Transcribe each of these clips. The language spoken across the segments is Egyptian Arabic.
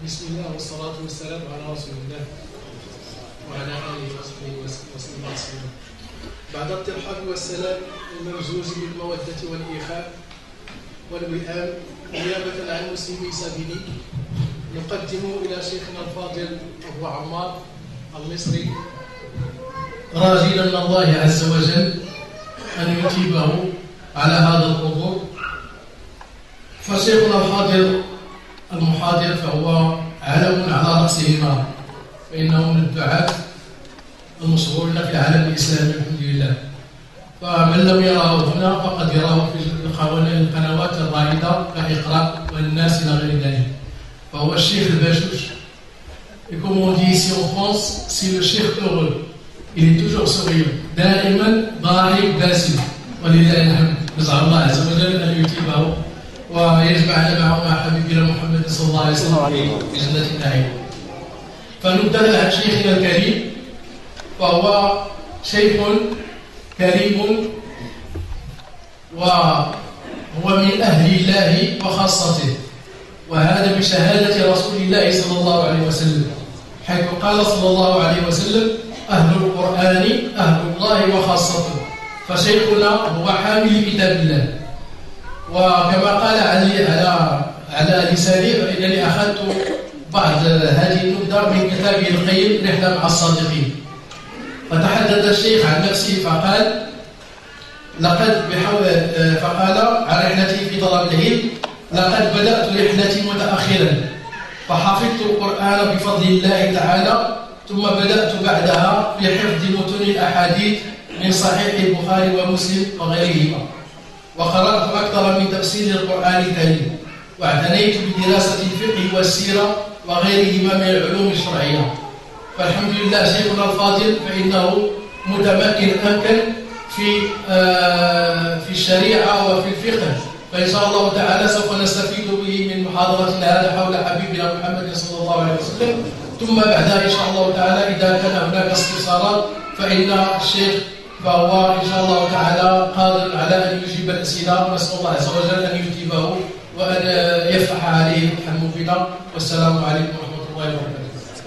بسم الله والصلاة والسلام على رسول الله وعلى آله وصحبه وسلم تسليما بعد الترحاب والسلام الممزوج بالمودة والإخاء والوئام نيابة عن مسلمي سابيني نقدم إلى شيخنا الفاضل أبو عمار المصري راجلا من الله عز وجل أن يتيبه على هذا الحضور فشيخنا الحاضر المحاضر فهو علم على رأسهما فإنه من الدعاة المشهورين في العالم الإسلامي الحمد لله فمن لم يراه هنا فقد يراه في القنوات الرائدة كإقراء والناس إلى غير ذلك فهو الشيخ الباشوش Et comme on dit ici en France, si le cheikh heureux, il est toujours souriant. دائما ضاحك باسم ولله الحمد نسأل الله عز وجل أن يتيبه ويجمعنا معه مع حبيبنا محمد صلى الله عليه وسلم في جنة النعيم فنبدأ عن شيخنا الكريم فهو شيخ كريم وهو من أهل الله وخاصته وهذا بشهادة رسول الله صلى الله عليه وسلم حيث قال صلى الله عليه وسلم أهل القرآن أهل الله وخاصته فشيخنا هو حامل كتاب الله وكما قال علي على على لساني فإنني أخذت بعض هذه النبذة من كتابه القيم رحلة مع الصادقين فتحدث الشيخ عن نفسه فقال لقد بحول فقال عن رحلتي في طلب العلم لقد بدأت رحلتي متأخرا فحفظت القرآن بفضل الله تعالى ثم بدأت بعدها في حفظ متن الأحاديث من صحيح البخاري ومسلم وغيرهما وقرأت أكثر من تفسير القرآن الكريم واعتنيت بدراسة الفقه والسيرة وغيرهما من العلوم الشرعية فالحمد لله شيخنا الفاضل فإنه متمكن أمكن في آه، في الشريعة وفي الفقه فإن شاء الله تعالى سوف نستفيد به من محاضرتنا هذا حول حبيبنا محمد صلى الله عليه وسلم ثم بعدها إن شاء الله تعالى إذا كان هناك استفسارات فإن الشيخ فهو إن شاء الله تعالى قادر على أن يجيب الأسئلة ونسأل الله عز وجل أن يجيبه وأن يفتح عليه فتحا مفيدا والسلام عليكم ورحمة الله وبركاته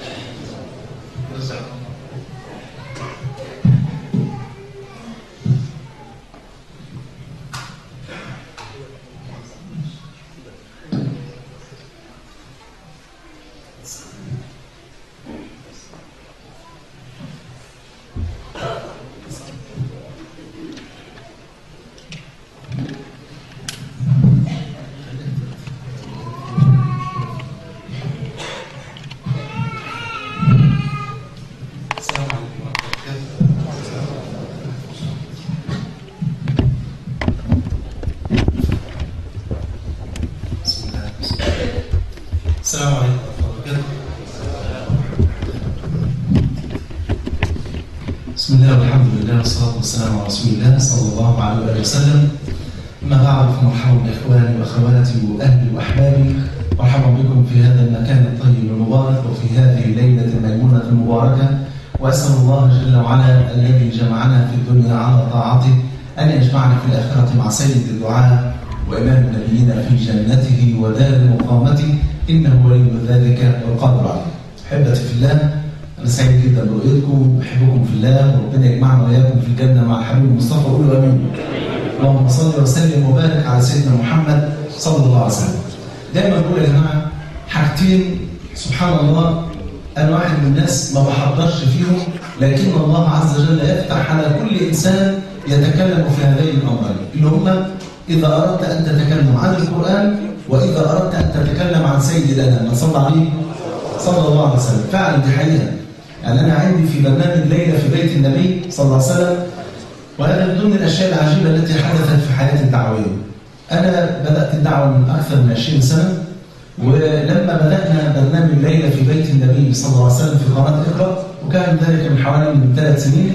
وسلم أما بعد فمرحبا بإخواني وأخواتي وأهلي وأحبابي مرحبا بكم في هذا المكان الطيب المبارك وفي هذه الليلة الميمونة المباركة وأسأل الله جل وعلا الذي جمعنا في الدنيا على طاعته أن يجمعنا في الآخرة مع سيد الدعاء وإمام النبيين في جنته ودار مقامته إنه ولي ذلك والقادر عليه أحبتي في الله أنا سعيد جدا برؤيتكم أحبكم في الله وربنا يجمعنا وإياكم في الجنة مع الحبيب المصطفى قولوا آمين اللهم صل وسلم وبارك على سيدنا محمد صلى الله عليه وسلم دايما بقول يا جماعه حاجتين سبحان الله انا واحد من الناس ما بحضرش فيهم لكن الله عز وجل يفتح على كل انسان يتكلم في هذين الامرين اللي هما اذا اردت ان تتكلم عن القران واذا اردت ان تتكلم عن سيد الانام من صلى عليه صلى الله عليه وسلم فعلا دي حقيقه يعني انا عندي في برنامج ليله في بيت النبي صلى الله عليه وسلم وهذا من ضمن الأشياء العجيبة التي حدثت في حياتي الدعوية أنا بدأت الدعوة من أكثر من 20 سنة ولما بدأنا برنامج ليلة في بيت النبي صلى الله عليه وسلم في قناة اقرأ وكان ذلك من حوالي من ثلاث سنين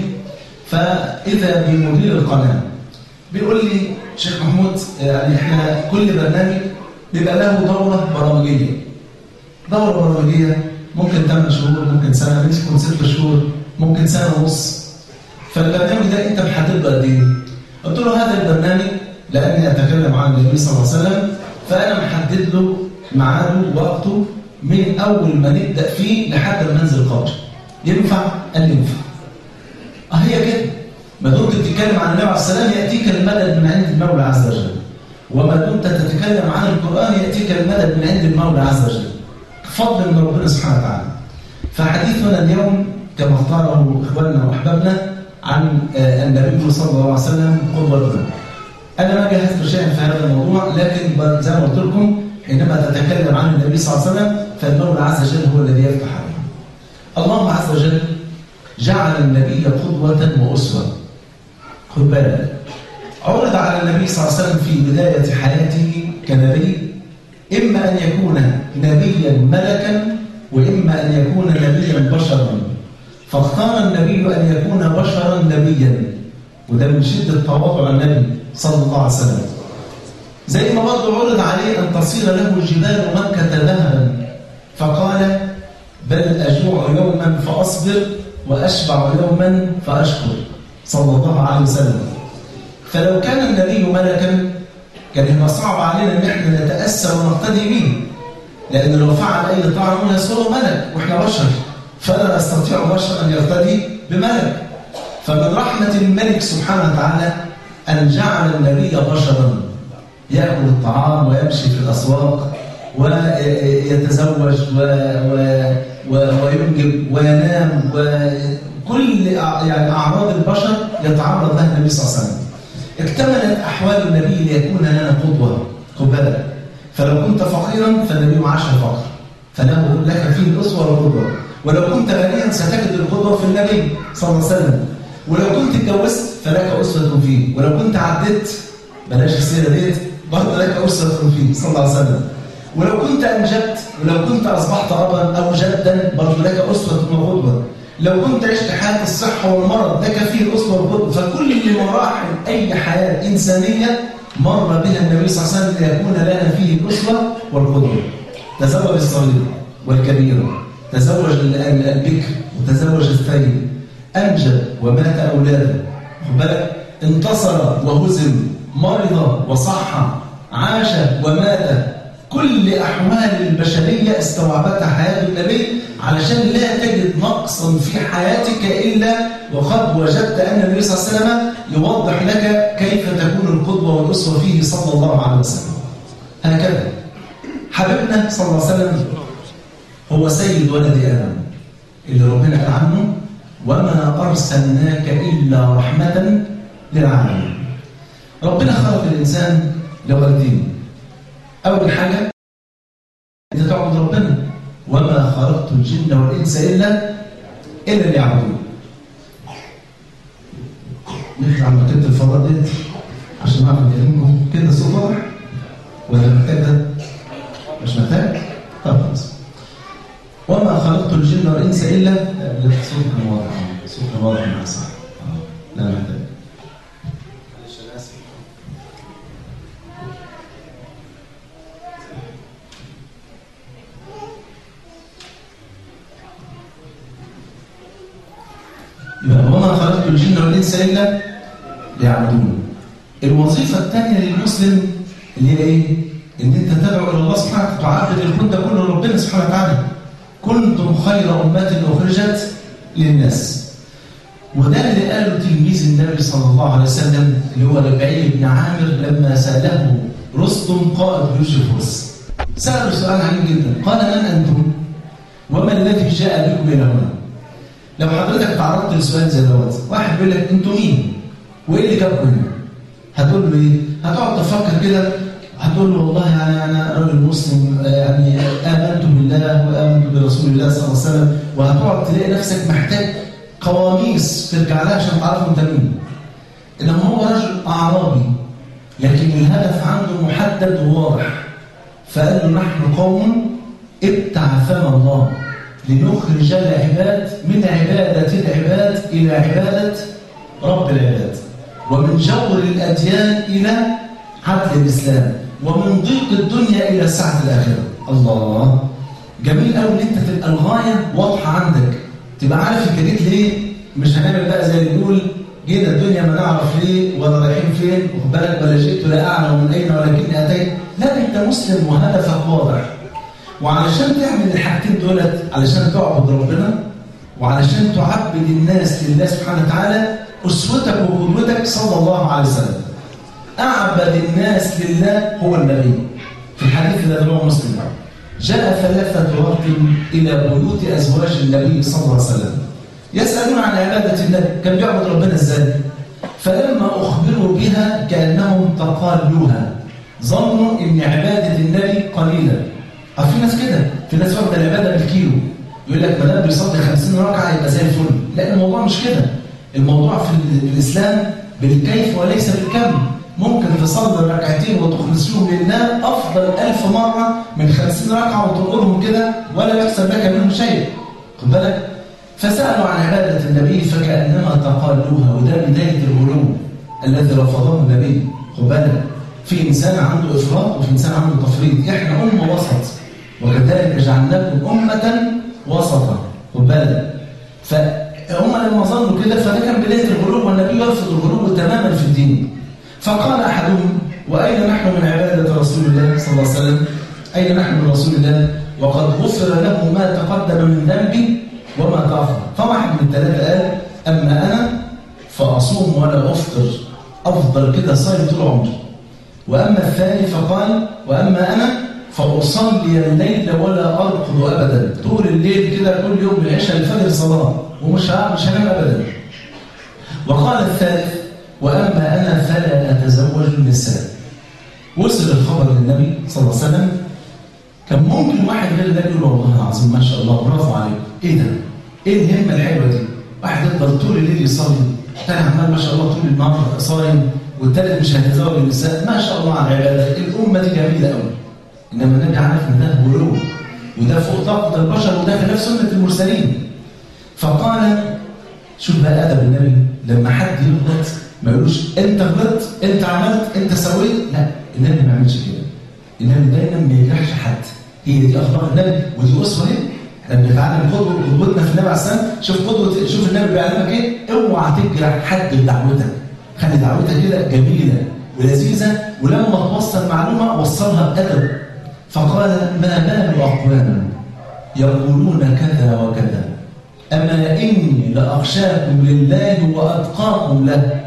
فإذا بمدير القناة بيقول لي شيخ محمود يعني احنا كل برنامج بيبقى له دورة برامجية دورة برامجية ممكن 8 شهور ممكن سنة ممكن 6 شهور ممكن سنة ونص فالبرنامج ده انت محدد قد ايه؟ قلت له هذا البرنامج لاني اتكلم عن النبي صلى الله عليه وسلم فانا محدد له ميعاده ووقته من أول ما نبدأ فيه لحد ما ننزل القبر ينفع؟ قال ينفع اه هي كده ما دمت بتتكلم عن النبي عليه السلام يأتيك المدد من عند المولى عز وجل وما دمت تتكلم عن القرآن يأتيك المدد من عند المولى عز وجل فضل من ربنا سبحانه وتعالى فحديثنا اليوم كما اختاره إخواننا وأحبابنا عن النبي صلى الله عليه وسلم قدوتنا أنا ما جهزت شيئا في هذا الموضوع لكن زي ما قلت لكم حينما تتكلم عن النبي صلى الله عليه وسلم فالمولى عز وجل هو الذي يفتح عليه الله عز وجل جعل النبي قدوة وأسوة خد بالك عرض على النبي صلى الله عليه وسلم في بداية حياته كنبي إما أن يكون نبيا ملكا وإما أن يكون نبيا بشرا فاختار النبي أن يكون بشرا نبيا وده من شدة تواضع النبي صلى الله عليه وسلم زي ما برضه عرض عليه أن تصير له جبال مكة ذهبا فقال بل أجوع يوما فأصبر وأشبع يوما فأشكر صلى الله عليه وسلم فلو كان النبي ملكا كان يبقى صعب علينا ان احنا نتاسى ونقتدي به لان لو فعل اي طاعه نقول يسره ملك واحنا بشر فلا يستطيع بشر ان يقتدي بملك فمن رحمه الملك سبحانه وتعالى ان جعل النبي بشرا ياكل الطعام ويمشي في الاسواق ويتزوج و... و... و... وينجب وينام وكل يعني اعراض البشر يتعرض لها النبي صلى الله عليه وسلم اكتملت احوال النبي ليكون لنا قدوه خد بالك فلو كنت فقيرا فالنبي معاش الفقر فله لك فيه الاسوه والقدوه ولو كنت غنيا ستجد القدوه في النبي صلى الله عليه وسلم ولو كنت اتجوزت فلك اسوه فيه ولو كنت عديت بلاش السيره ديت برضه لك اسوه فيه صلى الله عليه وسلم ولو كنت انجبت ولو كنت اصبحت ابا او جدا برضه لك اسوه وقدوه لو كنت عشت حياة الصحة والمرض ده كفيه الأسوة والقدوة فكل مراحل أي حياة إنسانية مر بها النبي صلى الله عليه وسلم ليكون لنا فيه الأسوة والقدوة تزوج الصغير والكبير تزوج البكر وتزوج الثيب أنجب ومات أولاده خد بالك انتصر وهزم مرض وصح عاش ومات كل أحوال البشرية استوعبتها حياة النبي علشان لا تجد نقصا في حياتك إلا وقد وجدت أن النبي صلى الله عليه وسلم يوضح لك كيف تكون القدوة والأسوة فيه صلى الله عليه وسلم هكذا حبيبنا صلى الله عليه وسلم هو سيد ولد آدم اللي ربنا قال عنه وما أرسلناك إلا رحمة للعالمين ربنا خلق الإنسان لولدين أول حاجة أنت تعبد ربنا وما خلقت الجن والإنس إلا إلا ليعبدون نطلع على مكتبة الفضاء ديت عشان نعرف نكلمكم كده الصوت واضح ولا محتاج ده؟ مش محتاج؟ طب خلاص وما خلقت الجن والإنس إلا الصوت كان واضح الصوت كان واضح مع صح لا محتاج معلش أنا آسف يبقى وما خلقت الجن والانس الا ليعبدون الوظيفه الثانيه للمسلم اللي هي ايه ان انت تدعو الى الله سبحانه وتعالى تعبد الكون ده كله لربنا سبحانه وتعالى كنتم خير امه اخرجت للناس وده اللي قاله تلميذ النبي صلى الله عليه وسلم اللي هو ربعي بن عامر لما ساله رستم قائد جيوش الفرس ساله سؤال عجيب جدا قال من انتم وما الذي جاء بكم الى هنا لو حضرتك تعرضت لسؤال زي دوت واحد بيقول لك انتوا مين وايه اللي جابكم هنا هتقول له ايه هتقعد تفكر كده هتقول له والله يعني انا راجل مسلم يعني امنت بالله وامنت برسول الله صلى الله عليه وسلم وهتقعد تلاقي نفسك محتاج قواميس ترجع لها عشان تعرف انت مين انما هو رجل اعرابي لكن الهدف عنده محدد وواضح فقال له نحن قوم ابتعثنا الله لنخرج العباد من عبادة العباد إلى عبادة رب العباد ومن جور الأديان إلى عدل الإسلام ومن ضيق الدنيا إلى سعة الآخرة الله جميل قوي ان انت تبقى الغايه واضحه عندك تبقى عارف انت جيت ليه مش هنعمل بقى زي اللي بيقول جينا الدنيا ما نعرف ليه ولا رايحين فين واخد بالك ولا جئت لا اعلم من اين ولكني اتيت لا انت مسلم وهدفك واضح وعلشان تعمل الحاجتين دولت علشان تعبد ربنا وعلشان تعبد الناس لله سبحانه وتعالى أسوتك وقدوتك صلى الله عليه وسلم أعبد الناس لله هو النبي في الحديث الذي رواه مسلم جاء ثلاثة وقت إلى بيوت أزواج النبي صلى الله عليه وسلم يسألون عن عبادة النبي كان بيعبد ربنا إزاي فلما أخبروا بها كأنهم تقالوها ظنوا إن عبادة النبي قليلة أه في ناس كده في ناس واخدة العبادة بالكيلو يقول لك ما دام بيصلي 50 ركعة يبقى زي الفل لا الموضوع مش كده الموضوع في الإسلام بالكيف وليس بالكم ممكن تصلي ركعتين وتخلصيهم لله أفضل ألف مرة من 50 ركعة وتقولهم كده ولا يحسب لك منهم شيء خد بالك فسألوا عن عبادة النبي فكأنما تقالوها وده بداية الغلو الذي رفضه النبي خد بالك في إنسان عنده إفراط وفي إنسان عنده تفريط إحنا أمة وسط وكذلك جعلناكم أمة وسطا خد بالك فهم لما ظنوا كده فده كان بداية الغلو والنبي يرفض الغلو تماما في الدين فقال أحدهم وأين نحن من عبادة رسول الله صلى الله عليه وسلم أين نحن من رسول الله وقد غفر له ما تقدم من ذنبي وما تأخر فواحد من الثلاثة قال أما أنا فأصوم ولا أفطر أفضل كده صايم طول عمري وأما الثاني فقال وأما أنا فأصلي الليل ولا أرقد أبدا طول الليل كده كل يوم من العشاء للفجر صلاة ومش مش هنام أبدا وقال الثالث وأما أنا فلا أتزوج النساء وصل الخبر للنبي صلى الله عليه وسلم كان ممكن واحد غير ده يقول والله العظيم ما شاء الله برافو عليك ايه ده؟ ايه الهمه الحلوه دي؟ واحد يفضل طول الليل يصلي الثاني عمال ما شاء الله طول النهار صايم والثالث مش هيتزوج النساء ما شاء الله على العباده الامه دي جميله قوي انما النبي عارف ان ده غلو وده فوق طاقه البشر وده خلاف سنه المرسلين فقال شوف بقى ادب النبي لما حد يغلط ما يقولوش انت غلطت انت عملت انت سويت لا النبي ما يعملش كده النبي دايما ما يجرحش حد هي دي اخبار النبي ودي اسوه اهي احنا بنتعلم قدوه قدوتنا في النبي عليه السلام شوف قدوه شوف النبي بيعلمك ايه اوعى تجرح حد بدعوتك خلي دعوتك كده جميله ولذيذه ولما توصل معلومه وصلها بادب فقال ما بال اقوام يقولون كذا وكذا اما اني لاخشاكم لله واتقاكم له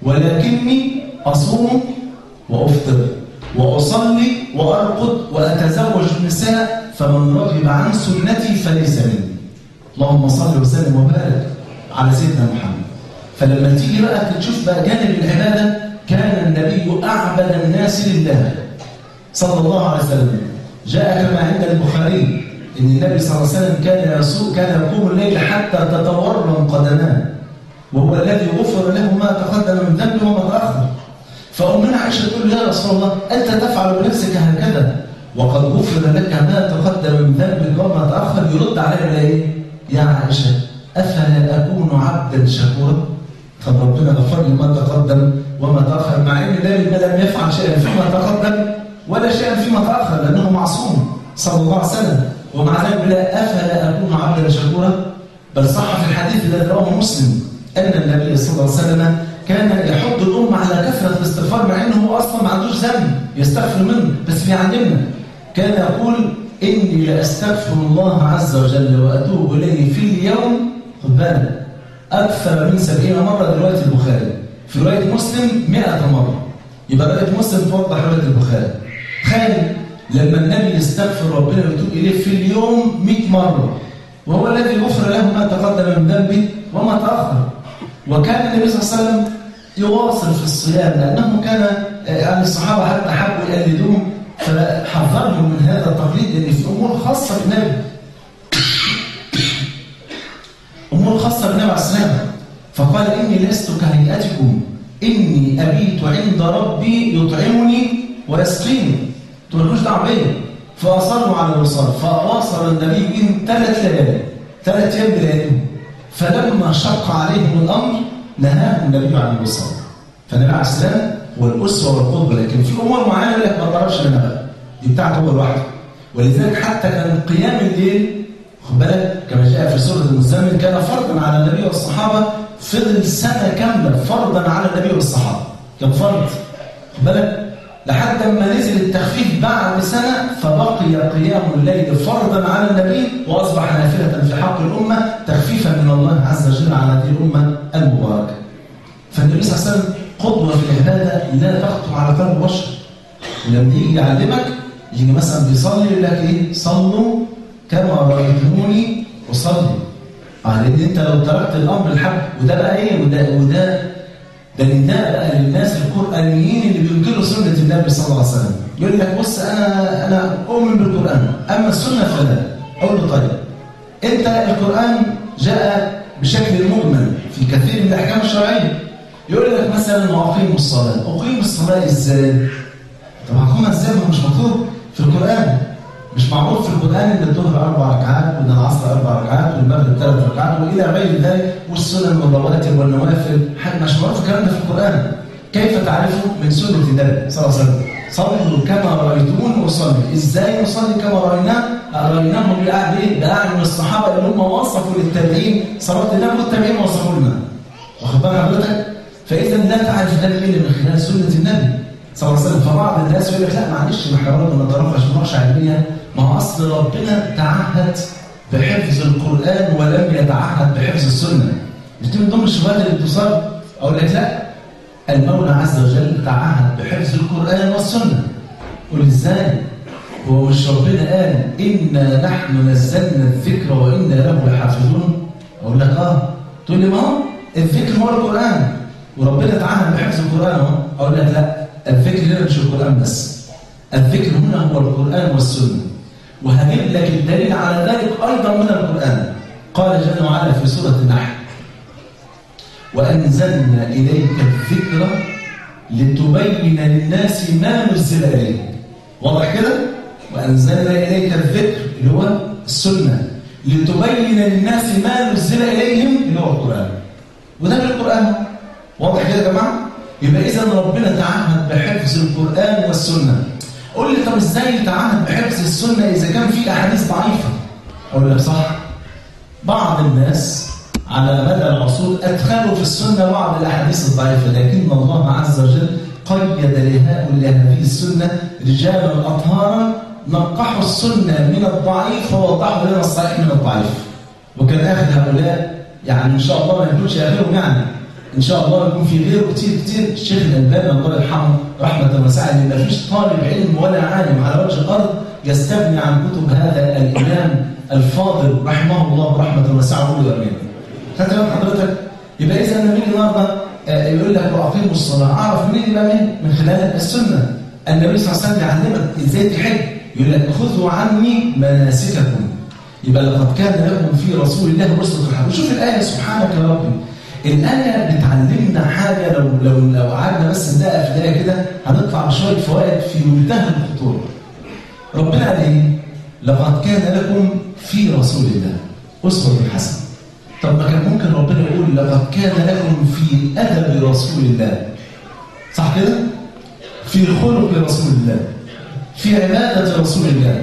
ولكني اصوم وافطر واصلي وارقد واتزوج النساء فمن رغب عن سنتي فليس مني اللهم صل وسلم وبارك على سيدنا محمد فلما تيجي بقى تشوف بقى جانب العباده كان النبي اعبد الناس لله صلى الله عليه وسلم جاء كما عند البخاري ان النبي صلى الله عليه وسلم كان يسوق كان يقوم الليل حتى تتورم قدماه وهو الذي غفر له ما تقدم من ذنبه وما تاخر فأمنا عائشة تقول يا رسول الله أنت تفعل بنفسك هكذا وقد غفر لك ما تقدم من ذنبك وما تأخر يرد علينا إيه؟ يا عائشة أفلا أكون عبدا شكورا؟ طب ربنا غفر لي ما تقدم وما تأخر مع أن النبي ما لم يفعل شيئا فيما تقدم ولا شيئا فيما تأخر لأنه معصوم صلى الله عليه وسلم ومع ذلك لا أفلا أكون عبدا شكورا؟ بل صح في الحديث الذي رواه مسلم أن النبي صلى الله عليه وسلم كان يحض الأمة على كثرة الاستغفار مع أنه هو أصلا ما عندوش ذنب يستغفر منه بس بيعلمنا كان يقول إني لأستغفر الله عز وجل وأتوب إليه في اليوم خد بالك أكثر من سبعين مرة رواية البخاري في رواية مسلم 100 مرة يبقى رواية مسلم توضح رواية البخاري تخيل لما النبي يستغفر ربنا ويتوب إليه في اليوم 100 مرة وهو الذي غفر له ما تقدم من ذنبه وما تأخر وكان النبي صلى الله عليه وسلم يواصل في الصيام لأنه كان يعني الصحابة حتى حبوا يقلدوه فحذرهم من هذا التقليد لأن في أمور خاصة بالنبي أمور خاصة بالنبي عليه السلام فقال إني لست كهيئتكم إني أبيت عند ربي يطعمني ويسقيني تقولوش دعوة بيا فأصروا على الوصال فواصل النبي بهم ثلاث ليالي ثلاث أيام بلياليهم فلما شق عليهم الأمر نهاهم النبي عن الوصال فالنبي عليه السلام هو الأسوة والقدوة لكن في أمور معينة يقول لك ما تقربش منها بقى دي بتاعته هو لوحده ولذلك حتى كان قيام الليل خد بالك كما جاء في سورة المزمل كان فرضا على النبي والصحابة فضل سنة كاملة فرضا على النبي والصحابة كان فرض خد بالك لحد ما نزل التخفيف بعد سنة فبقي قيام الليل فرضا على النبي وأصبح نافلة في حق الأمة تخفيفا من الله عز وجل على هذه الأمة المباركة فالنبي صلى الله عليه وسلم قدوة في العبادة لا تخطر على قلب بشر ولما يجي يعلمك يجي مثلا بيصلي يقول لك ايه صلوا كما رأيتموني أصلي اه لان انت لو تركت الامر الحق وده بقى ايه وده وده ده نداء بقى للناس القرانيين اللي بينكروا سنه النبي صلى الله عليه وسلم يقول لك بص انا انا اؤمن بالقران اما السنه فلا اقول له طيب انت القران جاء بشكل مجمل في كثير من الاحكام الشرعيه يقول لك مثلا واقيموا الصلاه اقيم الصلاه ازاي طب هقومها ازاي ما هو مش مطلوب في القران مش معروف في القرآن ان الظهر أربع ركعات وان العصر أربع ركعات والمغرب ثلاث ركعات وإلى غير ذلك والسنن والرواتب والنوافل حد مش معروف الكلام ده في القرآن كيف تعرفه من سنة النبي صلى الله عليه وسلم صلوا كما رأيتمون أصلي إزاي نصلي كما رأيناه رأيناهم بأعين الصحابة اللي هم وصفوا للتابعين صلاة النبي والتابعين وصفوا لنا واخد بال حضرتك فإذا لا تعرف ذلك إلا من خلال سنة النبي صلى الله عليه وسلم فبعض الناس يقول لك لا معلش ما احنا برضه نترفع مناقشه علميه ما هو اصل ربنا تعهد بحفظ القران ولم يتعهد بحفظ السنه دي من ضمن الشبهات اللي بتصاب اقول لك لا المولى عز وجل تعهد بحفظ القران والسنه قول ازاي هو مش ربنا قال انا نحن نزلنا الذكر وانا له لحافظون اقول لك اه تقول لي ما هو الذكر هو القران وربنا تعهد بحفظ القران اهو اقول لك لا الذكر هنا مش القرآن بس الذكر هنا هو القرآن والسنة وهجيب لك الدليل على ذلك أيضا من القرآن قال جل وعلا في سورة النحل وأنزلنا إليك الذكر لتبين للناس ما نزل إليك واضح كده؟ وأنزلنا إليك الذكر اللي هو السنة لتبين للناس ما نزل إليهم اللي هو القرآن وده بالقرآن واضح كده يا جماعة؟ يبقى إذا ربنا تعهد بحفظ القرآن والسنة قول لي طب إزاي تعهد بحفظ السنة إذا كان في أحاديث ضعيفة أقول لك صح بعض الناس على مدى العصور أدخلوا في السنة بعض الأحاديث الضعيفة لكن الله عز وجل قيد لهؤلاء هذه السنة رجالا أطهارا نقحوا السنة من الضعيف ووضحوا لنا الصحيح من الضعيف وكان آخر هؤلاء يعني إن شاء الله ما يكونش آخرهم يعني ان شاء الله يكون في غيره كتير كتير الشيخ الالباني الله يرحمه رحمه واسعه ان ما فيش طالب علم ولا عالم على وجه الارض يستغني عن كتب هذا الامام الفاضل رحمه الله رحمه واسعه ويقول امين خدت بالك حضرتك يبقى اذا لما يجي النهارده يقول لك واقيموا الصلاه اعرف منين يبقى مين من خلال السنه النبي صلى الله عليه وسلم يعلمك ازاي تحج يقول لك خذوا عني مناسككم يبقى لقد كان لكم في رسول الله اسوه حسنه وشوف الايه سبحانك يا ربي الآية بتعلمنا حاجة لو لو لو قعدنا بس ندقق في الآية كده هنطلع بشوية فوائد في منتهى الخطورة. ربنا قال إيه؟ لقد كان لكم في رسول الله أسوة حسنة. طب ما كان ممكن ربنا يقول لقد كان لكم في أدب رسول الله. صح كده؟ في خلق رسول الله. في عبادة رسول الله.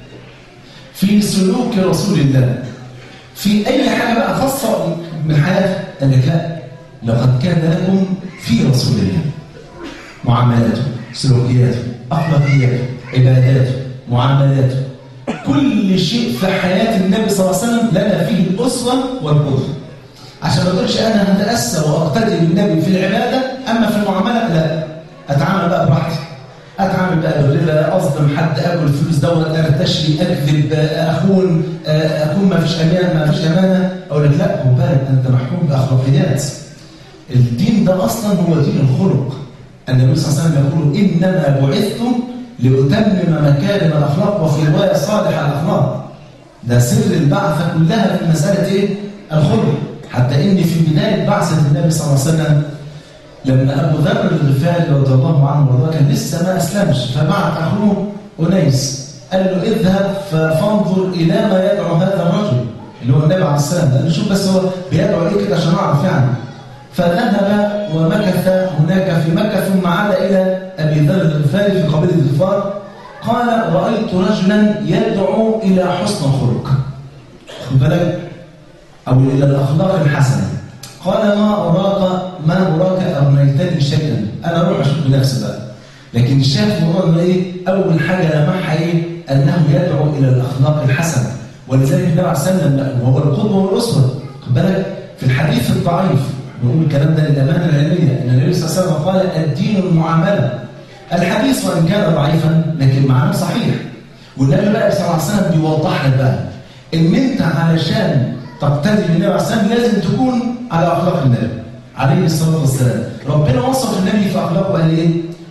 في سلوك رسول الله. في أي حاجة بقى خاصة من حياته قال لك لا لقد كان لكم في رسول الله معاملاته سلوكياته اخلاقياته عباداته معاملاته كل شيء في حياه النبي صلى الله عليه وسلم لنا فيه الاسوه والقدوه عشان ما تقولش انا هتاسى واقتدي بالنبي في العباده اما في المعامله لا اتعامل بقى براحتي اتعامل بقى بالربا اظلم حد اكل فلوس دوله ارتشي اكذب اخون اكون ما فيش امان ما فيش امانه اقول لك لا خد بالك انت محكوم باخلاقيات الدين ده اصلا هو دين الخلق النبي صلى الله عليه وسلم يقول انما بعثت لاتمم مكارم الاخلاق وفي روايه صالح الاخلاق ده سر البعثه كلها في مساله ايه؟ الخلق حتى ان في بدايه بعثه النبي صلى الله عليه وسلم لما ابو ذر الغفاري رضي الله عنه وارضاه كان لسه ما اسلمش فبعت اخوه انيس قال له اذهب فانظر الى ما يدعو هذا الرجل اللي هو النبي عليه السلام قال له شوف بس هو بيدعو ايه كده عشان اعرف يعني فذهب ومكث هناك في مكه ثم عاد الى ابي ذر الغفاري في قبيله الغفار قال رايت رجلا يدعو الى حسن الخلق خد بالك او الى الاخلاق الحسنه قال ما أراك ما أراك أرميتني شيئا أنا أروح أشوف بنفسي بقى لكن الشاهد في الموضوع انه ايه اول حاجه لمحها ايه انه يدعو الى الاخلاق الحسنه ولذلك النبي عليه الصلاه والسلام وهو القدوه والاسوه خد بالك في الحديث الضعيف نقول الكلام ده للامانه العلميه ان النبي صلى الله عليه وسلم قال الدين المعامله الحديث وان كان ضعيفا لكن معناه صحيح والنبي بقى صلى الله عليه وسلم بيوضح لك بقى ان انت علشان تقتدي بالنبي عليه الصلاه والسلام لازم تكون على اخلاق النبي عليه الصلاه والسلام ربنا وصف النبي في اخلاقه قال ايه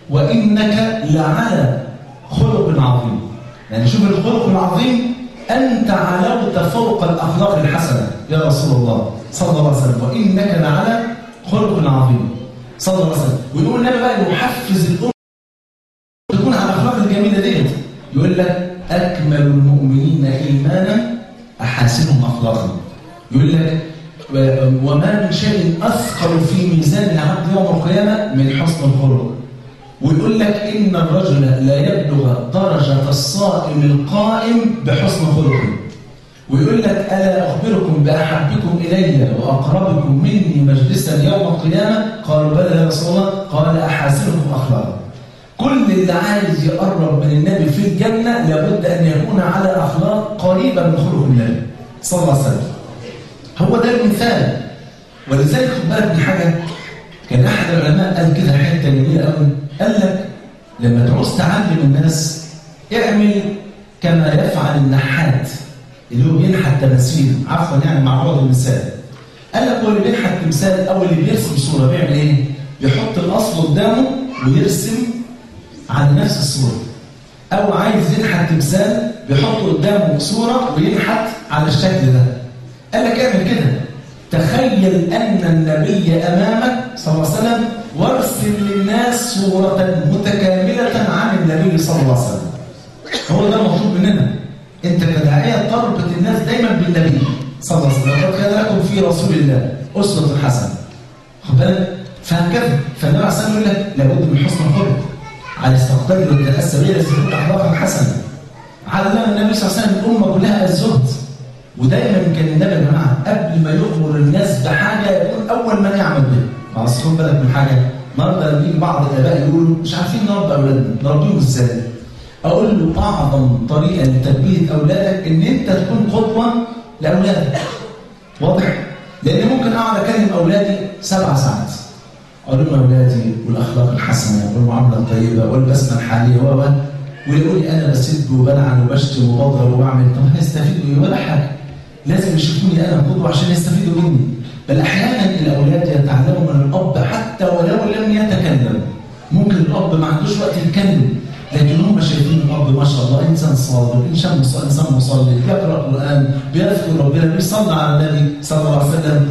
وانك لعلى خلق عظيم يعني شوف الخلق العظيم انت علوت فوق الاخلاق الحسنه يا رسول الله صلى الله عليه وسلم وانك لعلى خلق عظيم صلى الله عليه وسلم ويقول النبي بقى يحفز الامه تكون على الاخلاق الجميله ديت يقول لك اكمل المؤمنين ايمانا احاسنهم اخلاقا يقول لك وما من شيء اثقل في ميزان العبد يوم القيامه من حسن الخلق ويقول لك ان الرجل لا يبلغ درجه الصائم القائم بحسن خلقه ويقول لك الا اخبركم باحبكم الي واقربكم مني مجلسا يوم القيامه قالوا بلى يا رسول الله قال احاسنكم اخلاقا كل اللي عايز يقرب من النبي في الجنه لابد ان يكون على اخلاق قريبه من خلق النبي صلى الله عليه وسلم هو ده المثال ولذلك خد بالك من حاجه كان احد العلماء قال كده حته جميله قوي قال لك لما تعوز تعلم الناس اعمل كما يفعل النحات اللي هو بينحت تماثيل عفوا يعني مع بعض المثال قال لك هو اللي بينحت تمثال او اللي بيرسم صوره بيعمل ايه؟ يحط الاصل قدامه ويرسم على نفس الصوره او عايز ينحت تمثال بيحط قدامه صوره وينحت على الشكل ده قال لك اعمل كده تخيل ان النبي امامك صلى الله عليه وسلم وارسم للناس صوره متكامله عن النبي صلى الله عليه وسلم هو ده المطلوب مننا انت كداعيه تربط الناس دايما بالنبي صلى الله عليه وسلم لقد كان لكم في رسول الله اسوه حسنه خد بالك فهكذا فالنبي عليه الصلاه والسلام يقول لك لابد من حسن الخلق على استقتدي وتتاسى بها لازم تكون اخلاقا حسنه علم النبي صلى الله عليه وسلم الامه كلها الزهد ودايما كان النبي يا جماعه قبل ما يؤمر الناس بحاجه يكون اول من يعمل بها بس خد بالك من حاجه النهارده لما يجي بعض الاباء يقولوا مش عارفين نربي اولادنا نربيهم ازاي اقول له اعظم طريقه لتربيه اولادك ان انت تكون قدوه لاولادك واضح لان ممكن اقعد اكلم اولادي سبع ساعات اقول لهم اولادي والاخلاق الحسنه والمعامله الطيبه والبسمه الحاليه و ويقول لي انا بسب وبلعن وبشتم وبضرب وبعمل طب هيستفيدوا ايه ولا حاجه لازم يشوفوني انا قدوه عشان يستفيدوا مني بل احيانا الاولاد يتعلموا من الاب حتى ولو لم يتكلم ممكن الاب ما عندوش وقت يتكلم لكن هم شايفين الاب ما شاء الله انسان صادق انسان انسان مصلي بيقرا قران بيذكر ربنا بيصلي على النبي صلى الله عليه وسلم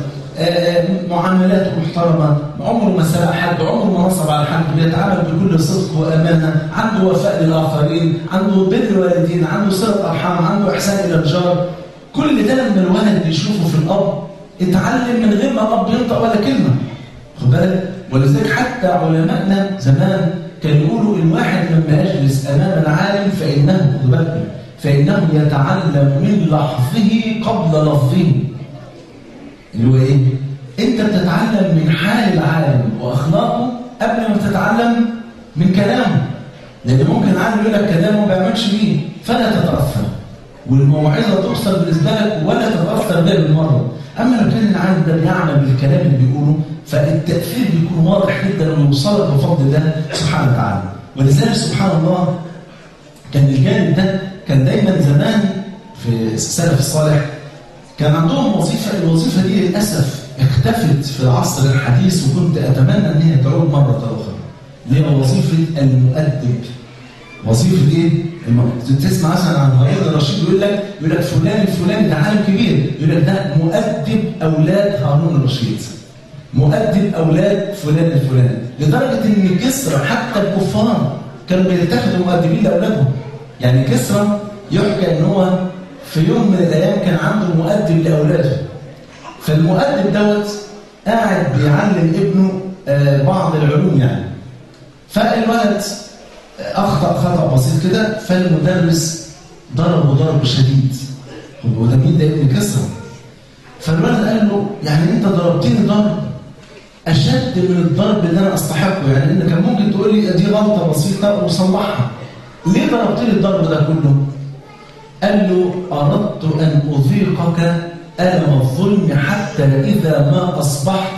معاملاته محترمه عمره ما سرق حد عمره ما نصب على حد بيتعامل بكل صدق وامانه عنده وفاء للاخرين عنده بر الوالدين عنده صله ارحام عنده احسان الى الجار كل ده لما الولد بيشوفه في الاب اتعلم من غير ما الاب ينطق ولا كلمه خد بالك ولذلك حتى علمائنا زمان كانوا يقولوا الواحد لما يجلس امام العالم فانه خد بالك فانه يتعلم من لحظه قبل لفظه اللي هو ايه؟ انت بتتعلم من حال العالم واخلاقه قبل ما تتعلم من كلامه لان ممكن العالم يقول لك كلامه ما بيعملش بيه فلا تتاثر والموعظه توصل بالنسبه لك ولا تتاثر بها بالمره اما لو كان العالم ده بيعمل بالكلام اللي بيقوله فالتاثير بيكون واضح جدا ويوصلك بفضل الله سبحانه وتعالى ولذلك سبحان الله كان الجانب ده كان دايما زمان في السلف الصالح كان عندهم وظيفة الوظيفة دي للأسف اختفت في العصر الحديث وكنت أتمنى أن هي تعود مرة أخرى اللي هي وظيفة المؤدب وظيفة إيه؟ تسمع مثلا عن هارون الرشيد يقول لك يقول لك فلان الفلاني ده عالم كبير يقول لك ده مؤدب أولاد هارون الرشيد مؤدب أولاد فلان الفلاني لدرجة إن كسرى حتى الكفار كانوا بيتخذوا مؤدبين لأولادهم يعني كسرى يحكى إن هو في يوم من الايام كان عنده مؤدب لاولاده فالمؤدب دوت قاعد بيعلم ابنه بعض العلوم يعني فالولد اخطا خطا بسيط كده فالمدرس ضربه ضرب شديد وده مين ده ابن كسرى فالولد قال له يعني انت ضربتني ضرب اشد من الضرب اللي انا استحقه يعني ان كان ممكن تقول لي دي غلطه بسيطه وصلحها ليه ضربت لي الضرب ده كله قال له اردت ان اذيقك الم الظلم حتى اذا ما اصبحت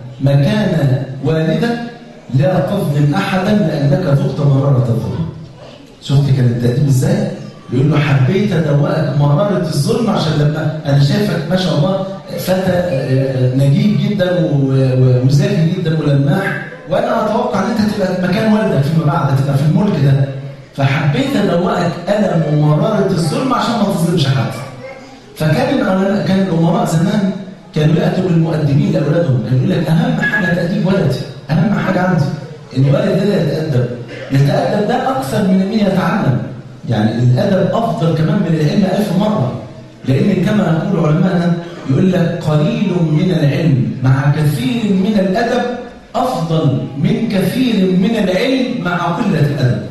مكان والدك لا تظلم احدا لانك ذقت مراره الظلم شفت كان التأديب ازاي يقول له حبيت ادوقك مراره الظلم عشان لما انا شايفك ما شاء الله فتى نجيب جدا وذكي جدا ولماح وانا اتوقع ان انت هتبقى مكان والدك فيما بعد هتبقى في الملك ده فحبيت ادوقك الم ومراره الظلم عشان ما تظلمش حد فكان كان الامراء زمان كانوا ياتوا بالمؤدبين لاولادهم كانوا يقول لك اهم حاجه تاديب ولدي اهم حاجه عندي ان الولد ده يتادب يتادب ده اكثر من ان يتعلم يعني الادب افضل كمان من العلم ألف مره لان كما يقول علماءنا يقول لك قليل من العلم مع كثير من الادب افضل من كثير من العلم مع قله الادب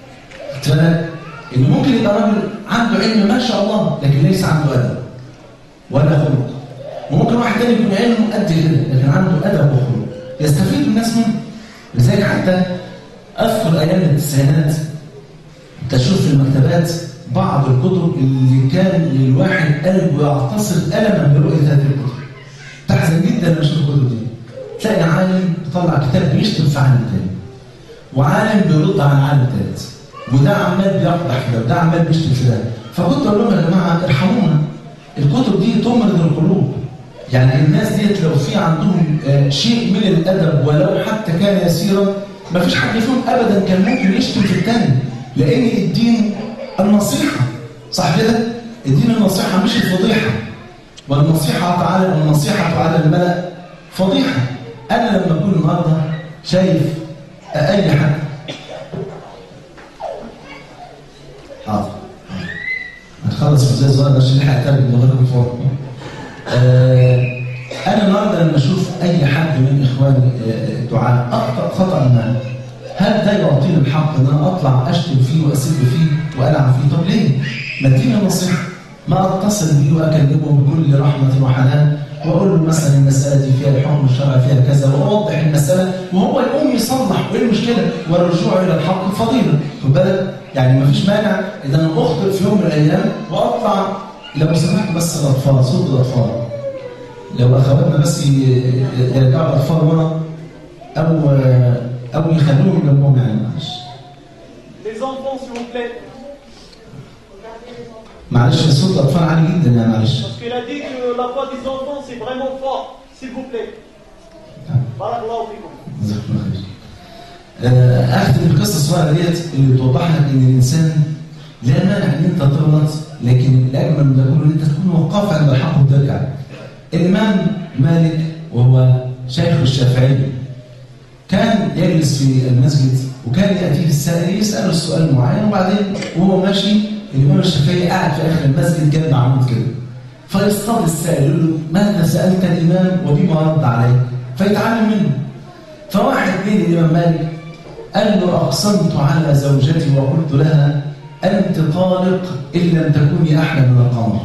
بالك انه ممكن يبقى راجل عنده علم ما شاء الله لكن ليس عنده ادب ولا خلق وممكن واحد تاني يكون علمه قد كده لكن عنده ادب وخلق يستفيد الناس منه لذلك حتى اذكر ايام التسعينات تشوف في المكتبات بعض الكتب اللي كان للواحد قلبه يعتصر الما برؤيه هذه الكتب تحزن جدا لما تشوف الكتب دي تلاقي عالم طلع كتاب بيشتم في عالم تاني وعالم بيرد على عالم ثالث وده عمال بيقطع كده وده عمال بيشتم في ده فكنت اقول لهم يا جماعه ارحمونا الكتب دي تمرض القلوب يعني الناس ديت لو في عندهم شيء من الادب ولو حتى كان يسيرا ما فيش حد فيهم ابدا كان ممكن يشتم في الثاني لان الدين النصيحه صح كده الدين النصيحه مش الفضيحه والنصيحه تعالى والنصيحه على الملا فضيحه انا لما اكون النهارده شايف اي حد حاضر هنخلص ازاي صغير عشان نلحق ترجم من غير فوق آه انا النهارده لما اشوف اي حد من اخواني الدعاء اخطا خطا ما هل ده يعطيني الحق ان انا اطلع اشتم فيه واسب فيه والعن فيه طب ليه؟ ما اديني نصيحه ما اتصل بيه واكلمه بكل رحمه وحنان واقول له مثلا المساله دي فيها الحكم الشرعي فيها كذا واوضح المساله وهو يقوم يصلح وايه المشكله؟ والرجوع الى الحق فضيله خد بالك؟ يعني ما فيش مانع اذا انا اخطئ في يوم من الايام واطلع لو سمحت بس الاطفال صوت الاطفال لو اخواتنا بس يرجعوا الاطفال ورا او او يخلوهم جنبهم يعني معلش Les enfants, s'il vous plaît. معلش صوت الاطفال عالي جدا يعني معلش Parce qu'il a dit que la voix des enfants, c'est vraiment fort. S'il vous plaît. Barakallahu fikum. جزاك الله خير. آه، اختم القصه الصغيره ديت اللي توضح لك ان الانسان لا مانع ان انت تغلط لكن الاجمل من ده كله ان انت تكون وقاف عند الحق وترجع. الامام مالك وهو شيخ الشافعي كان يجلس في المسجد وكان ياتيه السائل يساله السؤال معين وبعدين وهو ماشي الامام الشافعي قاعد في اخر المسجد جنب عمود كده فيصطاد السائل يقول له ماذا سالت الامام وبما رد عليك فيتعلم منه فواحد بين الامام مالك قال له اقسمت على زوجتي وقلت لها انت طالق ان لم تكوني احلى من القمر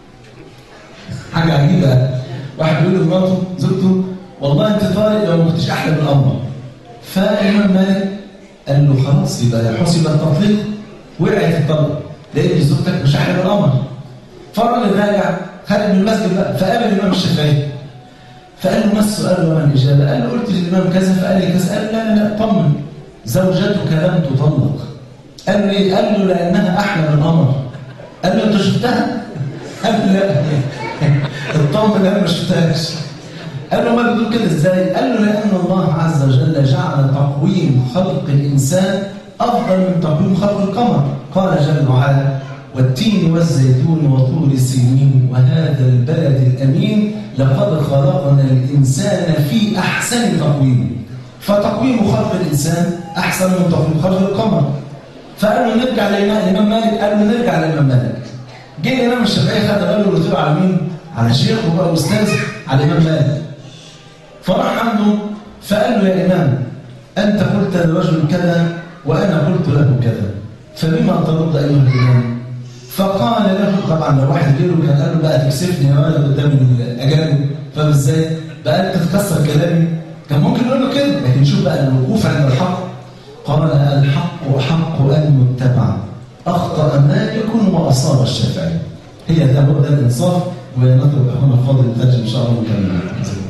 حاجه عجيبه واحد بيقول لمراته زوجته والله انت طالق لو ما كنتش احلى من القمر فالامام مالك قال له خلاص يبقى حسب التطليق وقعت الطلق لان زوجتك مش احلى من القمر فالراجل راجع خارج من المسجد بقى فقابل الامام الشافعي فقال له ما السؤال وما الاجابه؟ قال له قلت للامام كذا فقال لي كذا قال لا لا لا طمن زوجتك لم تطلق قال له ايه؟ قال له لانها احلى من القمر قال له انت شفتها؟ قال له لا اطمن انا ما شفتهاش قال له ما بتقول كده ازاي؟ قال له لان الله عز وجل جعل تقويم خلق الانسان افضل من تقويم خلق القمر قال جل وعلا والتين والزيتون وطور سينين وهذا البلد الامين لقد خلقنا الانسان في احسن تقويم فتقويم خلق الانسان احسن من تقويم خلق القمر فقال له نرجع للامام مالك قال له نرجع للامام مالك جه الامام الشافعي خد باله وقلت له على مين؟ على شيخ وبقى استاذ على الامام مالك فراح عنده فقال له يا امام انت قلت لرجل كذا وانا قلت له كذا فبما ترد ايها الامام فقال له طبعا لو واحد غيره كان قال له بقى تكسفني يا ولد قدام الاجانب فاهم ازاي؟ بقى انت تكسر كلامي كان ممكن يقول له كده لكن شوف بقى الوقوف عند الحق قال الحق حق ان يتبع اخطا مالك واصاب الشافعي هي ده ده الانصاف ونطلب اخونا الفاضل الفجر ان شاء الله ونكمل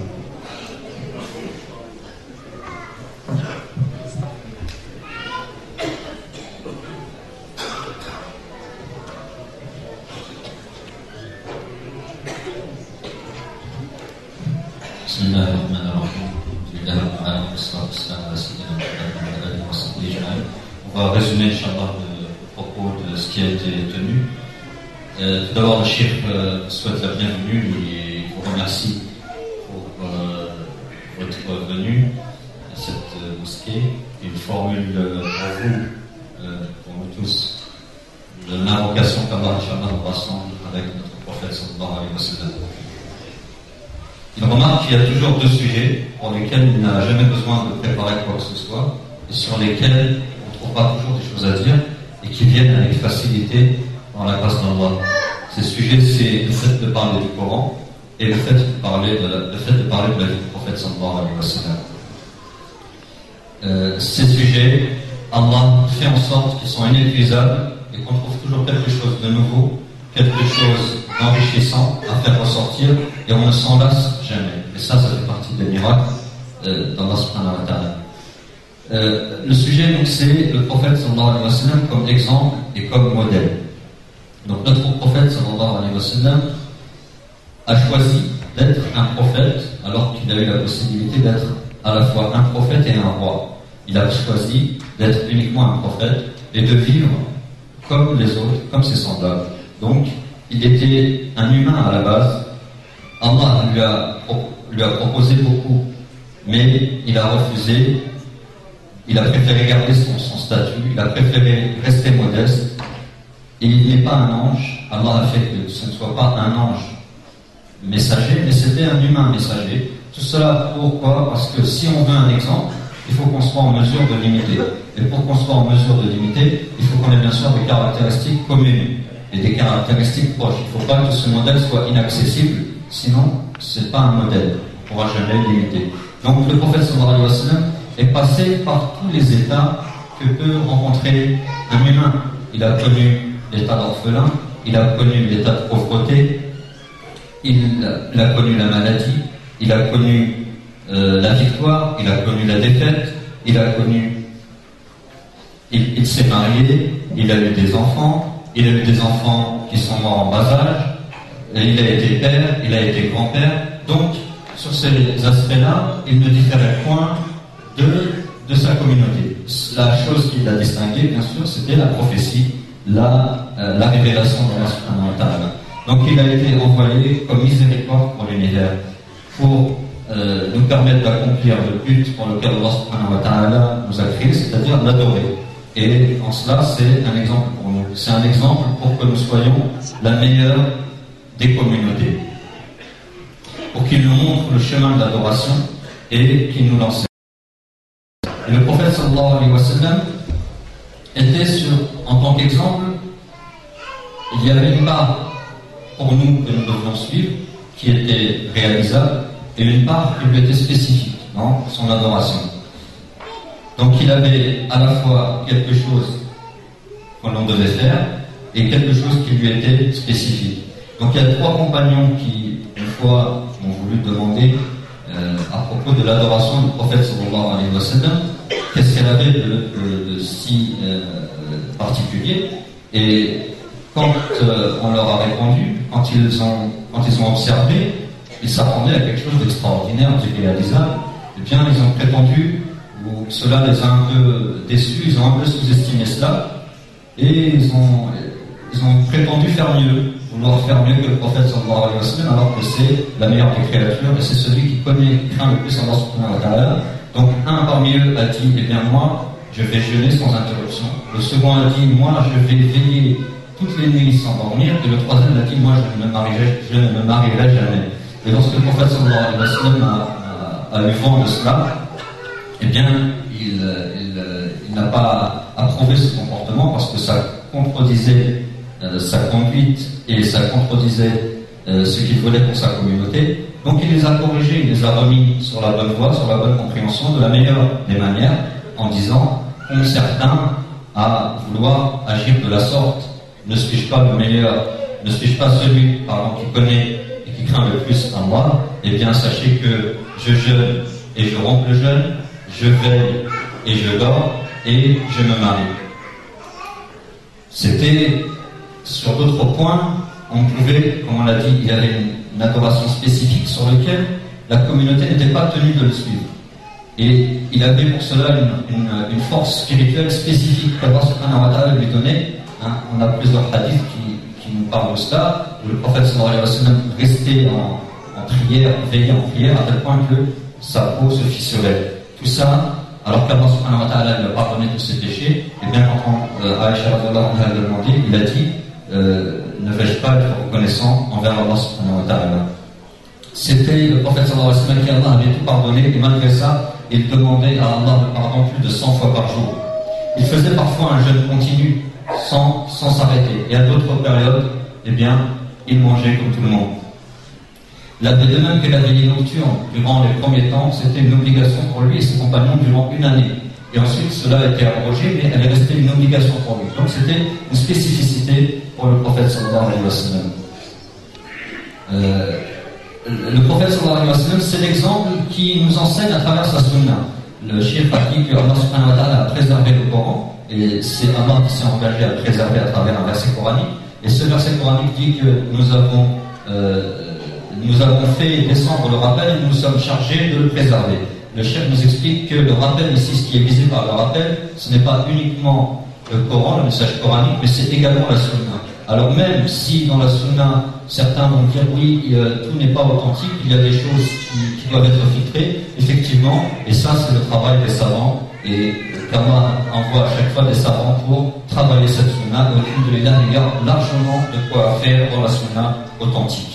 بسم الله الرحمن الرحيم لله رب العالمين والصلاة والسلام على سيدنا محمد وعلى آله وصحبه أجمعين On va résumer, Inch'Allah, le propos de ce qui a été tenu. Euh, tout d'abord, le chef euh, souhaite la bienvenue et vous remercie pour euh, votre venue à cette euh, mosquée. Il formule euh, pour vous, euh, pour nous tous, l'invocation qu'Allah, Inch'Allah, nous rassemble avec notre prophète sallallahu alayhi wa sallam. Il remarque qu'il y a toujours deux sujets pour lesquels il n'a jamais besoin de préparer quoi que ce soit et sur lesquels on trouvera toujours des choses à dire et qui viennent avec facilité dans la grâce d'Allah. Ces sujets, c'est le fait de parler du Coran et le fait de parler de la, le fait de, parler de la vie du prophète sallallahu alayhi wa sallam. Euh, ces sujets, Allah fait en sorte qu'ils sont inépuisables et qu'on trouve toujours quelque chose de nouveau, quelque chose d'enrichissant à faire ressortir et on ne s'en lasse jamais. Et ça, ça fait partie des miracles euh, d'Allah subhanahu wa ta'ala. Euh, le sujet, donc, c'est le prophète sallallahu alayhi wa sallam comme exemple et comme modèle. Donc, notre prophète sallallahu alayhi wa sallam a choisi d'être un prophète alors qu'il a eu la possibilité d'être à la fois un prophète et un roi. Il a choisi d'être uniquement un prophète et de vivre comme les autres, comme ses semblables. Donc, il était un humain à la base. Allah lui a, lui a proposé beaucoup, mais il a refusé. Il a préféré garder son, son statut, il a préféré rester modeste. Et il n'est pas un ange. Allah a fait que ce ne soit pas un ange messager, mais c'était un humain messager. Tout cela pourquoi Parce que si on veut un exemple, il faut qu'on soit en mesure de l'imiter. Et pour qu'on soit en mesure de l'imiter, il faut qu'on ait bien sûr des caractéristiques communes et des caractéristiques proches. Il ne faut pas que ce modèle soit inaccessible, sinon ce n'est pas un modèle. On ne pourra jamais l'imiter. Donc le prophète sallallahu alayhi wa sallam est passé par tous les états que peut rencontrer un humain. Il a connu l'état d'orphelin, il a connu l'état de pauvreté, il, il, a connu la maladie, il a connu euh, la victoire, il a connu la défaite, il a connu. Il, il s'est marié, il a eu des enfants, il a eu des enfants qui sont morts en bas âge, et il a été père, il a été grand-père. Donc, sur ces aspects-là, il ne différait point de, de sa communauté. La chose qui l'a distingué, bien sûr, c'était la prophétie, la, euh, la révélation de Allah Donc, il a été envoyé comme miséricorde pour l'univers, pour euh, nous permettre d'accomplir le but pour lequel Allah nous a créés, c'est-à-dire l'adorer. Et en cela, c'est un exemple pour nous. C'est un exemple pour que nous soyons la meilleure des communautés. Pour qu'il nous montre le chemin de l'adoration et qu'il nous l'enseigne. Et le prophète sallallahu alayhi wa sallam était sur, en tant qu'exemple, il y avait une part pour nous que nous devions suivre qui était réalisable et une part qui lui était spécifique dans son adoration. Donc il avait à la fois quelque chose que l'on devait faire et quelque chose qui lui était spécifique. Donc il y a trois compagnons qui, une fois, m'ont voulu demander euh, à propos de l'adoration du prophète sallallahu alayhi wa sallam, qu'est-ce qu'elle avait de, de, de si euh, particulier. Et quand euh, on leur a répondu, quand ils ont, quand ils ont observé, ils s'attendaient à quelque chose d'extraordinaire, d'irréalisable, eh bien ils ont prétendu ou cela les a un peu déçus, ils ont un peu sous-estimé cela, et ils ont, ils ont prétendu faire mieux, vouloir faire mieux que le prophète sallallahu alayhi wa sallam, alors que c'est la meilleure des créatures, et c'est celui qui connaît, qui craint le plus Allah subhanahu wa ta'ala. Donc un parmi eux a dit, eh bien moi, je vais jeûner sans interruption. Le second a dit, moi, je vais veiller toutes les nuits sans dormir, et le troisième a dit, moi, je ne me marierai, je ne me marierai jamais. Et lorsque le prophète sallallahu alayhi wa sallam a, a, a eu vent de cela, eh bien, il, il, il n'a pas approuvé ce comportement parce que ça contredisait euh, sa conduite et ça contredisait euh, ce qu'il voulait pour sa communauté. Donc il les a corrigés, il les a remis sur la bonne voie, sur la bonne compréhension, de la meilleure des manières, en disant qu'ont certains à vouloir agir de la sorte. Ne suis-je pas le meilleur Ne suis-je pas celui, pardon, qui connaît et qui craint le plus en moi Eh bien, sachez que je jeûne et je romps le jeûne, je veille et je dors et je me marie. C'était sur d'autres points, on pouvait, comme on l'a dit, il y avait une, adoration spécifique sur laquelle la communauté n'était pas tenue de le suivre. Et il avait pour cela une, force spirituelle spécifique qu'Allah subhanahu wa ta'ala lui donnait. Hein, on a plusieurs hadiths qui, qui nous parlent de cela, où le prophète sallallahu alayhi wa sallam restait en, en prière, veillait en prière, à tel point que sa peau se fissurait. Tout ça, alors qu'Allah subhanahu wa ta'ala lui a pardonné tous ses péchés, et bien quand euh, Aïcha a demandé, il a dit euh, ne vais-je pas être reconnaissant envers Allah subhanahu wa ta'ala C'était le prophète sallallahu alayhi wa sallam qui Allah avait tout pardonné, et malgré ça, il demandait à Allah le pardon plus de 100 fois par jour. Il faisait parfois un jeûne continu, sans s'arrêter. Et à d'autres périodes, eh bien, il mangeait comme tout le monde. La, de même que la veillée nocturne, durant les premiers temps, c'était une obligation pour lui et ses compagnons durant une année. Et ensuite, cela a été abrogé, mais elle est restée une obligation pour lui. Donc c'était une spécificité pour le prophète sallallahu alayhi wa sallam. Euh, le prophète sallallahu alayhi wa sallam, c'est l'exemple qui nous enseigne à travers sa sunna. Le chef a dit que Allah subhanahu wa ta'ala a préservé le Coran, et c'est Allah qui s'est engagé à le préserver à travers un verset coranique. Et ce verset coranique dit que nous avons euh, nous avons fait descendre le rappel et nous sommes chargés de le préserver. Le chef nous explique que le rappel ici, ce qui est visé par le rappel, ce n'est pas uniquement le Coran, le message coranique, mais c'est également la sunna. Alors même si dans la sunna, certains vont dire oui, tout n'est pas authentique, il y a des choses qui, doivent être filtrées, effectivement, et ça c'est le travail des savants, et Kama envoie à chaque fois des savants pour travailler cette sunna, donc il y a largement de quoi faire dans la sunna authentique.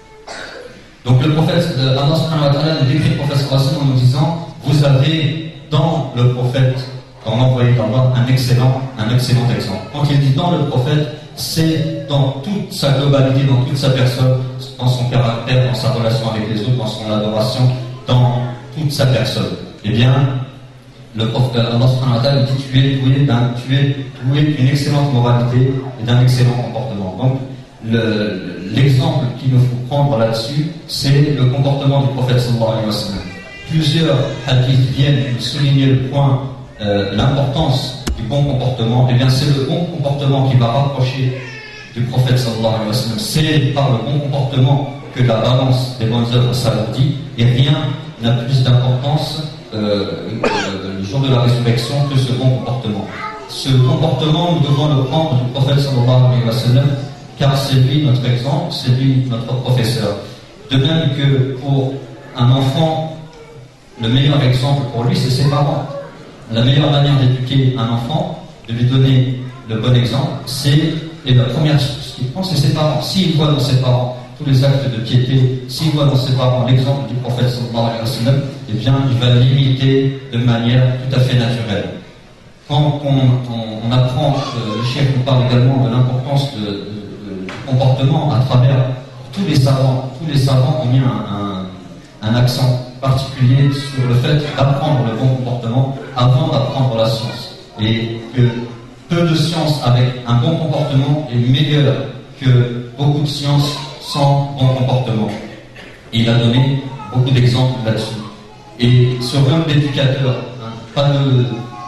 Donc le prophète, euh, Allah subhanahu wa ta'ala décrit le prophète en nous disant Vous avez dans le prophète, dans l'envoyé d'Allah, un excellent, un excellent exemple. Quand il dit dans le prophète, c'est dans toute sa globalité, dans toute sa personne, dans son caractère, dans sa relation avec les autres, dans son adoration, dans toute sa personne. Eh bien, le prophète Allah subhanahu wa ta'ala dit Tu es doué d'un, tu es doué d'une excellente moralité et d'un excellent comportement. Donc, l'exemple qu'il nous faut prendre là-dessus, c'est le comportement du prophète sallallahu alayhi wa sallam. Plusieurs hadiths viennent souligner le point, euh, l'importance du bon comportement. Et eh bien, c'est le bon comportement qui va rapprocher du prophète sallallahu alayhi wa sallam. C'est par le bon comportement que la balance des bonnes œuvres s'alourdit et rien n'a plus d'importance euh, le jour de la résurrection que ce bon comportement. Ce comportement, nous devons le prendre du prophète sallallahu alayhi wa sallam car c'est lui notre exemple, c'est lui notre professeur. De même que pour un enfant, le meilleur exemple pour lui, c'est ses parents. La meilleure manière d'éduquer un enfant, de lui donner le bon exemple, c'est, et la première chose qu'il prend, c'est ses parents. S'il voit dans ses parents tous les actes de piété, s'il voit dans ses parents l'exemple du prophète sallallahu alayhi wa sallam, eh bien, il va l'imiter de manière tout à fait naturelle. Quand on, apprend, euh, le chef nous parle également de l'importance de comportement à travers tous les savants. Tous les savants ont mis un, accent particulier sur le fait d'apprendre le bon comportement avant d'apprendre la science. Et que peu de science avec un bon comportement est meilleur que beaucoup de sciences sans bon comportement. Et il a donné beaucoup d'exemples là-dessus. Et ce rôle d'éducateur, hein, pas de,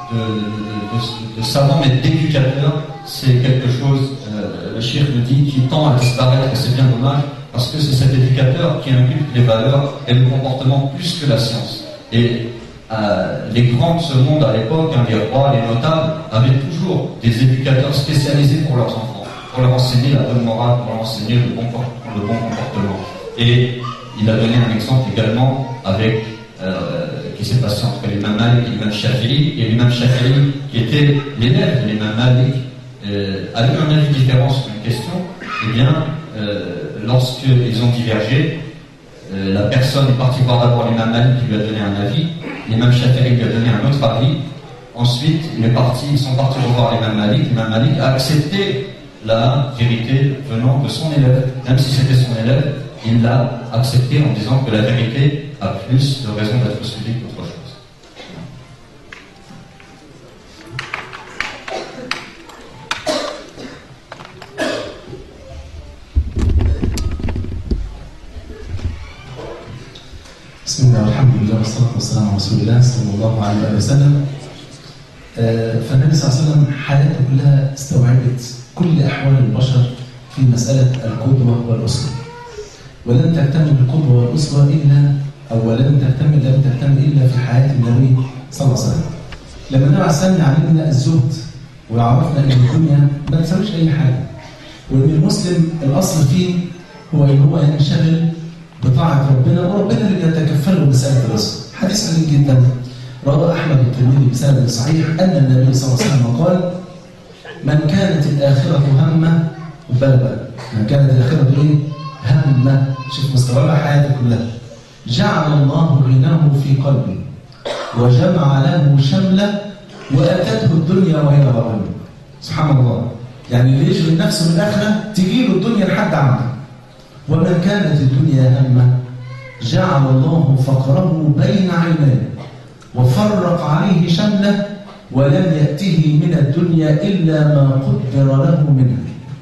de, savant mais d'éducateur, c'est quelque chose euh, le shir nous dit, qui tend à disparaître, et c'est bien dommage, parce que c'est cet éducateur qui inculque les valeurs et le comportement plus que la science. Et euh, les grands de ce monde à l'époque, hein, les rois, les notables, avaient toujours des éducateurs spécialisés pour leurs enfants, pour leur enseigner la bonne morale, pour leur enseigner le bon, le bon comportement. Et il a donné un exemple également avec euh, qui s'est passé entre l'imam Malik et l'imam Shafi'i, et l'imam Shafi'i qui était l'élève de l'imam Malik, euh, a eu un avis différent sur une question, eh bien, euh, lorsqu'ils ont divergé, euh, la personne est partie voir d'abord l'imam Malik qui lui a donné un avis, l'imam Shafi'i lui a donné un autre avis, ensuite il est parti, ils sont partis revoir l'imam Malik, l'imam Malik a accepté la vérité venant de son élève. Même si c'était son élève, il l'a accepté en disant que la vérité a plus de raison d'être suivie qu'autre chose. بسم الله والحمد لله والصلاة والسلام على رسول الله صلى الله عليه وسلم آه، فالنبي صلى الله عليه وسلم حياته كلها استوعبت كل أحوال البشر في مسألة القدوة والأسوة ولن تكتمل القدوة والأسوة إلا أو لن تكتمل لم تكتمل إلا في حياة النبي صلى الله عليه وسلم لما النبي عليه السلام يعلمنا الزهد ويعرفنا أن الدنيا ما تساويش أي حاجة وأن المسلم الأصل فيه هو أن هو ينشغل بطاعة ربنا وربنا اللي يتكفله مسألة الرزق حديث عجيب جدا رواه أحمد الترمذي بسند صحيح أن النبي صلى الله عليه وسلم قال من كانت الآخرة همه بلبل من كانت الآخرة إيه؟ همه شوف مستوى حياته كلها جعل الله غناه في قلبه وجمع له شمله وأتته الدنيا وهي غرام سبحان الله يعني اللي يشغل نفسه بالآخرة تجي له الدنيا لحد عنده ومن كانت الدنيا همه جعل الله فقره بين عينيه وفرق عليه شمله ولم يأته من الدنيا إلا ما قدر له منها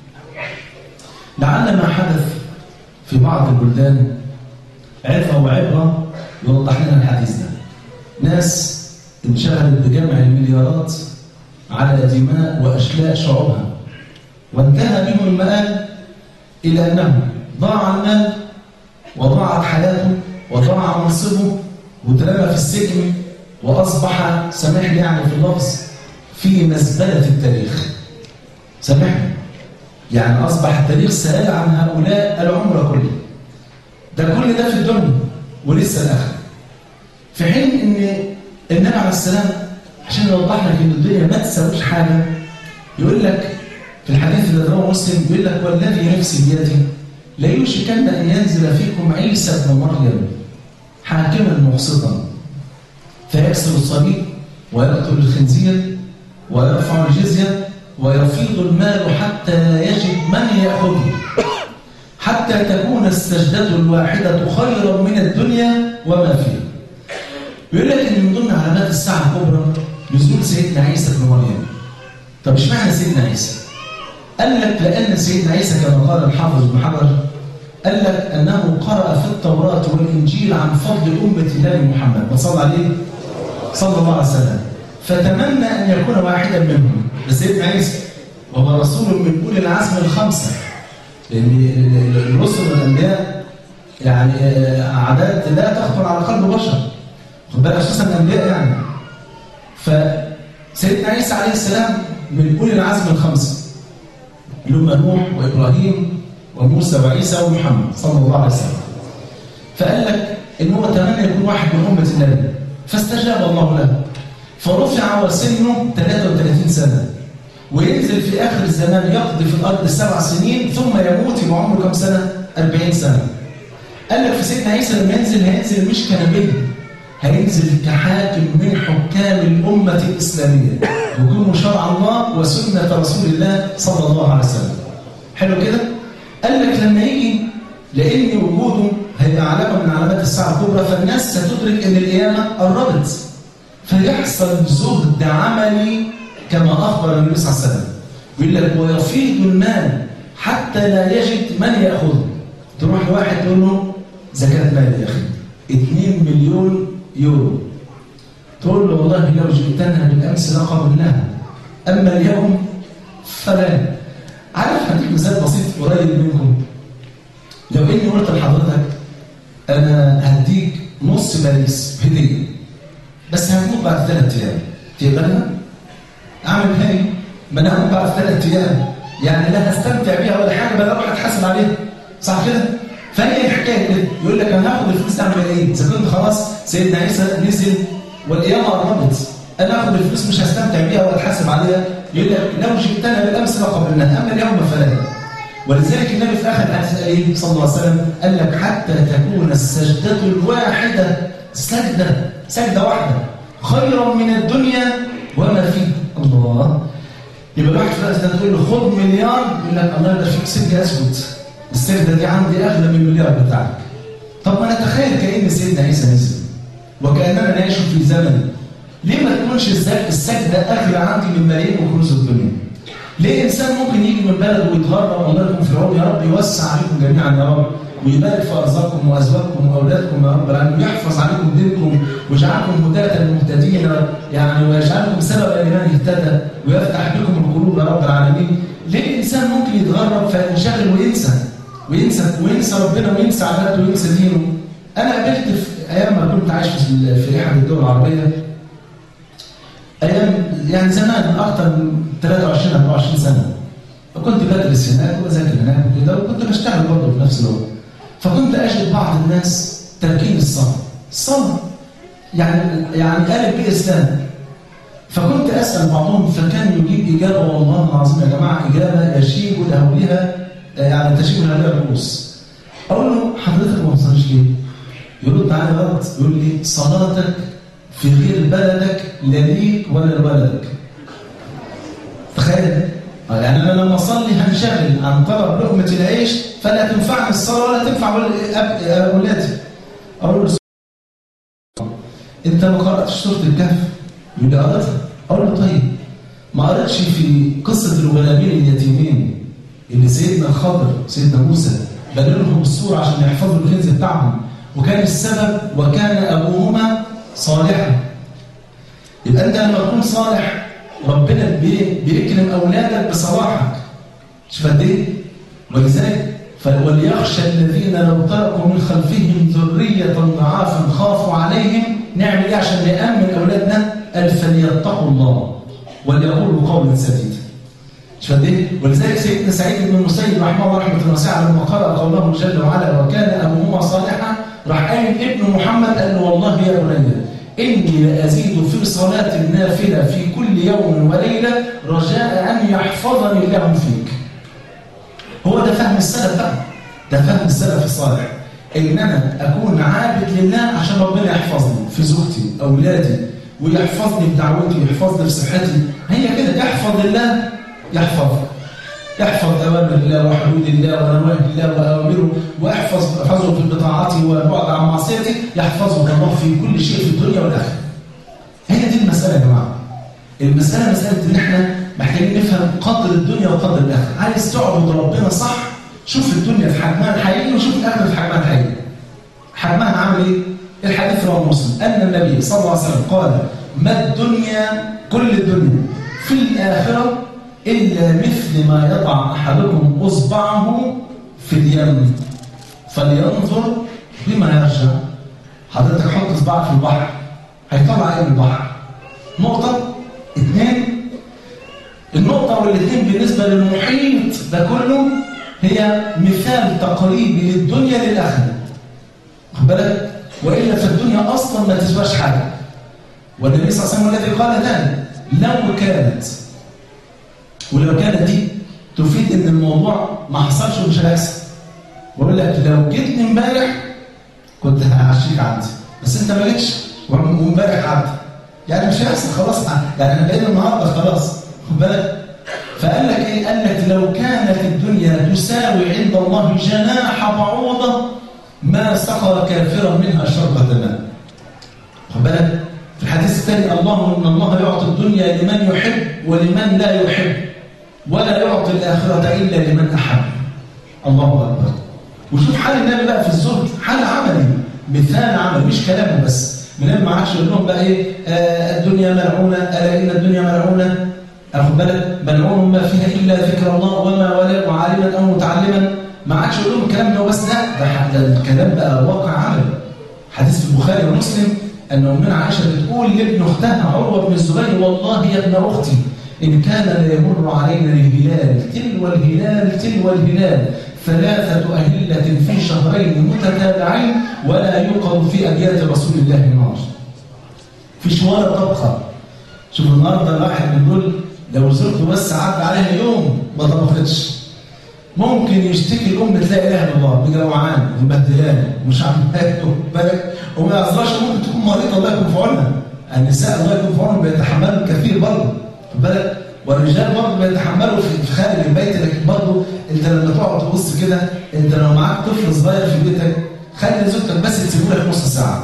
لعل ما حدث في بعض البلدان عظة وعبرة يوضح لنا الحديث ده ناس انشغلت بجمع المليارات على دماء وأشلاء شعوبها وانتهى بهم المآل إلى أنه ضاع المال وضاعت حياته وضاع منصبه واترمى في السجن وأصبح سامحني يعني في اللفظ في مزبلة التاريخ سامحني يعني أصبح التاريخ سائل عن هؤلاء العمر كله ده كل ده في الدنيا ولسه الآخر في حين إن النبي عليه السلام عشان يوضح لك إن الدنيا ما تساويش حاجة يقول لك في الحديث اللي رواه مسلم يقول لك والذي نفسي بيده لا يوشكن أن ينزل فيكم عيسى ابن مريم حاكما مقسطا فيكسر الصليب ويقتل الخنزير ويرفع الجزية ويفيض المال حتى لا يجد من يأخذه حتى تكون السجدة الواحدة خيرا من الدنيا وما فيها يقول لك ان من ضمن علامات الساعة الكبرى نزول سيدنا عيسى ابن مريم طب ايش معنى سيدنا عيسى؟ قال لك لأن سيدنا عيسى كما قال الحافظ ابن حجر قال لك أنه قرأ في التوراة والإنجيل عن فضل أمة النبي محمد وصلى عليه صلى الله عليه وسلم فتمنى أن يكون واحدا منهم سيدنا عيسى وهو رسول من أولي العزم الخمسة لأن الرسل والأنبياء يعني أعداد لا تخطر على قلب بشر خد بالك أساسا الأنبياء يعني فسيدنا عيسى عليه السلام من أولي العزم الخمسة اللي هم نوح وإبراهيم وموسى وعيسى ومحمد صلى الله عليه وسلم فقال لك إن هو تمنى يكون واحد من أمة النبي فاستجاب الله له فرفع وسنه 33 سنة وينزل في آخر الزمان يقضي في الأرض سبع سنين ثم يموت يبقى عمره كم سنة؟ 40 سنة قال لك في سيدنا عيسى لما ينزل هينزل مش كنبي هينزل كحاكم من حكام الأمة الإسلامية يقيم شرع الله وسنة رسول الله صلى الله عليه وسلم حلو كده؟ قال لك لما يجي لأن وجوده هيبقى علامة من علامات الساعة الكبرى فالناس ستدرك أن القيامة قربت فيحصل زهد عملي كما أخبر النبي صلى الله عليه وسلم يقول لك ويفيض المال حتى لا يجد من يأخذه تروح لواحد تقول له زكاة مال يا أخي 2 مليون يورو تقول له والله لو جئتنا بالأمس لقبلناها أما اليوم فلا عارف هديك مثال بسيط قريب منكم لو إني قلت لحضرتك أنا هديك نص باريس هدية بس هتموت بعد ثلاث أيام تقبلها؟ أعمل هاي ما أنا هموت بعد ثلاث أيام يعني لا هستمتع بيها ولا حاجة بل أروح أتحاسب عليها صح كده؟ فهي الحكايه كده يقول لك انا هاخد الفلوس اعمل ايه؟ اذا كنت خلاص سيدنا عيسى نزل والقيامه قربت انا هاخد الفلوس مش هستمتع بيها ولا اتحاسب عليها يقول لك لو جئتنا بالامس لقبلناها اما اليوم فلا ولذلك النبي في اخر الحديث قال ايه صلى الله عليه وسلم قال لك حتى تكون السجده الواحده سجده سجده واحده خيرا من الدنيا وما فيه الله يبقى الواحد في الوقت ده تقول له خد مليار يقول لك الله يبقى فيك سجن اسود السجده دي عندي اغلى من المليار بتاعك طب ما نتخيل كان سيدنا عيسى نزل وكاننا نعيش في زمن ليه ما تكونش السجده اغلى عندي من ملايين وكنوز الدنيا ليه انسان ممكن يجي من بلده ويتغرب الله يكون في العون يا رب يوسع عليكم جميعا يا رب ويبارك في ارزاقكم وازواجكم واولادكم يا رب العالمين ويحفظ عليكم دينكم ويجعلكم هداة المهتدين يعني ويجعلكم سببا لمن اهتدى ويفتح بكم القلوب يا رب العالمين ليه الانسان ممكن يتغرب فينشغل وينسى وينسى وينسى ربنا وينسى عبادته وينسى دينه انا قابلت في ايام ما كنت عايش في في احد الدول العربيه ايام يعني زمان اكثر من 23 24 سنه فكنت بدرس هناك وبذاكر هناك وكده وكنت بشتغل برضه في نفس الوقت فكنت اجد بعض الناس تركين الصلاه الصلاه يعني يعني قالب باسلام فكنت اسال بعضهم فكان يجيب اجابه والله العظيم يا جماعه اجابه يشيب لاهولها يعني تشيب لاهولها الرؤوس اقول له حضرتك ما بتصليش ليه؟ يرد علي غلط يقول لي صلاتك في غير بلدك لا ليك ولا لبلدك تخيل يعني انا لما اصلي هنشغل عن طلب لقمه العيش فلا تنفعني الصلاه ولا تنفع اولادي اقول له انت ما قراتش سوره الكهف يقول لي قراتها اقول له طيب ما قراتش في قصه الغلامين اليتيمين اللي سيدنا الخضر سيدنا موسى بنى لهم السور عشان يحفظوا الكنز بتاعهم وكان السبب وكان ابوهما صالحا يبقى انت لما تكون صالح ربنا بيكرم اولادك بصلاحك شوف قد ايه ولذلك وليخشى الذين لو تركوا من خلفهم ذريه ضعافا خافوا عليهم نعمل ايه عشان نامن اولادنا قال فليتقوا الله وليقولوا قولا سديدا شوف قد ايه ولذلك سيدنا سعيد بن المسيب رحمه الله رحمه واسعه لما قرأ قوله جل وعلا وكان ابوهما صالحا راح قايل ابن محمد قال له والله يا بني إني لأزيد في صلاة النافلة في كل يوم وليلة رجاء أن يحفظني الله فيك هو ده فهم السلف بقى ده فهم السلف الصالح إن أنا أكون عابد لله عشان ربنا يحفظني في زوجتي أولادي ويحفظني بدعوتي ويحفظني في صحتي هي كده احفظ الله يحفظك يحفظ أوامر الله وحدود الله ونواهي الله وأوامره ويحفظ احفظه بطاعته والبعد عن معصيته يحفظه الله في كل شيء في الدنيا والآخرة. هي دي المسألة يا جماعة. المسألة مسألة إن إحنا محتاجين نفهم قدر الدنيا وقدر الآخرة. عايز تعبد ربنا صح شوف الدنيا في حجمها الحقيقي وشوف الآخرة في حجمها الحقيقي. حجمها عامل إيه؟ الحديث رواه مسلم أن النبي صلى الله عليه وسلم قال ما الدنيا كل الدنيا في الآخرة إلا مثل ما يضع أحدكم أصبعه في اليم فلينظر بما يرجع حضرتك حط إصبعك في البحر هيطلع إيه من البحر؟ نقطة اثنين النقطة والاثنين بالنسبة للمحيط ده كله هي مثال تقريبي للدنيا للآخرة خد بالك وإلا فالدنيا أصلا ما تسواش حاجة والنبي صلى الله عليه وسلم الذي قال ذلك لو كانت ولو كانت دي تفيد ان الموضوع ما حصلش ومش هيحصل بقول لك لو جيتني امبارح كنت هعشيك عندي بس انت ما جيتش وامبارح عدى يعني مش هيحصل خلاص يعني احنا بقينا النهارده خلاص خد بالك فقال لك ايه؟ قال لك لو كانت الدنيا تساوي عند الله جناح بعوضه ما سقى كافرا منها شربة ماء. خد بالك؟ في الحديث الثاني الله ان الله يعطي الدنيا لمن يحب ولمن لا يحب ولا يعطي الآخرة إلا لمن أحب الله أكبر وشوف حال النبي بقى في الزهد حال عملي مثال عملي مش كلامه بس من ما عادش يقول لهم بقى ايه آه الدنيا ملعونه الا ان الدنيا ملعونه اخد بالك ملعون ما فيها الا ذكر الله وما ولا وعالما او متعلما ما عادش يقول لهم الكلام ده بس لا ده, ده الكلام بقى واقع عملي حديث في البخاري ومسلم ان امنا عائشه بتقول لابن اختها عروه بن الزبير والله يا ابن اختي إن كان ليمر علينا الهلال تلو الهلال تلو الهلال ثلاثة أهلة في شهرين متتابعين ولا يوقظ في أبيات رسول الله نار في شوارع طبخة شوف النهارده الواحد بيقول لو زرته بس عدى عليها يوم ما طبختش ممكن يشتكي الام تلاقي اله الا الله بجوعان ومبهدلان ومش عارف بالك وما يعذرش ممكن تكون مريضه الله يكون في عونها النساء الله يكون في عونهم بيتحملوا الكثير برضه بالك والرجال برضه بيتحملوا في خارج البيت لكن برضه انت لما تقعد تبص كده انت لو معاك طفل صغير في بيتك خلي زوجتك بس تسيبه لك نص ساعه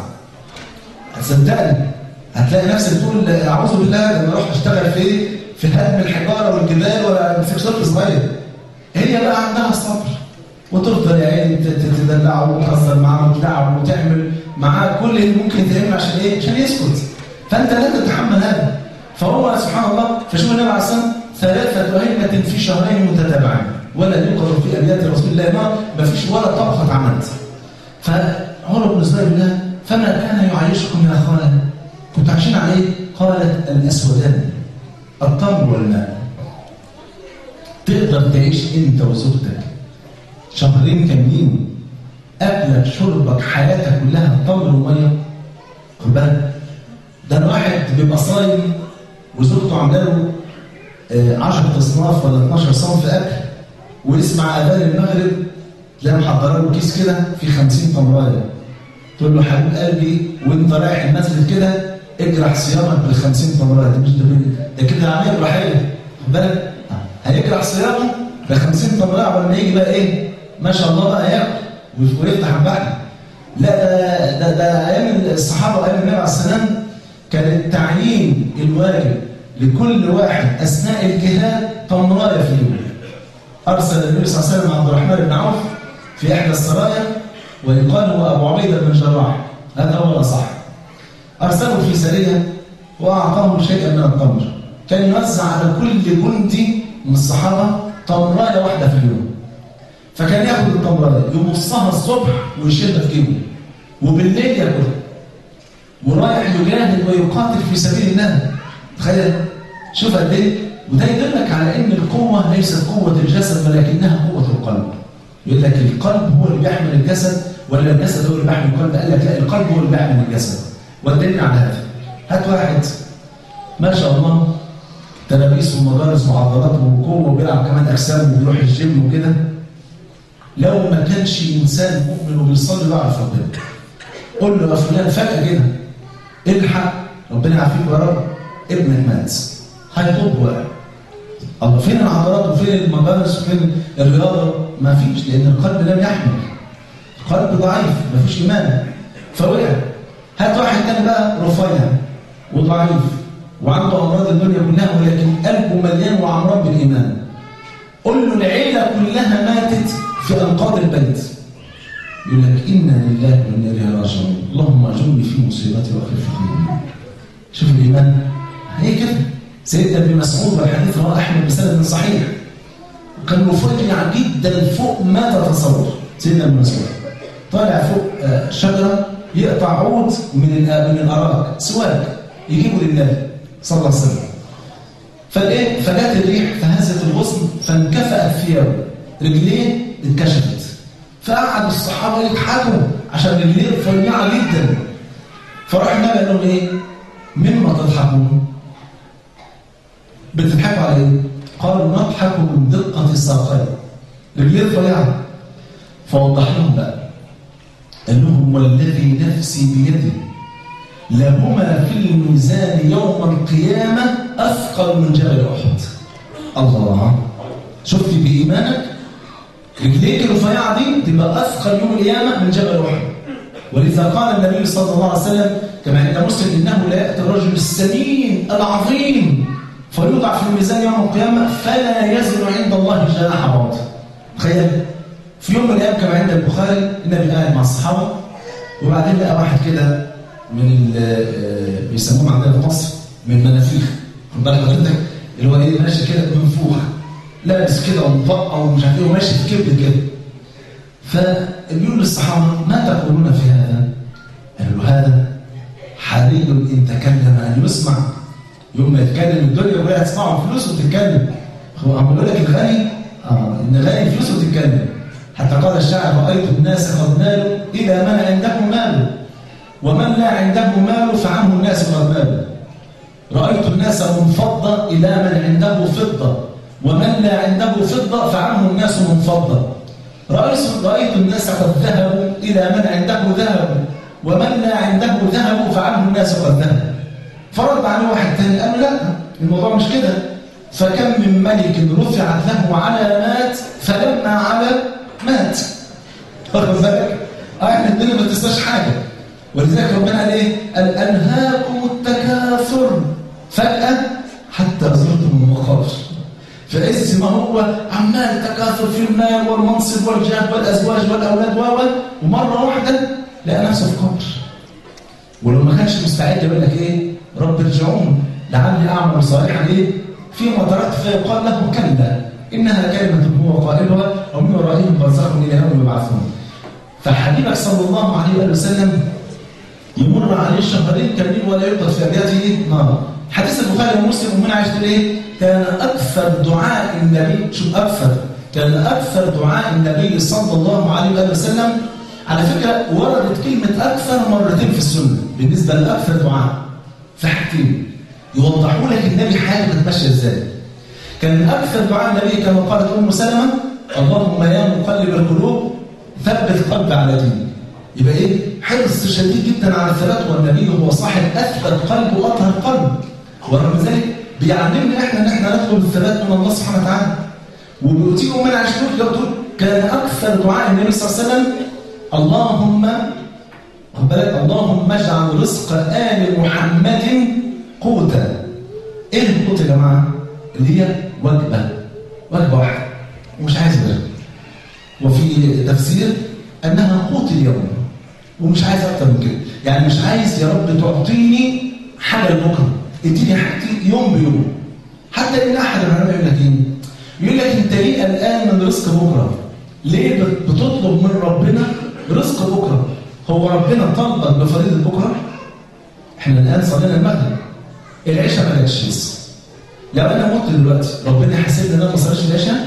صدقني هتلاقي نفسك تقول اعوذ بالله لما اروح اشتغل في في هدم الحجاره والجبال ولا امسك طفل صغير هي بقى عندها الصبر وتفضل يا عيني تدلعه وتهزر معاه وتلعب وتعمل معاه كل اللي ممكن تعمل عشان ايه؟ عشان يسكت فانت لا تتحمل هذا فهو سبحان الله فشوف النبي عليه الصلاه ثلاثه ائمه في شهرين متتابعين ولا يقر في ابيات رسول الله ما ما فيش ولا طبخه عملت فعمر بن الزبير بالله فما كان يعيشكم يا اخوانا كنت عايشين على ايه؟ قالت الاسودان التمر والماء تقدر تعيش انت وزوجتك شهرين كاملين اكلك شربك حياتك كلها تمر وميه خد بالك ده الواحد بيبقى صايم وزوجته عامله له 10 اصناف ولا 12 صنف اكل ويسمع اذان المغرب تلاقي محضره له كيس كده في 50 تمرايه تقول له حبيب قلبي وانت رايح المسجد كده اجرح صيامك بال 50 تمرايه ده مش ده كده عمليه ابراهيميه خد بالك هيجرح صيامه ب 50 تمرايه قبل ما يجي بقى ايه ما شاء الله بقى ياكل ويفتح البحر لا ده ده ده ايام الصحابه وايام النبي عليه السلام كان التعيين الواجب لكل واحد اثناء الجهاد تمرايه في اليوم ارسل النبي صلى الله عليه وسلم عبد الرحمن بن عوف في احدى السرايا ويقال هو ابو عبيده بن جراح هذا هو الاصح ارسله في سريه واعطاه شيئا من التمر كان يوزع على كل جندي من الصحابه تمرايه واحده في اليوم فكان ياخد التمرايه يمصها الصبح ويشيلها في جيبه وبالليل ياكلها ورايح يجاهد ويقاتل في سبيل الله تخيل شوف قد ايه وده يدلك على ان القوه ليست قوه الجسد ولكنها قوه القلب يقول لك القلب هو اللي بيحمل الجسد ولا الجسد هو اللي بيحمل القلب قال لك لا القلب هو اللي بيحمل الجسد والدليل على هذا هات واحد ما شاء الله تلابيس ومدارس وعضلات وقوه وبيلعب كمان اجسام وبيروح الجيم وكده لو ما كانش انسان مؤمن وبيصلي بيعرف ربنا قول له يا فلان فجاه كده الحق ربنا يعافيك يا رب ابنك مات هيطب واقع الله فين العضلات وفين المدارس وفين الرياضه ما فيش لان القلب لم يحمل القلب ضعيف ما فيش ايمان فوقع هات واحد تاني بقى رفيع وضعيف وعنده امراض الدنيا كلها ولكن قلبه مليان وعمران بالايمان قول له العيله كلها ماتت في انقاض البيت يقول لك انا لله وانا اليه راجعون اللهم اجرني في مصيبتي واخف خيري شوف الايمان هي كده سيدنا ابن مسعود والحديث رواه احمد بسند صحيح وكان مفاجئ جدا فوق ما تتصور سيدنا ابن مسعود طالع فوق شجره يقطع عود من من الاراك سواك يجيبه للنبي صلى الله عليه وسلم فالايه فجت الريح فهزت الغصن فانكفأت ثيابه رجليه انكشفت فقعد الصحابه يضحكوا عشان رجليه رفيعه جدا فراح النبي قال لهم ايه؟ مما تضحكون؟ بتضحكوا على ايه؟ قالوا نضحك من دقه الساقين رجليه رفيعه فوضح لهم بقى قال لهم والذي نفسي بيده لهما في الميزان يوم القيامه اثقل من جبل احد الله شفت بايمانك رجليك الرفيعه دي تبقى اثقل يوم القيامه من جبل احد ولذا قال النبي صلى الله عليه وسلم كما عند مسلم انه لا ياتي الرجل السمين العظيم فيوضع في الميزان يوم القيامه فلا يزن عند الله جناح بعوض تخيل في يوم من الايام كما عند البخاري النبي قاعد مع الصحابه وبعدين لقى واحد كده من بيسموهم عندنا في مصر من منافيخ خد بالك حضرتك اللي هو ايه ماشي كده منفوخ لابس كده ومطقع ومش عارف ايه وماشي في كبد كده فبيقول للصحابه ما تقولون في هذا؟ قالوا له هذا حري ان تكلم ان يسمع يوم ما يتكلم الدنيا وهي هتسمعه فلوس وتتكلم هو عم بقول لك الغني اه ان غني فلوس وتتكلم حتى قال الشاعر رايت الناس قد مالوا الى من عنده مال ومن لا عنده مال فعنه الناس قد مالوا رايت الناس منفضه الى من عنده فضه ومن لا عنده فضة فعنه الناس منفضة رأيت, رأيت الناس قد ذهبوا إلى من عنده ذهب ومن لا عنده ذهب فعنه الناس قد ذهب فرد عليه واحد تاني قال لا الموضوع مش كده فكم من ملك رفعت له علامات فلما على مات واخد بالك؟ اه احنا الدنيا ما تنساش حاجه ولذلك ربنا قال ايه؟ قال انهاكم التكاثر فجاه حتى زرتم المقابر في عز ما هو عمال تكاثر في المال والمنصب والجاه والازواج والاولاد و ومره واحده لقى نفسه في قبر ولو ما كانش مستعد يقول لك ايه؟ رب ارجعون لعلي اعمل صالحا ايه؟ فيما تركت فيقال له كلا انها كلمه هو قائلها ومن ورائهم برزخ الى يوم يبعثون فحبيبك صلى الله عليه وآله وسلم يمر عليه شهرين كاملين ولا يوقد في ابياته نار حديث البخاري ومسلم ومن عايش تقول ايه؟ كان اكثر دعاء النبي شوف اكثر كان اكثر دعاء النبي صلى الله عليه وآله وسلم على فكره وردت كلمه اكثر مرتين في السنه بالنسبه لاكثر دعاء في حاجتين يوضحوا لك النبي حياته كانت ماشيه ازاي كان اكثر دعاء النبي كما قالت ام سلمه اللهم يا مقلب القلوب ثبت قلبي على دينك يبقى ايه حرص شديد جدا على الثبات والنبي هو صاحب اثبت قلب واطهر قلب ورغم ذلك بيعلمنا احنا ان احنا ندخل الثبات من الله سبحانه وتعالى وبيؤتيكم من عشتوك لو تقول كان اكثر دعاء النبي صلى الله عليه وسلم اللهم خد بالك اللهم اجعل رزق ال محمد قوتا ايه القوت يا جماعه اللي هي وجبه وجبه واحده ومش عايز غيرها وفي تفسير انها قوت اليوم ومش عايز اكتر من كده يعني مش عايز يا رب تعطيني حاجه لبكره اديني حاجتي يوم بيوم حتى ان احد العلماء يقول لك ايه يقول لك انت ليه قلقان من رزق بكره ليه بتطلب من ربنا رزق بكره هو ربنا طلبك بفريضه بكره احنا الان صلينا المغرب العشاء ما جاتش لسه لو انا مت دلوقتي ربنا يحاسبني ان انا ما صليتش العشاء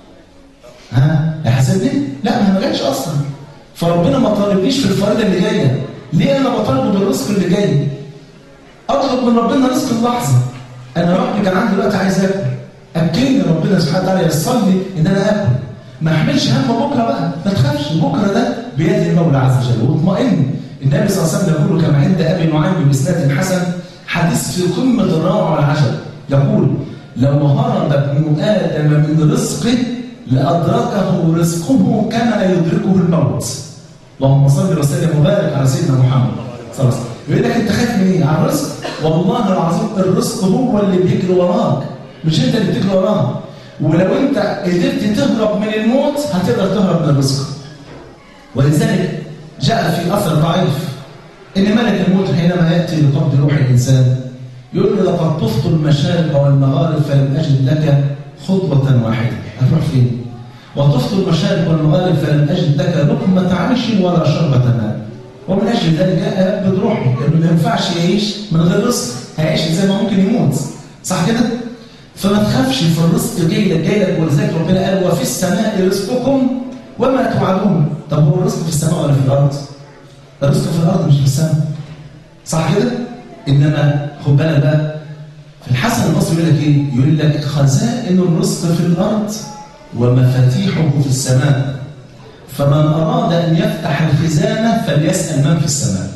ها هيحاسبني لا ما جاتش اصلا فربنا ما طالبنيش في الفريضه اللي جايه ليه انا بطالبه بالرزق اللي جاي اطلب من ربنا رزق اللحظه انا ربي كان عندي دلوقتي عايز اكل اكلني ربنا سبحانه وتعالى يصل لي ان انا اكل ما احملش هم بكره بقى ما تخافش بكره ده بيد المولى عز وجل واطمئن النبي صلى الله عليه وسلم يقول كما عند ابي نعيم باسناد حسن حديث في قمه الروعه والعجب يقول لو هرب ابن ادم من رزقه لادركه رزقه كما يدركه الموت اللهم صل وسلم وبارك على سيدنا محمد صلى الله عليه وسلم يقول لك انت خايف من ايه؟ على الرزق والله العظيم الرزق هو اللي بيجري وراك مش انت اللي بتجري وراه ولو انت قدرت تهرب من الموت هتقدر تهرب من الرزق ولذلك جاء في اثر ضعيف ان ملك الموت حينما ياتي لقبض روح الانسان يقول له لقد طفت المشارق والمغارب فلم اجد لك خطوه واحده هتروح فين؟ وطفت المشارق والمغارب فلم اجد لك لقمه عيش ولا شربه ماء ومن اجل ذلك جاء بروحه لانه ما ينفعش يعيش من غير رزق هيعيش زي ما ممكن يموت صح كده؟ فما تخافش في الرزق جاي لك جاي لك ولذلك ربنا قال وفي السماء رزقكم وما توعدون طب هو الرزق في السماء ولا في الارض؟ الرزق في الارض مش في السماء صح كده؟ انما خد بالك بقى في الحسن البصري يقول لك ايه؟ يقول لك خزائن الرزق في الارض ومفاتيحه في السماء فمن اراد ان يفتح الخزانه فليسال من في السماء.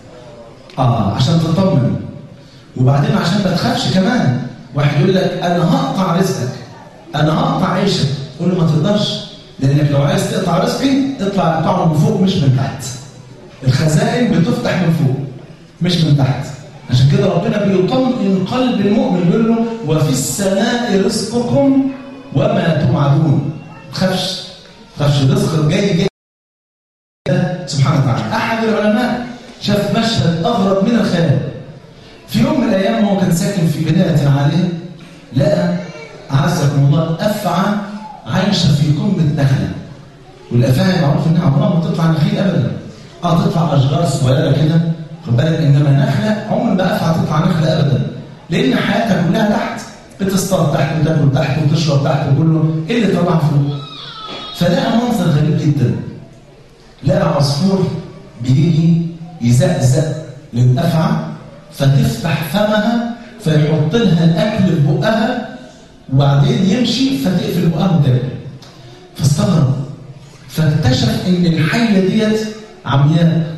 اه عشان تطمن وبعدين عشان ما تخافش كمان واحد يقول لك انا هقطع رزقك انا هقطع عيشك قول له ما تقدرش لانك لو عايز تقطع رزقي اطلع اقطعه من فوق مش من تحت الخزائن بتفتح من فوق مش من تحت عشان كده ربنا بيطمئن قلب المؤمن يقول له وفي السماء رزقكم وما توعدون ما تخافش ما تخافش الرزق جاي جاي سبحانه وتعالى احد العلماء شاف مشهد اغرب من الخيال في يوم من الايام هو كان ساكن في بنايه عاليه لقى اعزكم الله افعى عايشه في قمه نخله والافاعي معروف انها عمرها ما تطلع نخيل ابدا اه تطلع اشجار صغيره كده خد بالك انما نخله عمر ما افعى تطلع نخله ابدا لان حياتها كلها تحت بتصطاد تحت وتاكل تحت وتشرب تحت وكله ايه اللي طلع فوق فلقى منظر غريب جدا لقى عصفور بيجي يزقزق للافعى فتفتح فمها فيحط لها الاكل في بقها وبعدين يمشي فتقفل بقها وتاكل فاستغرب فاكتشف ان الحيه ديت عمياء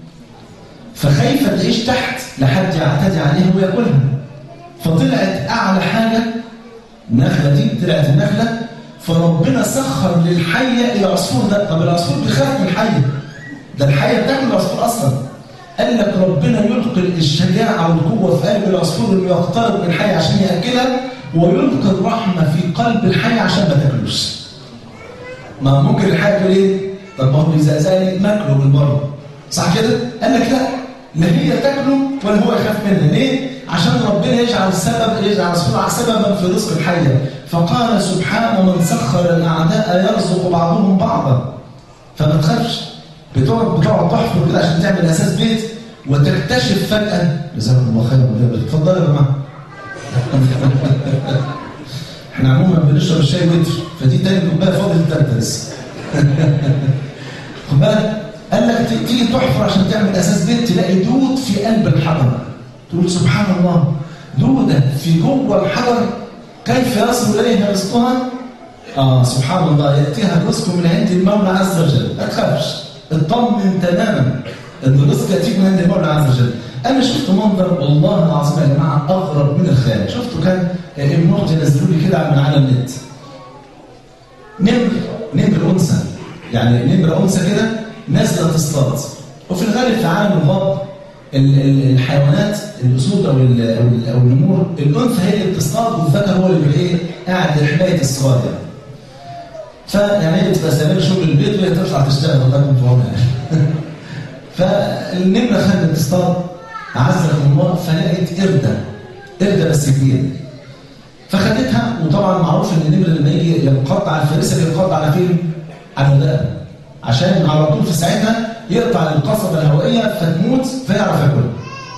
فخايفه تعيش تحت لحد يعتدي عليها وياكلها فطلعت اعلى حاجه النخلة دي طلعت النخلة فربنا سخر للحية العصفور ده طب العصفور بيخاف من الحية ده الحية بتاكل العصفور أصلا قال لك ربنا يلقي الشجاعة والقوة في قلب العصفور انه يقترب من الحية عشان يأكلها ويلقي الرحمة في قلب الحية عشان ما تاكلوش ما ممكن الحية تقول ايه؟ طب ما هو بيزقزقني ماكله من بره صح كده؟ قال لك لا لا هي تاكله ولا هو يخاف منها ليه؟ عشان ربنا يجعل سبب يجعل سبحانه سببا في رزق الحية فقال سبحانه من سخر الأعداء يرزق بعضهم بعضا فما تخافش بتقعد بتقعد تحفر كده عشان تعمل أساس بيت وتكتشف فجأة جزاكم الله خيرا اتفضلوا يا جماعة احنا عموما بنشرب الشاي وتر فدي تاني كوبايه فاضل التالتة لسه خد بالك قال لك تيجي تحفر عشان تعمل اساس بيت تلاقي دود في قلب الحجر تقول سبحان الله دودة في جوه الحجر كيف يصل اليها رزقها؟ اه سبحان الله ياتيها الرزق من عند المولى عز وجل ما تخافش اطمن تماما ان الرزق ياتيك من عند المولى عز وجل انا شفت منظر والله العظيم يا جماعه اغرب من الخيال شفته كان ابن اختي نزلوا لي كده من على النت نمر نمر انثى يعني نمره انثى كده نازله تصطاد وفي الغالب في عالم الغاب الحيوانات الاسود او او النمور الانثى هي اللي بتصطاد والذكر هو اللي ايه قاعد لحمايه الصغار يعني فيعني هي بتبقى ساميه شغل البيت وهي تطلع تشتغل الله يكون في عونها فالنمره خدت تصطاد عزكم الله فلقت قرده قرده بس كبيره فخدتها وطبعا معروف ان النمر لما يجي ينقض على الفريسه بينقض على فين؟ على الرقبه عشان على طول في ساعتها يقطع القصبه الهوائيه فتموت فيعرف ياكلها.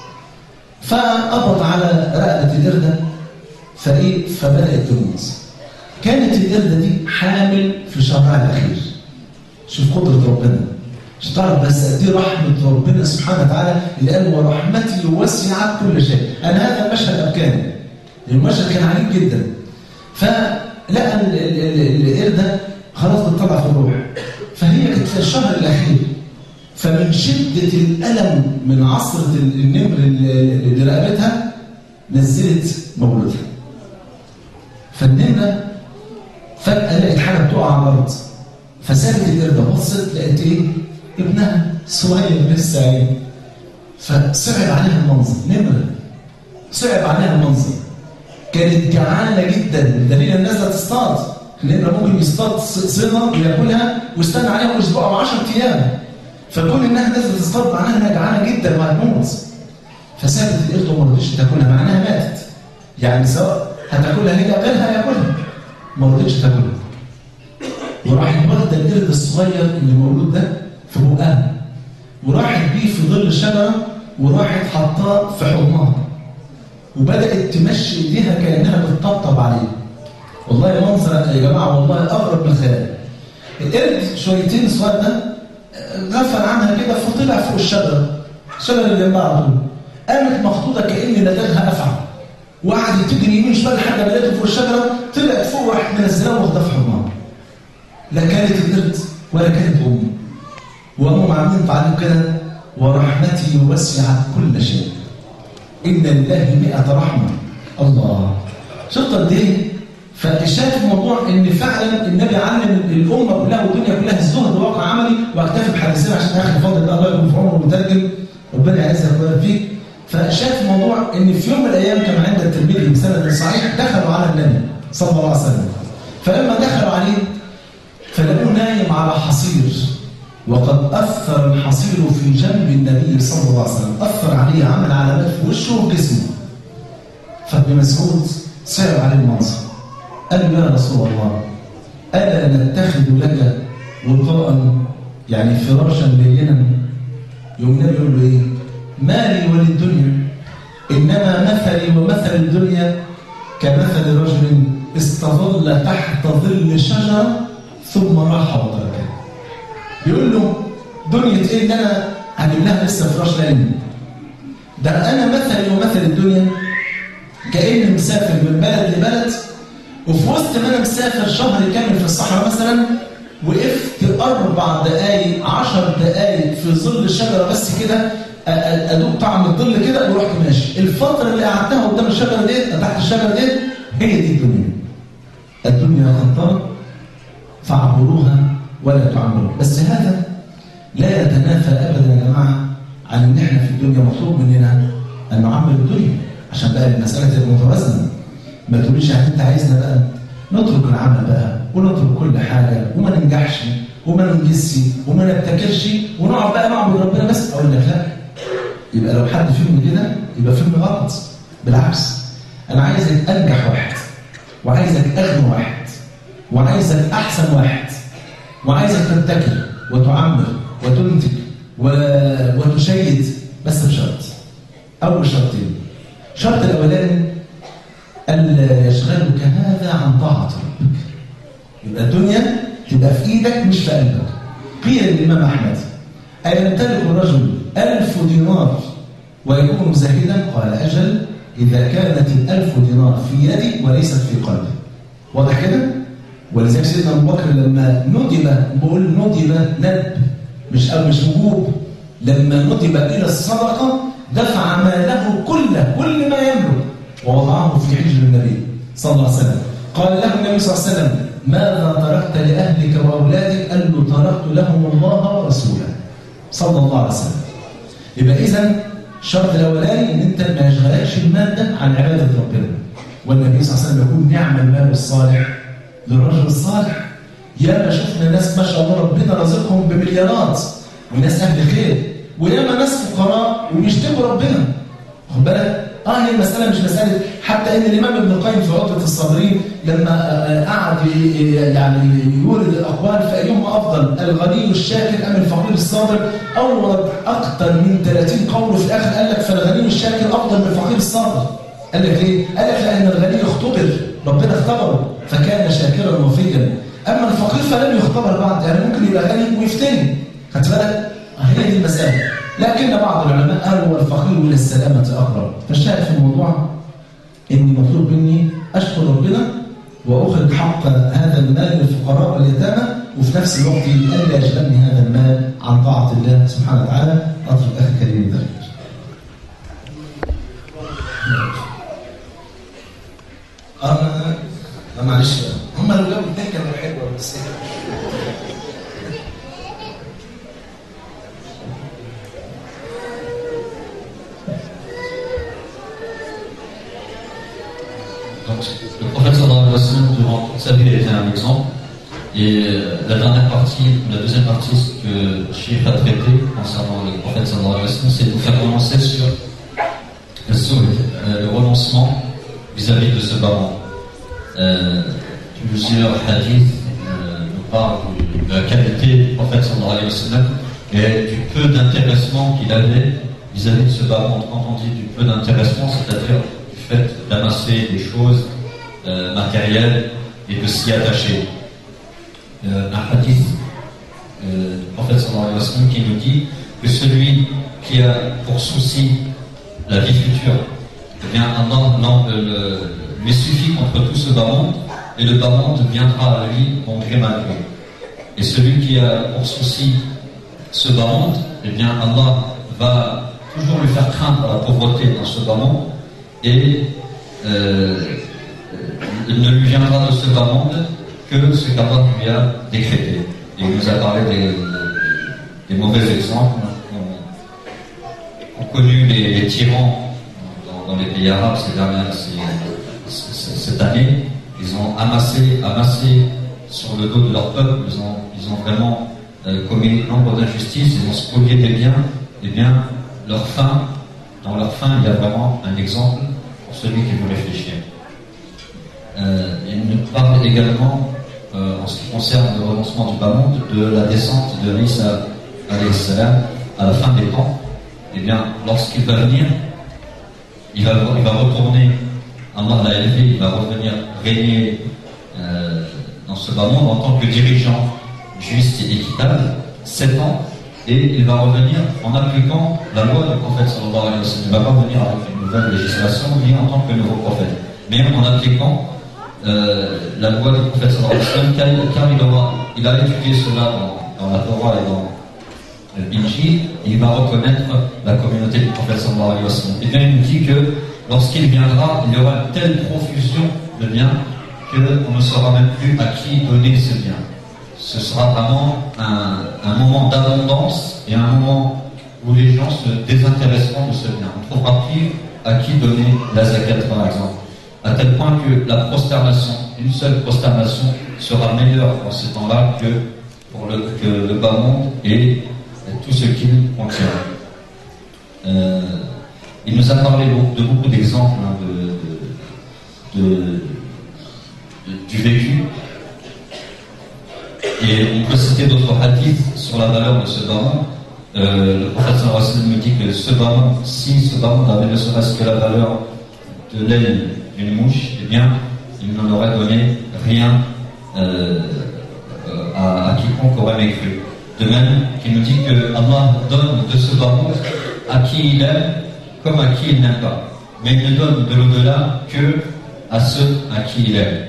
فقبض على رقبه القرده فايه؟ فبدات تموت. كانت القرده دي حامل في شهرها الاخير. شوف قدره ربنا. مش تعرف بس قد ايه رحمه ربنا سبحانه وتعالى اللي قال ورحمتي وسعت كل شيء. انا هذا المشهد ابكاني. المشهد كان عجيب جدا. فلقى القرده خلاص بتطلع في الروح. فهي كانت في الشهر الاخير. فمن شده الالم من عصره النمر اللي رقبتها نزلت مولودها. فالنمره فجاه لقت حاجه بتقع على الارض. فسابت القرده بصت لقت ايه؟ ابنها صغير لسه عين فصعب عليها المنظر نمرة صعب عليها المنظر كانت جعانة جدا دليل الناس لا تصطاد النمرة ممكن يصطاد صيدة وياكلها ويستنى عليها اسبوع او 10 ايام فكون انها نازله تصطاد معناها انها جعانه جدا وهتموت فسابت القرد وما رضتش تاكلها معناها ماتت يعني سواء هتاكلها هي غيرها ياكلها ما رضتش تاكلها وراحت واخده القرد الصغير اللي مولود ده في بقها وراحت بيه في ظل الشجره وراحت حطاه في حضنها وبدات تمشي ايديها كانها بتطبطب عليه والله منظر يا جماعه والله اغرب من الخيال القرد شويتين الصغير ده غفل عنها كده فطلع فوق الشجره الشجره اللي جنبها على طول قامت مخطوطه كان نتاجها افعى وقعدت تجري يمين شمال لحد ما لقيته فوق الشجره طلعت فوق وراحت منزلاه واخداه في حضنها لا كانت القرد ولا كانت امه وهم عاملين تعليم كده ورحمتي وسعت كل شيء ان لله مئة رحمه الله شفت قد ايه فالشاهد في الموضوع ان فعلا النبي علم الامه كلها والدنيا كلها الزهد واقع عملي واكتفي بحديثين عشان اخر فضل ده الله يكون في عمره المترجم ربنا يعزك ويبارك فيك فالشاهد في الموضوع ان في يوم من الايام كما عند الترمذي بسند صحيح دخلوا على النبي صلى الله عليه وسلم فلما دخلوا عليه فلقوه نايم على حصير وقد أثر الحصير في جنب النبي صلى الله عليه وسلم أثر عليه عمل علامات في وشه وجسمه فابن مسعود صعب عليه المنظر قال له يا رسول الله ألا نتخذ لك وطاء يعني فراشا لينا يوم النبي يقول له إيه مالي وللدنيا إنما مثلي ومثل الدنيا كمثل رجل استظل تحت ظل شجرة ثم راح وتركها بيقول له دنيا ايه اللي انا هجيب لها لسه فراش لاني ده انا مثلي ومثل الدنيا كاني مسافر من بلد لبلد وفي وسط ما انا مسافر شهر كامل في الصحراء مثلا وقفت اربع دقائق عشر دقائق في ظل الشجره بس كده ادوق طعم الظل كده ورحت ماشي الفتره اللي قعدتها قدام الشجره ديت تحت الشجره ديت هي دي الدنيا الدنيا قنطرة فاعبروها ولا تعمروا بس هذا لا يتنافى ابدا يا جماعه عن ان احنا في الدنيا مطلوب مننا ان نعمر الدنيا عشان بقى المساله تبقى متوازنه ما تقوليش يعني انت عايزنا بقى نترك العمل بقى ونترك كل حاجه وما ننجحش وما ننجزش وما نبتكرش ونقعد بقى نعبد ربنا بس اقول لك لا يبقى لو حد فيهم كده يبقى فيلم غلط بالعكس انا عايزك انجح واحد وعايزك اغنى واحد وعايزك احسن واحد وعايزك تبتكر وتعمر وتنتج و... وتشيد بس بشرط اول شرطين الشرط الاولاني الا يشغلك هذا عن طاعه ربك يبقى الدنيا تبقى في ايدك مش في قلبك قيل للامام احمد ايمتلك الرجل ألف دينار ويكون زاهدا قال اجل اذا كانت الألف دينار في يدي وليست في قلبي واضح كده ولذلك سيدنا ابو بكر لما ندب بقول ندب ندب مش او مش وجوب لما ندب الى الصدقه دفع ماله كله كل ما يملك ووضعه في حجر النبي صلى الله عليه وسلم قال له النبي صلى الله عليه وسلم ماذا تركت لاهلك واولادك قال له تركت لهم الله ورسوله صلى الله عليه وسلم يبقى اذا الشرط الاولاني ان انت ما يشغلكش المال ده عن عباده ربنا والنبي صلى الله عليه وسلم يقول نعم المال الصالح للرجل الصالح ياما شفنا ناس ما شاء الله ربنا رزقهم بمليارات وناس اهل خير وياما ناس فقراء وبيشتكوا ربنا خد بالك اه هي المساله مش مساله حتى ان الامام ابن القيم في عقده الصابرين لما قعد يعني يورد الاقوال فايهما افضل الغني الشاكر ام الفقير الصابر اورد اكثر من 30 قول في الاخر قال لك فالغني الشاكر افضل من الفقير الصابر قال لك ليه؟ قال لك لان الغني اختبر ربنا اختبره فكان شاكرا وفيا اما الفقير فلم يختبر بعد يعني ممكن يبقى غني ويفتني خدت بالك؟ هي دي المساله لكن بعض العلماء قالوا والفقير للسلامه اقرب فالشاهد في الموضوع اني مطلوب مني اشكر ربنا واخرج حق هذا المال للفقراء واليتامى وفي نفس الوقت الا يشغلني هذا المال عن طاعه الله سبحانه وتعالى اترك اخي الكريم ذلك اه معلش هم لو جابوا اثنين كانوا حلوه بس Donc, le prophète sallallahu alayhi wa sallam, durant toute sa vie, était un exemple. Et euh, la dernière partie, la deuxième partie, ce que Sheikh a traité concernant le prophète sallallahu alayhi wa sallam, c'est de nous faire commencer sur le, euh, le renoncement vis-à-vis -vis de ce baron. Euh, plusieurs hadiths euh, nous parlent de la qualité du prophète sallallahu alayhi wa sallam et du peu d'intéressement qu'il avait vis-à-vis -vis de ce baron. Quand on dit du peu d'intéressement, c'est-à-dire du fait d'amasser des choses euh, matérielles et de s'y attacher. Euh, un hadith euh, du prophète sallallahu alayhi wa sallam qui nous dit que celui qui a pour souci la vie future, eh bien, Allah non, le, lui suffit contre tout ce bas monde et le bas monde viendra à lui bon gré mal gré. Et celui qui a pour souci ce bas monde, eh bien, Allah va toujours lui faire craindre la pauvreté dans ce bas monde et euh, il ne lui viendra de ce bas monde que ce qu'Allah lui a décrété. Et il nous a parlé des, des mauvais exemples ont connu les, les tyrans dans, dans, les pays arabes ces dernières, ces, cette année. Ils ont amassé, amassé sur le dos de leur peuple, ils ont, ils ont vraiment euh, commis nombre d'injustices, ils ont spolié des biens. Eh bien, leur fin, dans leur fin, il y a vraiment un exemple pour celui qui veut réfléchir. Euh, il nous parle également, euh, en ce qui concerne le renoncement du bas monde, de la descente de l'Isa à la fin des temps. Eh bien, lorsqu'il va venir, il va, il va retourner, Allah l'a élevé, il va revenir régner euh, dans ce bas monde en tant que dirigeant juste et équitable, sept ans, et il va revenir en appliquant la loi du prophète sallallahu alayhi wa sallam. Il ne va pas venir avec une nouvelle législation, ni en tant que nouveau prophète, mais en appliquant euh, la loi du prophète sallallahu alayhi wa sallam, car, car il, aura, il a étudié cela dans, dans la Torah et dans l'Injil, il va reconnaître la communauté du prophète sallallahu alayhi wa sallam. Et bien il nous dit que lorsqu'il viendra, il y aura une telle profusion de biens qu'on ne saura même plus à qui donner ce bien. Ce sera vraiment un, un moment d'abondance et un moment où les gens se désintéresseront de ce bien. On ne trouvera plus à qui donner la zakat, par exemple. À tel point que la prosternation, une seule prosternation, sera meilleure en ce temps-là que pour le, que le bas monde et tout ce qu'il contient. Euh, il nous a parlé de beaucoup d'exemples hein, de, de, de, du vécu. Et on peut citer d'autres hadiths sur la valeur de ce bas monde. Euh, le prophète sallallahu me dit que ce ballon, si ce ballon avait ne serait-ce que la valeur de l'aile d'une mouche, eh bien, il n'en aurait donné rien euh, à, à, quiconque aurait mécru. De même qu'il nous dit que Allah donne de ce ballon à qui il aime comme à qui il n'aime pas. Mais il ne donne de l'au-delà que à ceux à qui il aime.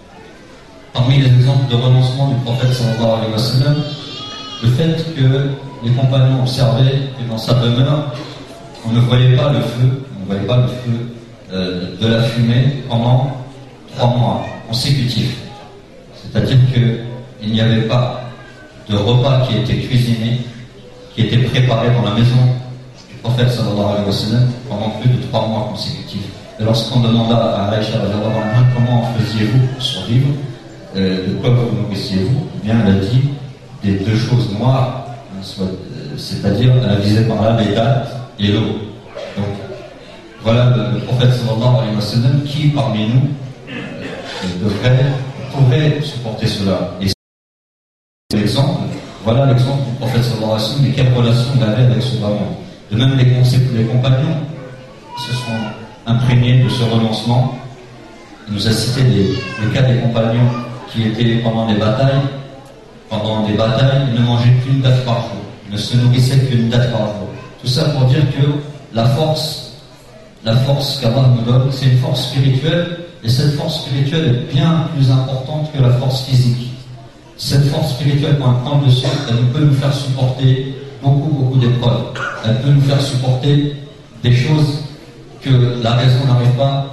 Parmi les exemples de renoncement du prophète sallallahu alayhi wa sallam, le fait que les compagnons observaient que dans sa demeure, on ne voyait pas le feu, on ne voyait pas le feu euh, de la fumée pendant trois mois consécutifs. C'est-à-dire qu'il n'y avait pas de repas qui était cuisiné, qui était préparé dans la maison du prophète sallallahu alayhi wa sallam pendant plus de trois mois consécutifs. Et lorsqu'on demanda à Aïcha comment faisiez-vous pour survivre, euh, de quoi vous nourrissiez-vous eh Bien, elle a dit des deux choses noires euh, c'est-à-dire elle a visé par là les dates et l'eau. Donc voilà le, prophète sallallahu alayhi wa sallam qui parmi nous euh, devrait, pourrait supporter cela. Et l'exemple, voilà l'exemple du prophète sallallahu alayhi wa sallam et quelle relation il avait avec ce ballon. De même les, les compagnons se sont imprégnés de ce renoncement. Il nous a cité les, cas des compagnons qui étaient pendant des batailles pendant des batailles, il ne mangeait qu'une date par jour, il ne se nourrissait qu'une date par jour. Tout ça pour dire que la force, la force qu'Allah nous donne, c'est une force spirituelle, et cette force spirituelle est bien plus importante que la force physique. Cette force spirituelle, quand elle prend le dessus, elle peut nous faire supporter beaucoup, beaucoup d'épreuves. Elle peut nous faire supporter des choses que la raison n'arrive pas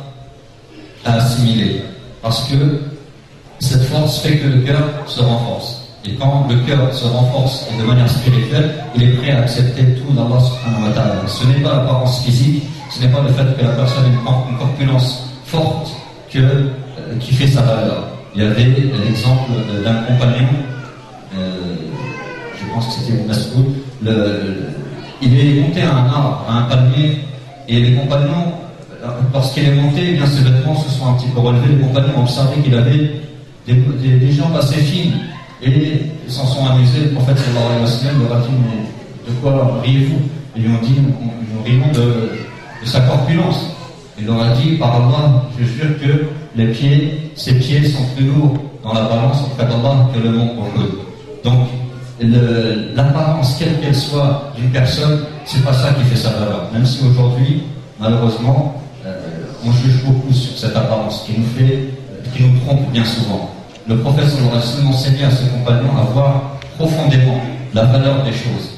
à assimiler. Parce que cette force fait que le cœur se renforce. Et quand le cœur se renforce et de manière spirituelle, il est prêt à accepter tout d'Allah subhanahu wa ta'ala. Ce n'est pas l'apparence physique, ce n'est pas le fait que la personne ait une corpulence forte que, euh, qui fait sa valeur. Il y avait l'exemple d'un compagnon, euh, je pense que c'était Masoud, il est monté à un arbre, à un palmier, et les compagnons, lorsqu'il est monté, eh bien, ses vêtements se sont un petit peu relevés, les compagnons ont observé qu'il avait des, des, des jambes assez fines. Et ils s'en sont amusés. Le prophète sallallahu alayhi wa sallam leur a dit Mais de quoi riez-vous Ils lui ont dit Nous rions de, de, sa corpulence. Il leur a dit Par Allah, je jure que les pieds, ses pieds sont plus lourds dans la balance auprès d'Allah que le monde Uhud. Donc, l'apparence, quelle qu'elle soit d'une personne, c'est pas ça qui fait sa valeur. Même si aujourd'hui, malheureusement, euh, on juge beaucoup sur cette apparence qui nous fait, qui nous trompe bien souvent le prophète sallallahu enseignait à ses compagnons à voir profondément la valeur des choses.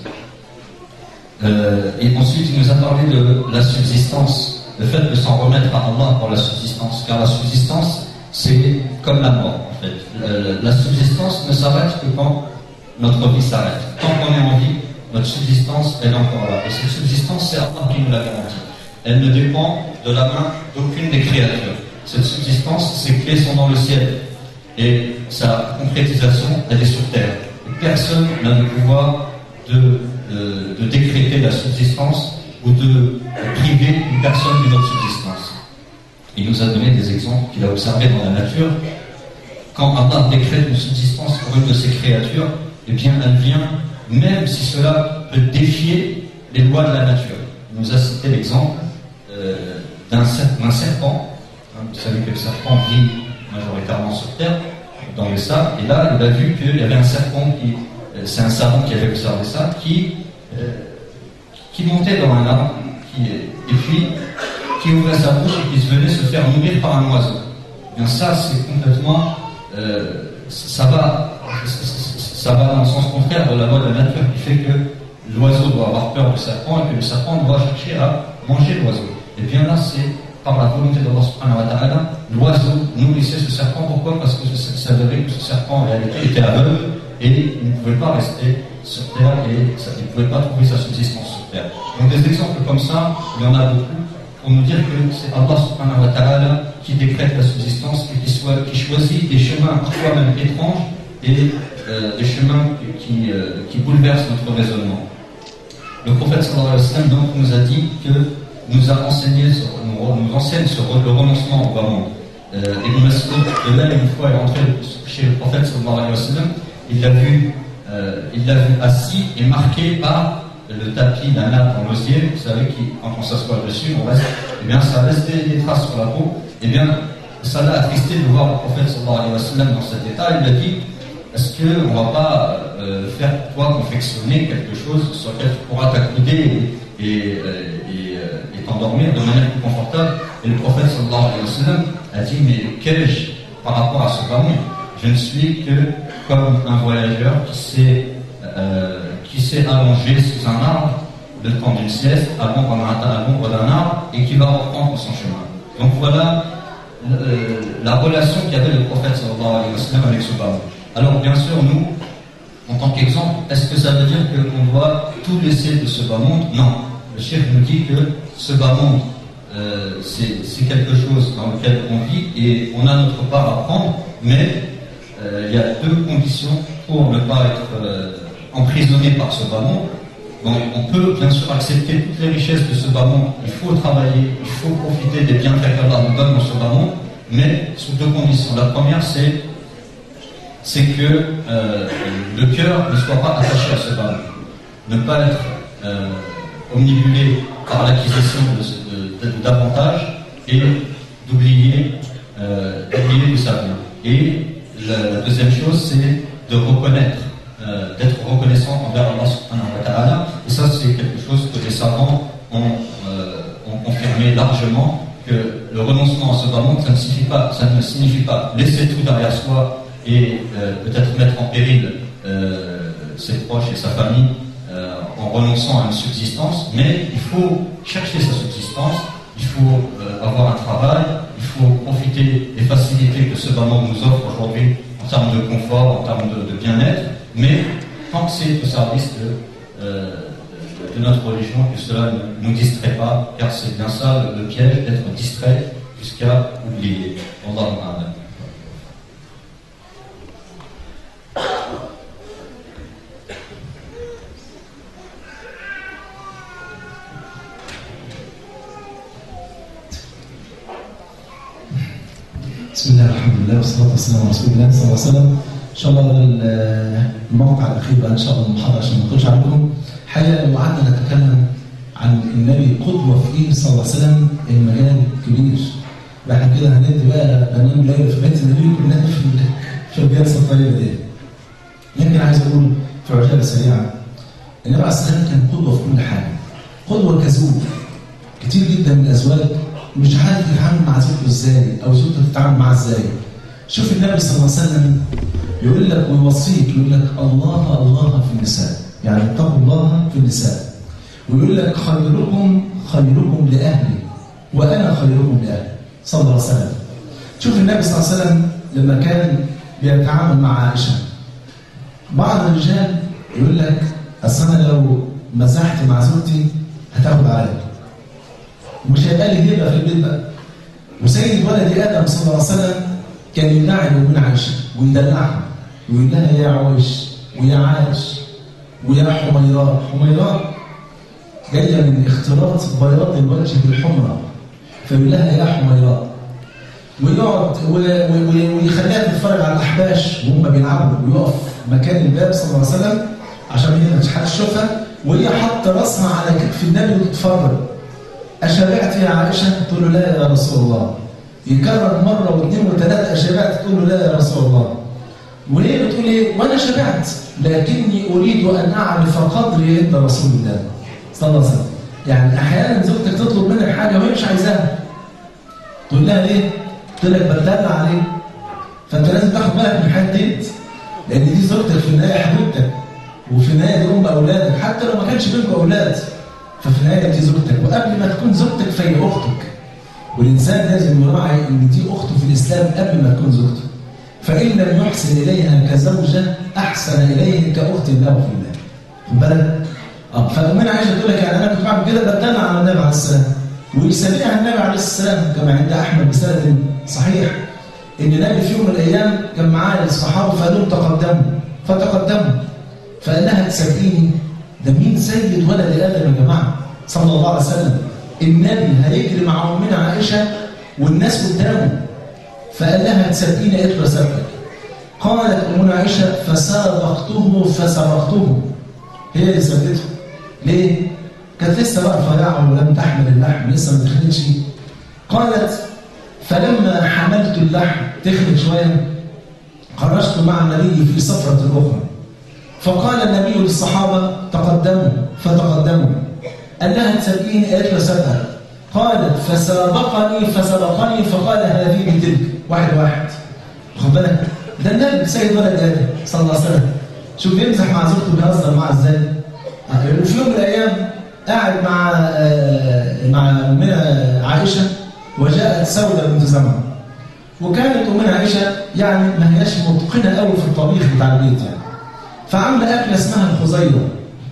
Euh, et ensuite, il nous a parlé de la subsistance, le fait de s'en remettre à Allah pour la subsistance, car la subsistance, c'est comme la mort, en fait. La, subsistance ne s'arrête que quand notre vie s'arrête. Tant qu'on est en vie, notre subsistance, elle est encore là. Et cette subsistance, c'est Allah qui nous l'a garantie. Elle ne dépend de la main d'aucune des créatures. Cette subsistance, ses clés sont dans le ciel et sa concrétisation, elle est sur terre. personne n'a le pouvoir de, de, décréter la subsistance ou de priver une personne d'une autre subsistance. Il nous a donné des exemples qu'il a observés dans la nature. Quand Allah décrète une subsistance pour une de ses créatures, eh bien, elle vient, même si cela peut défier les lois de la nature. Il nous a cité l'exemple euh, d'un serpent. Hein, vous savez que le serpent vit majoritairement sur Terre, dans le sable. Et là, il a vu qu'il y avait un serpent qui, euh, c'est un savant qui avait observé ça, qui, euh, qui montait dans un arbre, qui, et puis qui ouvrait sa bouche et qui se venait se faire nourrir par un oiseau. Et bien ça, c'est complètement, euh, ça va, ça va dans le sens contraire de la loi de la nature, qui fait que l'oiseau doit avoir peur du serpent et que le serpent doit chercher à manger l'oiseau. Et bien là, c'est par la volonté d'Allah subhanahu wa ta'ala, l'oiseau nourrissait ce serpent. Pourquoi Parce que ça s'avérait que ce serpent en réalité était aveugle et il ne pouvait pas rester sur terre et il ne pouvait pas trouver sa subsistance sur terre. Donc des exemples comme ça, il y en a beaucoup pour nous dire que c'est Allah subhanahu wa ta'ala qui décrète la subsistance et qui, soit, qui choisit des chemins parfois même étranges et euh, des chemins qui, euh, qui bouleversent notre raisonnement. Le prophète sallallahu alayhi wa sallam donc nous a dit que nous a enseigné, nous, nous enseigne sur le renoncement au bas monde. Euh, Ibn Mas'ud, de là, une fois, est rentré chez le prophète sallallahu alayhi wa sallam, il l'a vu, euh, il l'a vu assis et marqué par le tapis d'un arbre en l'osier, vous savez, qui, quand on s'assoit dessus, on reste, eh bien, ça reste des, traces sur la peau. Eh bien, ça l'a attristé de voir le prophète sallallahu alayhi wa sallam dans cet état. Il a dit, est-ce qu'on ne va pas euh, faire toi confectionner quelque chose sur lequel tu pourras t'accouder et, euh, t'endormir de manière plus confortable. Et le prophète sallallahu alayhi wa sallam a dit Mais qu'ai-je par rapport à ce ballon Je ne suis que comme un voyageur qui s'est euh, qui s'est allongé sous un arbre le temps d'une sieste à l'ombre d'un arbre et qui va reprendre son chemin. Donc voilà euh, la relation qu'avait le prophète sallallahu alayhi wa sallam avec ce ballon. Alors bien sûr, nous, en tant qu'exemple, est-ce que ça veut dire qu'on doit tout laisser de ce bas monde Non. Le chef nous dit que ce bas monde, euh, c'est quelque chose dans lequel on vit et on a notre part à prendre, mais euh, il y a deux conditions pour ne pas être euh, emprisonné par ce bas monde. Donc on peut bien sûr accepter toutes les richesses de ce bas monde, il faut travailler, il faut profiter des bienfaits qu'Allah nous donne dans ce bas monde, mais sous deux conditions. La première, c'est c'est que le cœur ne soit pas attaché à ce bas monde. Ne pas être omnibulé par l'acquisition d'avantages et d'oublier euh, d'oublier sa vie. Et la, deuxième chose, c'est de reconnaître, euh, d'être reconnaissant envers Allah subhanahu wa ta'ala. Et ça, c'est quelque chose que les savants ont, euh, ont, confirmé largement, que le renoncement à ce bas monde, ça ne signifie pas, ça ne signifie pas laisser tout derrière soi et euh, peut-être mettre en péril ses proches et sa famille en renonçant à une subsistance, mais il faut chercher sa subsistance, il faut euh, avoir un travail, il faut profiter des facilités que ce monde nous offre aujourd'hui en termes de confort, en termes de, bien-être, mais tant que c'est au service de, euh, de notre religion, que cela ne nous distrait pas, car c'est bien ça le, piège d'être distrait jusqu'à oublier. Allah بسم الله الحمد لله والصلاة والسلام على رسول الله صلى الله عليه وسلم إن شاء الله الموقع الأخير بقى إن شاء الله المحاضرة عشان ما نطولش عليكم حقيقة لو قعدنا نتكلم عن النبي قدوة في إيه صلى الله عليه وسلم المجال كبير بعد كده هندي بقى بنام ليلة في بيت النبي كلنا في في الجلسة الطيبة دي لكن عايز أقول في عجالة سريعة النبي عليه الصلاة والسلام كان قدوة في كل حاجة قدوة كزوج كتير جدا من الأزواج مش عارف يتعامل مع زوجته ازاي او زوجته تتعامل معاه ازاي شوف النبي صلى الله عليه وسلم يقول لك ويوصيك يقول لك الله الله في النساء يعني اتقوا الله في النساء ويقول لك خيركم خيركم لاهلي وانا خيركم لاهلي صلى الله عليه وسلم شوف النبي صلى الله عليه وسلم لما كان بيتعامل مع عائشه بعض الرجال يقول لك اصل انا لو مزحت مع زوجتي هتاخد عليك ومش هيبقى لي هبه في البيت بقى وسيد ولد ادم صلى الله عليه وسلم كان يدعي ابن عائشه ويدلعها ويقول لها يا عويش ويا عايش ويا حميراء حميراء جايه من اختلاط بياض الوجه بالحمره فيقول لها يا حميراء ويقعد ويخليها تتفرج على الاحباش وهم بيلعبوا ويقف مكان الباب صلى الله عليه وسلم عشان هي مش حد تشوفها وهي حاطه راسها على كتف النبي وتتفرج أشبعت يا عائشة؟ تقول له لا يا رسول الله يكرر مرة واثنين وثلاثة أشبعت تقول له لا يا رسول الله وليه بتقول ايه؟ وانا شبعت لكني اريد ان اعرف قدري عند رسول الله صلى الله عليه وسلم يعني احيانا زوجتك تطلب منك حاجه وهي مش عايزاها تقول لها ليه؟ تقول لك بتدلع عليه فانت لازم تاخد بالك من الحاجات ديت لان دي زوجتك في النهايه حبيبتك وفي النهايه دي ام اولادك حتى لو ما كانش بينكم اولاد ففي النهايه دي زوجتك وقبل ما تكون زوجتك فهي اختك والإنسان لازم يراعي إن دي أخته في الإسلام قبل ما تكون زوجته فإن لم يحسن إليها كزوجة أحسن إليه كأخت له في الله خد بالك؟ اه فأمنا عائشة تقول لك يعني أنا كنت بعمل كده بتدلع على النبي عليه السلام ويسميها النبي عليه السلام كما عند أحمد بسند صحيح إن النبي في يوم من الأيام كان معاه الصحابة فقال لهم تقدموا فتقدموا فقال لها تسابقيني ده مين سيد ولد آدم يا جماعة صلى الله عليه وسلم النبي هيجري مع أمنا عائشة والناس قدامه فقال لها تسابقيني قالت له سابقك قالت أمنا عائشة فسابقته فسبقته هي اللي سابقته ليه؟ كانت لسه بقى رفيعة ولم تحمل اللحم لسه ما دخلتش قالت فلما حملت اللحم تخرج شوية خرجت مع النبي في سفرة أخرى فقال النبي للصحابة تقدموا فتقدموا قال لها تسابقيني قالت له سابقها قالت فسابقني فسبقني فقال هذه تلك واحد واحد خد بالك ده النبي سيد ولد ادم صلى الله عليه وسلم شوف بيمزح مع زوجته بيهزر معاها ازاي وفي يوم من الايام قاعد مع مع امنا عائشه وجاءت سوده بنت زمع وكانت امنا عائشه يعني ما هياش متقنه قوي في الطبيخ بتاع البيت يعني فعامله اكله اسمها الخزيره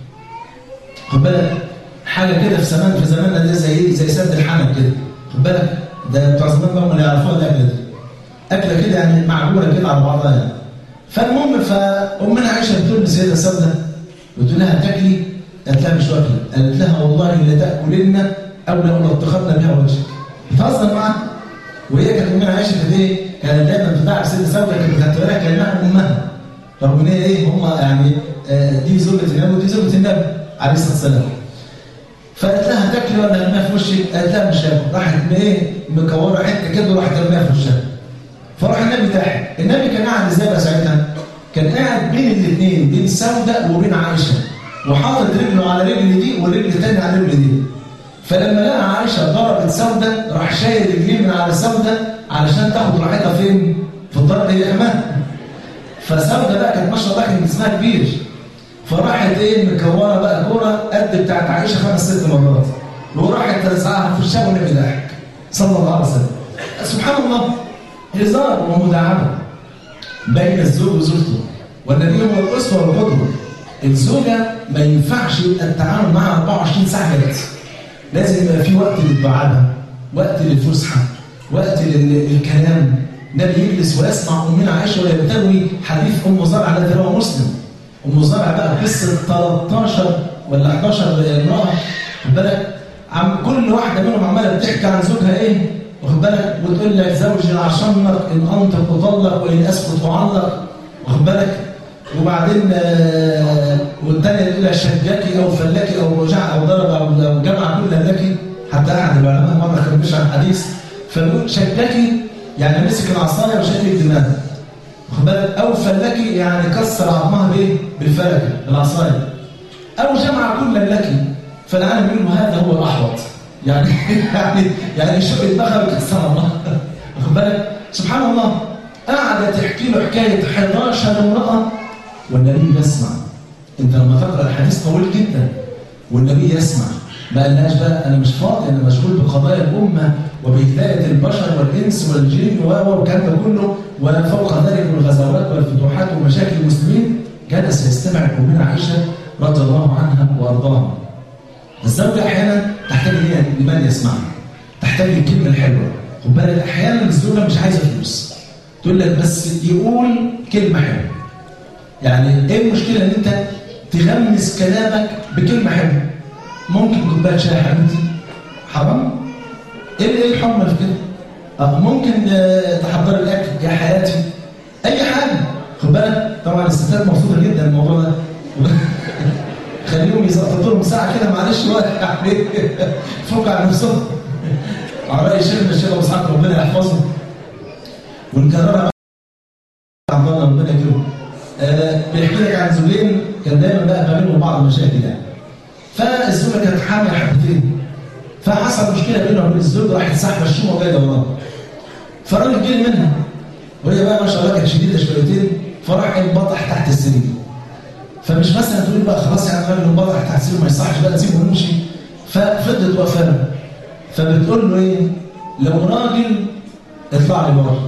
خد بالك حاجه كده في زمان في زماننا ده زي ايه زي سد الحنك كده خد بالك ده بتوع زمان بقى اللي يعرفوها الاكله دي اكله كده يعني معجوره كده على بعضها يعني فالمهم فامنا عائشه بتقول لسيدة سوده بتقول لها تاكلي قالت لها مش واكله قالت لها والله لتاكلن او لألطخن بها وجهك بتهزر معاها وهي كانت امنا عائشه كانت ايه كانت دايما بتاع سيدة سوده كانت بتعتبرها كانها امها رغم ان هي ايه هم يعني دي زوجة النبي ودي زوجة النبي عليه الصلاه والسلام فقالت لها تاكلي ولا ارميها في وشك؟ قالت لها مش هاكل راحت ايه مكوره حته كده وراحت ارميها في وشها فراح النبي ضاحك النبي كان قاعد ازاي بقى ساعتها؟ كان قاعد بين الاثنين بين سودة وبين عائشه وحاطط رجله على رجل دي والرجل الثاني على رجل دي فلما لقى عائشه ضربت سودة راح شايل رجليه من على سودة علشان تاخد راحتها فين؟ في الضرب هي كمان فسودة بقى كانت ما شاء الله كان جسمها كبير فراحت ايه مكوره بقى كوره قد بتاعت عائشه خمس ست مرات وراحت ترزعها في الشام والنبي ضحك صلى الله عليه وسلم سبحان الله هزار ومداعبه بين الزوج وزوجته والنبي هو الاسوه والقدوه الزوجه ما ينفعش يبقى التعامل معها 24 ساعه كده لازم يبقى في وقت للدعابه وقت للفسحه وقت للكلام النبي يجلس ويسمع امنا عائشه وهي بتروي حديث ام زرع الذي رواه مسلم ام زرع بقى قصه 13 ولا 11 امراه خد بالك عم كل واحده منهم عماله بتحكي عن زوجها ايه واخد بالك وتقول لك زوجي عشنك ان انطق اطلق وان اسكت اعلق واخد بالك وبعدين آه والثانيه تقول لها شجكي او فلكي او رجع او ضرب او جمع كل لك حتى احد العلماء مره كان بيشرح الحديث فبيقول شجكي يعني مسك العصايه وشق الدماغ واخد بالك او فلكي يعني كسر عظمها بايه؟ بالفلكه بالعصايه او جمع كل لك فالعالم يقول هذا هو الاحوط يعني يعني يعني شق الدماغ بكسر الله واخد بالك سبحان الله قاعده تحكي له حكايه 11 امراه والنبي يسمع انت لما تقرا الحديث طويل جدا والنبي يسمع ما قالناش بقى انا مش فاضي انا مشغول بقضايا الامه وبهدايه البشر والانس والجن والكلام ده كله ولا فوق ذلك الغزوات والفتوحات ومشاكل المسلمين جلس يستمع لامنا عائشه رضي الله عنها وارضاها. الزوجه احيانا تحتاج لمن يسمعها. تحتاج للكلمه الحلوه. خد بالك احيانا الزوجه مش عايزه فلوس. تقول لك بس يقول كلمه حلوه. يعني ايه المشكله ان انت تغمس كلامك بكلمه حلوه؟ ممكن كوبايه شاي يا حبيبتي حرام؟ ايه ايه الحرمه في كده؟ أه ممكن تحضر الاكل يا حياتي اي حاجه خد بالك طبعا الستات مبسوطه جدا الموضوع ده خليهم يزقطوا لهم ساعه كده معلش وقت يعني فوق على نفسهم على راي شيخنا الشيخ ابو اسحاق ربنا يحفظه ونكررها عبد الله ربنا يكرمه آه بيحكي لك عن زوجين كان دايما بقى ما بينهم بعض المشاكل يعني فالزوجه كانت حامل حبتين فحصل مشكله بينه وبين الزوج راحت سحبه الشومه وجايه وراه فالراجل جري منها وهي بقى ما شاء الله كانت شديده شويتين فراح انبطح تحت السرير فمش مثلا تقول بقى خلاص يعني الراجل انبطح تحت السرير ما يصحش بقى نسيبه ونمشي ففضلت واقفه فبتقول له ايه لو راجل اطلع لي بره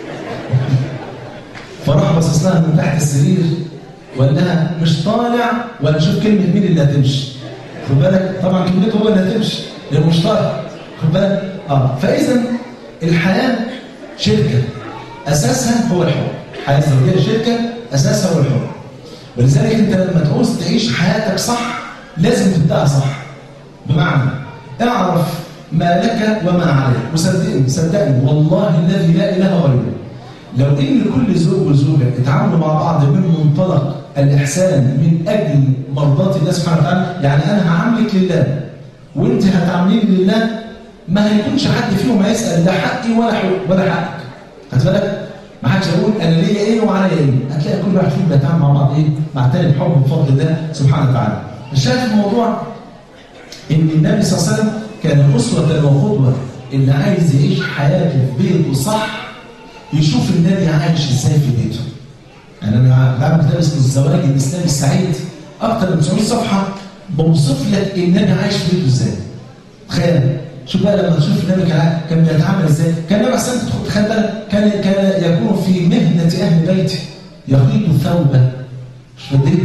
فراح باصص لها من تحت السرير وقال لها مش طالع ولا شوف كلمه مين اللي هتمشي خد بالك طبعا كلمته هو اللي هتمشي لانه مش طالع خد بالك اه فاذا الحياه شركه اساسها هو الحب الحياه الزوجيه شركه اساسها هو الحب ولذلك انت لما تعوز تعيش حياتك صح لازم تبداها صح بمعنى اعرف ما لك وما عليك وصدقني صدقني والله الذي لا اله غيره لو ان كل زوج وزوجه اتعاملوا مع بعض من منطلق الاحسان من اجل مرضات الله سبحانه وتعالى يعني انا هعاملك لله وانت هتعامليني لله ما هيكونش حد فيهم هيسال لا حقي ولا حق ولا حقك خد بالك ما حدش هيقول انا ليا ايه وعليا ايه هتلاقي كل واحد فيهم بيتعامل مع بعض ايه مع الثاني بحب بفضل الله سبحانه وتعالى الشاهد في الموضوع ان النبي صلى الله عليه وسلم كان اسوه وقدوه اللي عايز يعيش حياته في بيته صح يشوف النبي عايش ازاي في بيته يعني انا بعمل كتاب اسمه الزواج الاسلامي السعيد اكثر من 900 صفحه بوصف لك النبي عايش في بيته ازاي تخيل شوف بقى لما تشوف النبي كان كان بيتعامل ازاي كان النبي احسن تخيل بالك كان كان يكون في مهنه اهل بيته يخيط ثوبه مش فاهم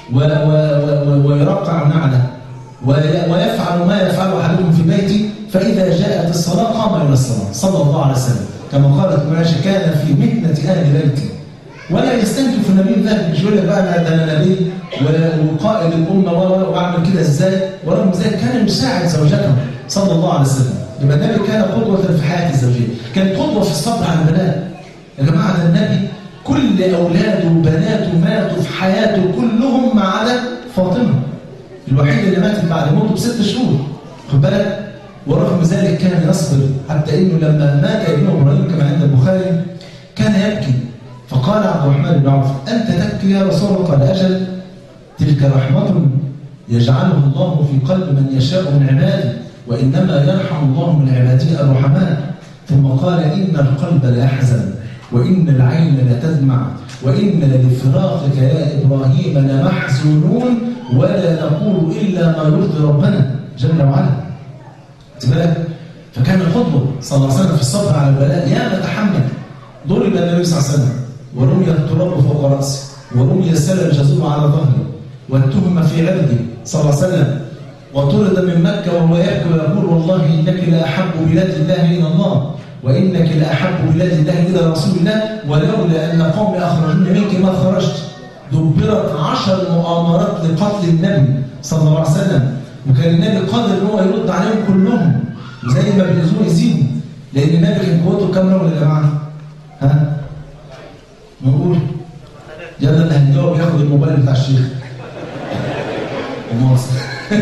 ويرقع نعله ويفعل ما يفعل احدكم في بيته فاذا جاءت الصلاه قام الى الصلاه صلى الله عليه وسلم كما قالت عائشه كان في مهنه اهل بيته ولا يستنكف النبي ذلك مش يقول لك بقى ده انا نبي وقائد الامه واعمل كده ازاي ورغم ذلك كان يساعد زوجته صلى الله عليه وسلم يبقى النبي كان قدوه في حياه الزوجيه كان قدوه في الصبر على البلاء يا جماعه ده النبي كل اولاده وبناته ماتوا في حياته كلهم ما عدا فاطمه الوحيده اللي ماتت بعد موته بست شهور خد بالك ورغم ذلك كان يصبر حتى انه لما مات ابنه ابراهيم كما عند البخاري كان يبكي فقال عبد الرحمن بن عوف انت تبكي يا رسول الله قال اجل تلك رحمه يجعله الله في قلب من يشاء من عباده وانما يرحم الله من عباده الرحماء ثم قال ان القلب لا يحزن وان العين لتدمع وان لفراقك يا ابراهيم لمحزونون ولا نقول الا ما يرضي ربنا جل وعلا بالك فكان القدوه صلى الله عليه وسلم في الصبر على البلاء يا نتحمل ضرب النبي صلى الله عليه وسلم ورمي التراب فوق راسه ورمي السلة الجزور على ظهره واتهم في عرضه صلى الله عليه وسلم وطرد من مكة وهو يبكي ويقول والله إنك لأحب بلاد الله إلى الله وإنك لأحب بلاد الله إلى رسول الله ولولا أن قومي أخرجوني منك ما خرجت دبرت عشر مؤامرات لقتل النبي صلى الله عليه وسلم وكان النبي قادر ان هو يرد عليهم كلهم زي ما بيأذوه يزيدوا لأن النبي كان قوته كام رجل يا جماعة؟ ها؟ نقول يلا اللي هنجاوب ياخد الموبايل بتاع الشيخ ومواصل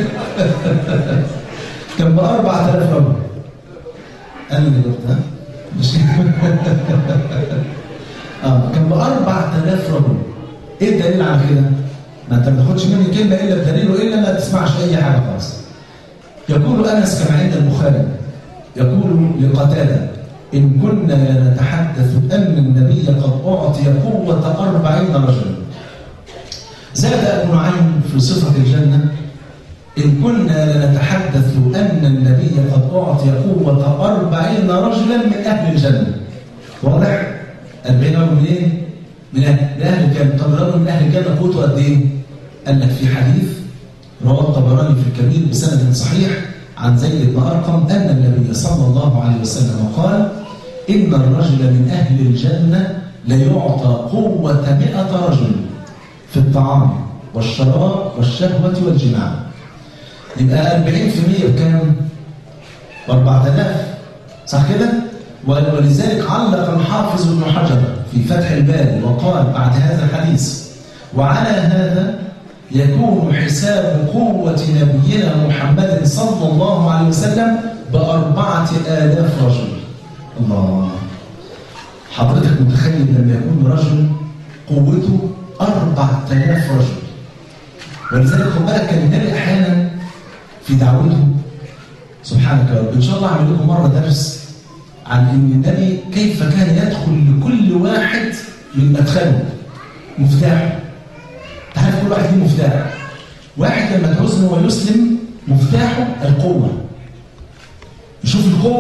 كان ب 4000 رجل انا اللي جبت ها مش اه كان ب 4000 رجل ايه الدليل على كده؟ ما انت ما تاخدش مني كلمه الا بدليل والا ما تسمعش اي حاجه خالص يقول انس كما عند البخاري يقول لقتاده إن كنا نتحدث أن النبي قد أعطي قوة أربعين رجلا زاد أبو نعيم في صفة الجنة إن كنا لنتحدث أن النبي قد أعطي قوة أربعين رجلا من أهل الجنة واضح؟ أربعين رجل منين؟ من أهل, من أهل الجنة طب رجل من أهل الجنة قوته قد إيه؟ قال لك في حديث رواه الطبراني في الكبير بسند صحيح عن زيد بن أرقم أن النبي صلى الله عليه وسلم قال إن الرجل من أهل الجنة ليعطى قوة مئة رجل في الطعام والشراب والشهوة والجماع يبقى 40% بكام؟ ب 4000 صح كده؟ ولذلك علق الحافظ ابن حجر في فتح الباري وقال بعد هذا الحديث وعلى هذا يكون حساب قوة نبينا محمد صلى الله عليه وسلم بأربعة آلاف رجل الله حضرتك متخيل لما يكون رجل قوته أربعة آلاف رجل ولذلك خد بالك كان النبي أحيانا في دعوته سبحانك يا رب إن شاء الله أعمل لكم مرة درس عن إن النبي كيف كان يدخل لكل واحد من مدخله مفتاحه تعرف كل واحد ليه مفتاح واحد لما تعوز ان هو يسلم مفتاحه القوه يشوف القوه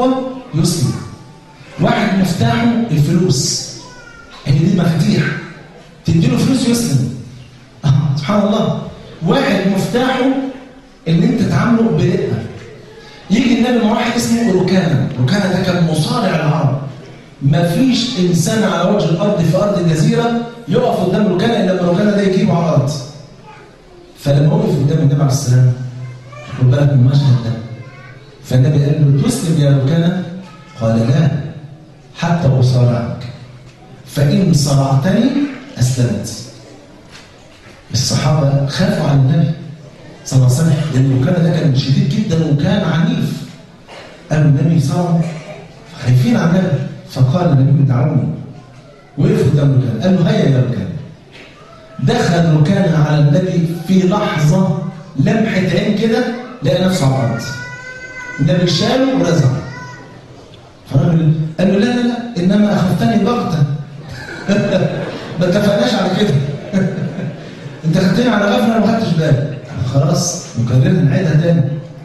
يسلم واحد مفتاحه الفلوس هي دي المفاتيح تديله فلوس يسلم آه، سبحان الله واحد مفتاحه ان انت تعامله برقه يجي النبي مع واحد اسمه ركانه ركانه ده كان مصارع العرب ما فيش انسان على وجه الارض في ارض الجزيره يقف قدام ركانه الا لما ركانه ده يجيبه على الارض فلما وقف قدام النبي عليه السلام خد بالك من المشهد ده فالنبي قال له تسلم يا ركانه قال لا حتى اصارعك فان صرعتني اسلمت الصحابه خافوا على النبي صلى الله عليه وسلم لان ركانه ده كان شديد جدا وكان عنيف قالوا النبي صار خايفين على النبي فقال النبي دعوني وقف قدام ركانه قال له هيا يا ركانه دخل ركانه على النبي في لحظه لمحه عين كده لقى نفسه على الارض النبي شاله ورزعه فالراجل قال له لا لا لا انما اخذتني بغته ما اتفقناش على كده انت خدتني على غفله وما خدتش بالك خلاص مكررها نعيدها تاني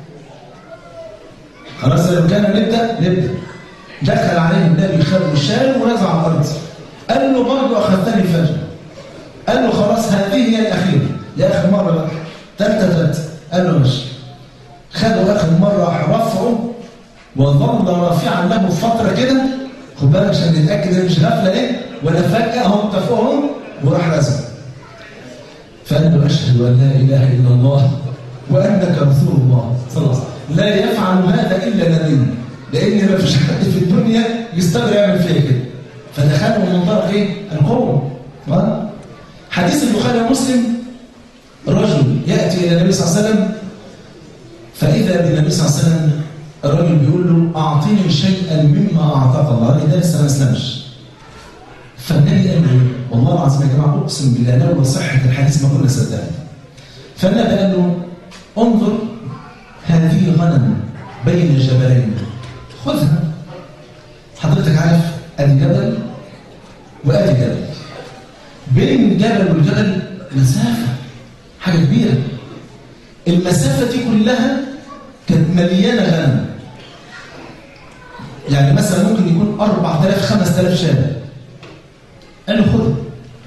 خلاص لو كان نبدا نبدا دخل عليه النبي خد الشال ونزع على الارض قال له برضه اخذتني فجاه قال له خلاص هذه هي الاخيره يا اخر مره بقى ثالثه ثالثه قال له ماشي خده اخر مره رفعه وظل رافعا له فتره كده خد بالك عشان نتاكد ان مش غفله ايه ولا فجاه هم اتفقهم وراح رزق فقال له اشهد ان لا اله الا الله وانك رسول الله صلى الله عليه وسلم لا يفعل هذا الا نبي لان ما فيش حد في الدنيا يستقدر يعمل فيها كده فدخله من منطلق ايه القوه حديث البخاري ومسلم رجل ياتي الى النبي صلى الله عليه وسلم فاذا بالنبي صلى الله عليه وسلم الرجل بيقول له اعطني شيئا مما اعطاك الله الراجل ده لسه ما اسلمش فالنبي قال له والله العظيم يا جماعه اقسم بالله لولا صحه الحديث ما كنا صدقنا فالنبي قال له انظر هذه غنم بين الجبلين خذها حضرتك عارف ادي جبل وادي جبل بين الجبل والجبل مسافه حاجه كبيره المسافه دي كلها كانت مليانه غنم يعني مثلا ممكن يكون 4000 5000 شارع قال له خد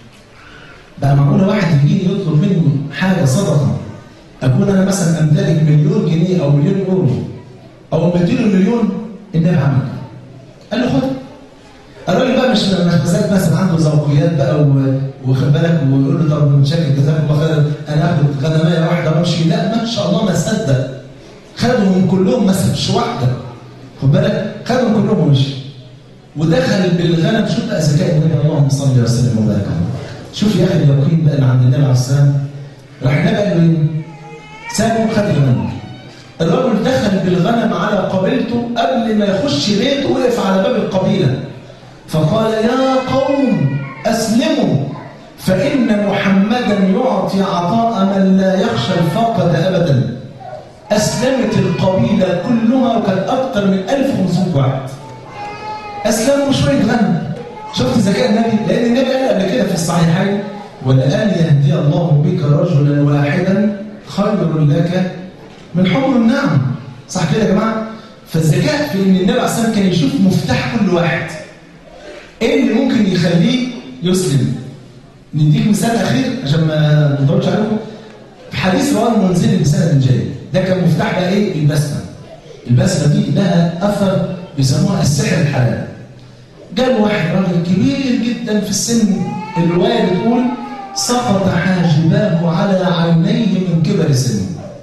بقى معقوله واحد يجي يطلب مني حاجه صدقه اكون انا مثلا امتلك مليون جنيه او مليون يورو او مديله مليون النبي عمل قال له خد الراجل بقى مش مش مثلا عنده ذوقيات بقى واخد بالك ويقول له طب متشكر جزاك الله خير انا اخد غنمايه واحده وامشي لا ما شاء الله ما صدق خدهم كلهم ما سابش واحده خد بالك خدهم كلهم ومشي ودخل بالغنم شوف بقى ذكاء النبي اللهم صل وسلم وبارك عليه شوف يا اخي اليقين بقى اللي عند النبي عليه السلام راح النبي قال له ايه؟ سابه خد الغنم الرجل دخل بالغنم على قبيلته قبل ما يخش بيته وقف على باب القبيله فقال يا قوم اسلموا فان محمدا يعطي عطاء من لا يخشى الفاقه ابدا اسلمت القبيله كلها وكان اكثر من 1500 واحد اسلموا شويه غنم شفت ذكاء النبي لان النبي قال قبل كده في الصحيحين ولان يهدي الله بك رجلا واحدا خير لك من حمر النعم صح كده يا جماعه فالذكاء في ان النبي عليه الصلاه كان يشوف مفتاح كل واحد ايه اللي ممكن يخليه يسلم نديك مثال اخير عشان ما نطولش عليكم في حديث رواه المنزل بسند جيد ده كان مفتاح بقى ايه البسمه البسمه دي لها اثر بيسموها السحر الحلال جاب واحد راجل كبير جدا في السن الروايه بتقول سقط حاجباه على عينيه من كبر سنه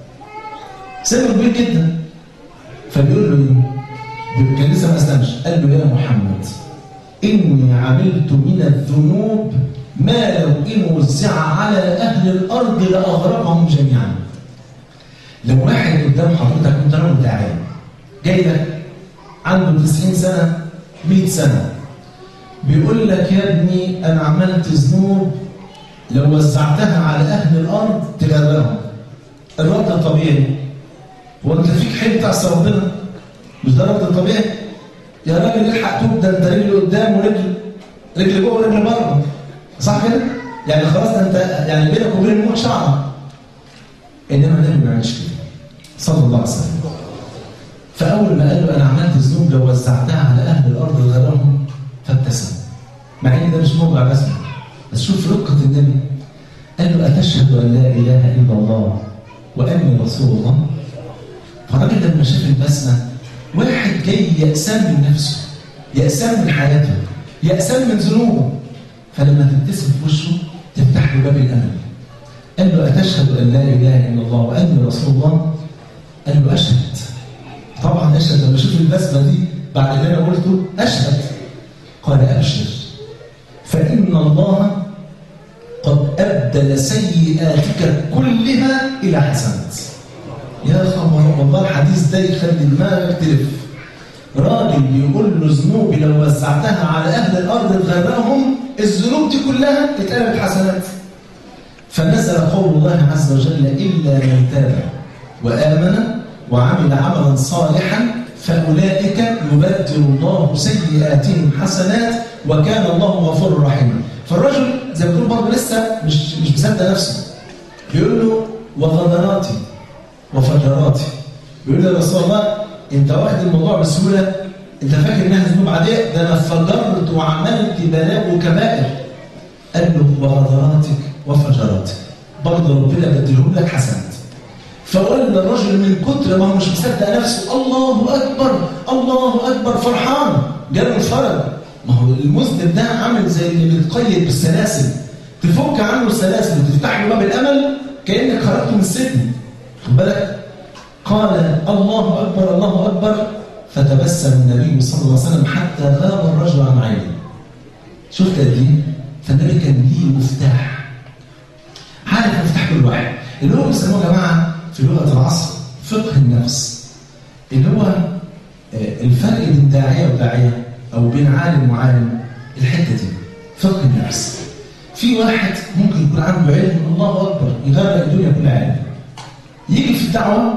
سنه كبير جدا فبيقول له ايه كان لسه ما اسلمش قال له يا محمد اني عملت من الذنوب ما لو ان وزع على اهل الارض لاغرقهم جميعا لو واحد قدام حضرتك وانت راجل تعبان جاي لك عنده 90 سنه 100 سنه بيقول لك يا ابني انا عملت ذنوب لو وزعتها على اهل الارض تغرقهم الرد الطبيعي هو انت فيك حيل تعصي ربنا مش ده الرد الطبيعي يا راجل الحق توب ده انت رجل قدام ورجل رجل جوه ورجل بره صح كده؟ يعني خلاص ده انت يعني بينك وبين الموت شعره انما النبي ما عملش كده صلى الله عليه وسلم فاول ما قال له انا عملت ذنوب لو وزعتها على أهل الأرض غيرهم فابتسم مع إن ده مش موضع بسمة بس شوف رقة النبي قال له أتشهد أن لا إله إلا الله وأني رسول الله فالراجل لما شاف البسمة واحد جاي يأسان من نفسه يأسان من حياته يأسان من ذنوبه فلما تبتسم في وشه تفتح له باب الأمل قال له أتشهد أن لا إله إلا الله وأني رسول الله قال له أشهد طبعا أشهد لما أشوف البسمة دي بعد اللي أنا قلته أشهد قال أبشر فإن الله قد أبدل سيئاتك كلها إلى حسنات يا خبر والله الحديث ده يخلي دماغك تلف راجل بيقول له ذنوبي لو وزعتها على أهل الأرض غيرهم الذنوب دي كلها تتقلب حسنات فنزل قول الله عز وجل إلا من تاب وآمن وعمل عملا صالحا فأولئك يبدل الله سيئاتهم حسنات وكان الله غفورا رحيما فالرجل زي ما بيقول برضه لسه مش مش مصدق نفسه بيقول له وغدراتي وفجراتي بيقول له يا رسول الله انت واخد الموضوع بسهوله انت فاكر انها ذنوب عاديه ده انا فجرت وعملت بلاء وكبائر قال له وغدراتك وفجراتك برضه ربنا بدلهم لك حسنات فقال الرجل من كتر ما هو مش مصدق نفسه الله اكبر الله اكبر فرحان جاله الفرج ما هو المذنب ده عامل زي اللي بيتقيد بالسلاسل تفك عنه السلاسل وتفتح له باب الامل كانك خرجت من السجن خد بالك قال الله اكبر الله اكبر فتبسم النبي صلى الله عليه وسلم حتى غاب الرجل عن عينه شفت قد ايه؟ فالنبي كان ليه مفتاح عارف مفتاح كل واحد اللي هو بيسموه يا جماعه في لغه العصر فقه النفس اللي هو الفرق بين داعيه وداعيه او بين عالم وعالم الحته دي فقه النفس في واحد ممكن يكون عنده علم الله اكبر يغرق الدنيا كلها علم يجي في الدعوه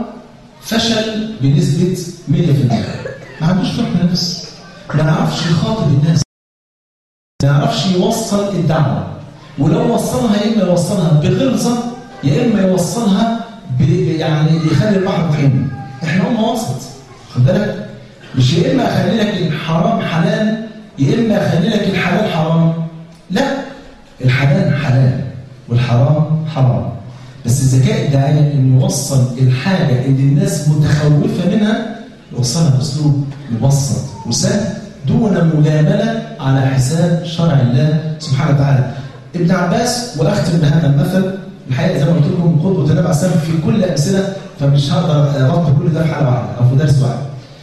فشل بنسبه 100% ما عندوش فقه نفس ما يعرفش يخاطب الناس ما يعرفش يوصل الدعوه ولو وصلها يا اما يوصلها بغلظه يا اما يوصلها يعني يخلي البحر طحين احنا قلنا وسط خد بالك مش يا اما اخلي لك الحرام حلال يا اما اخلي لك الحلال حرام لا الحلال حلال والحرام حرام بس الذكاء الداعيه انه يوصل الحاجه اللي الناس متخوفه منها يوصلها باسلوب مبسط وسهل دون مجامله على حساب شرع الله سبحانه وتعالى ابن عباس واختم بهذا المثل الحقيقه زي ما قلت لكم قدوه النبي عليه السلام في كل امثله فمش هقدر اربط كل ده في حلقه واحده او في درس واحد.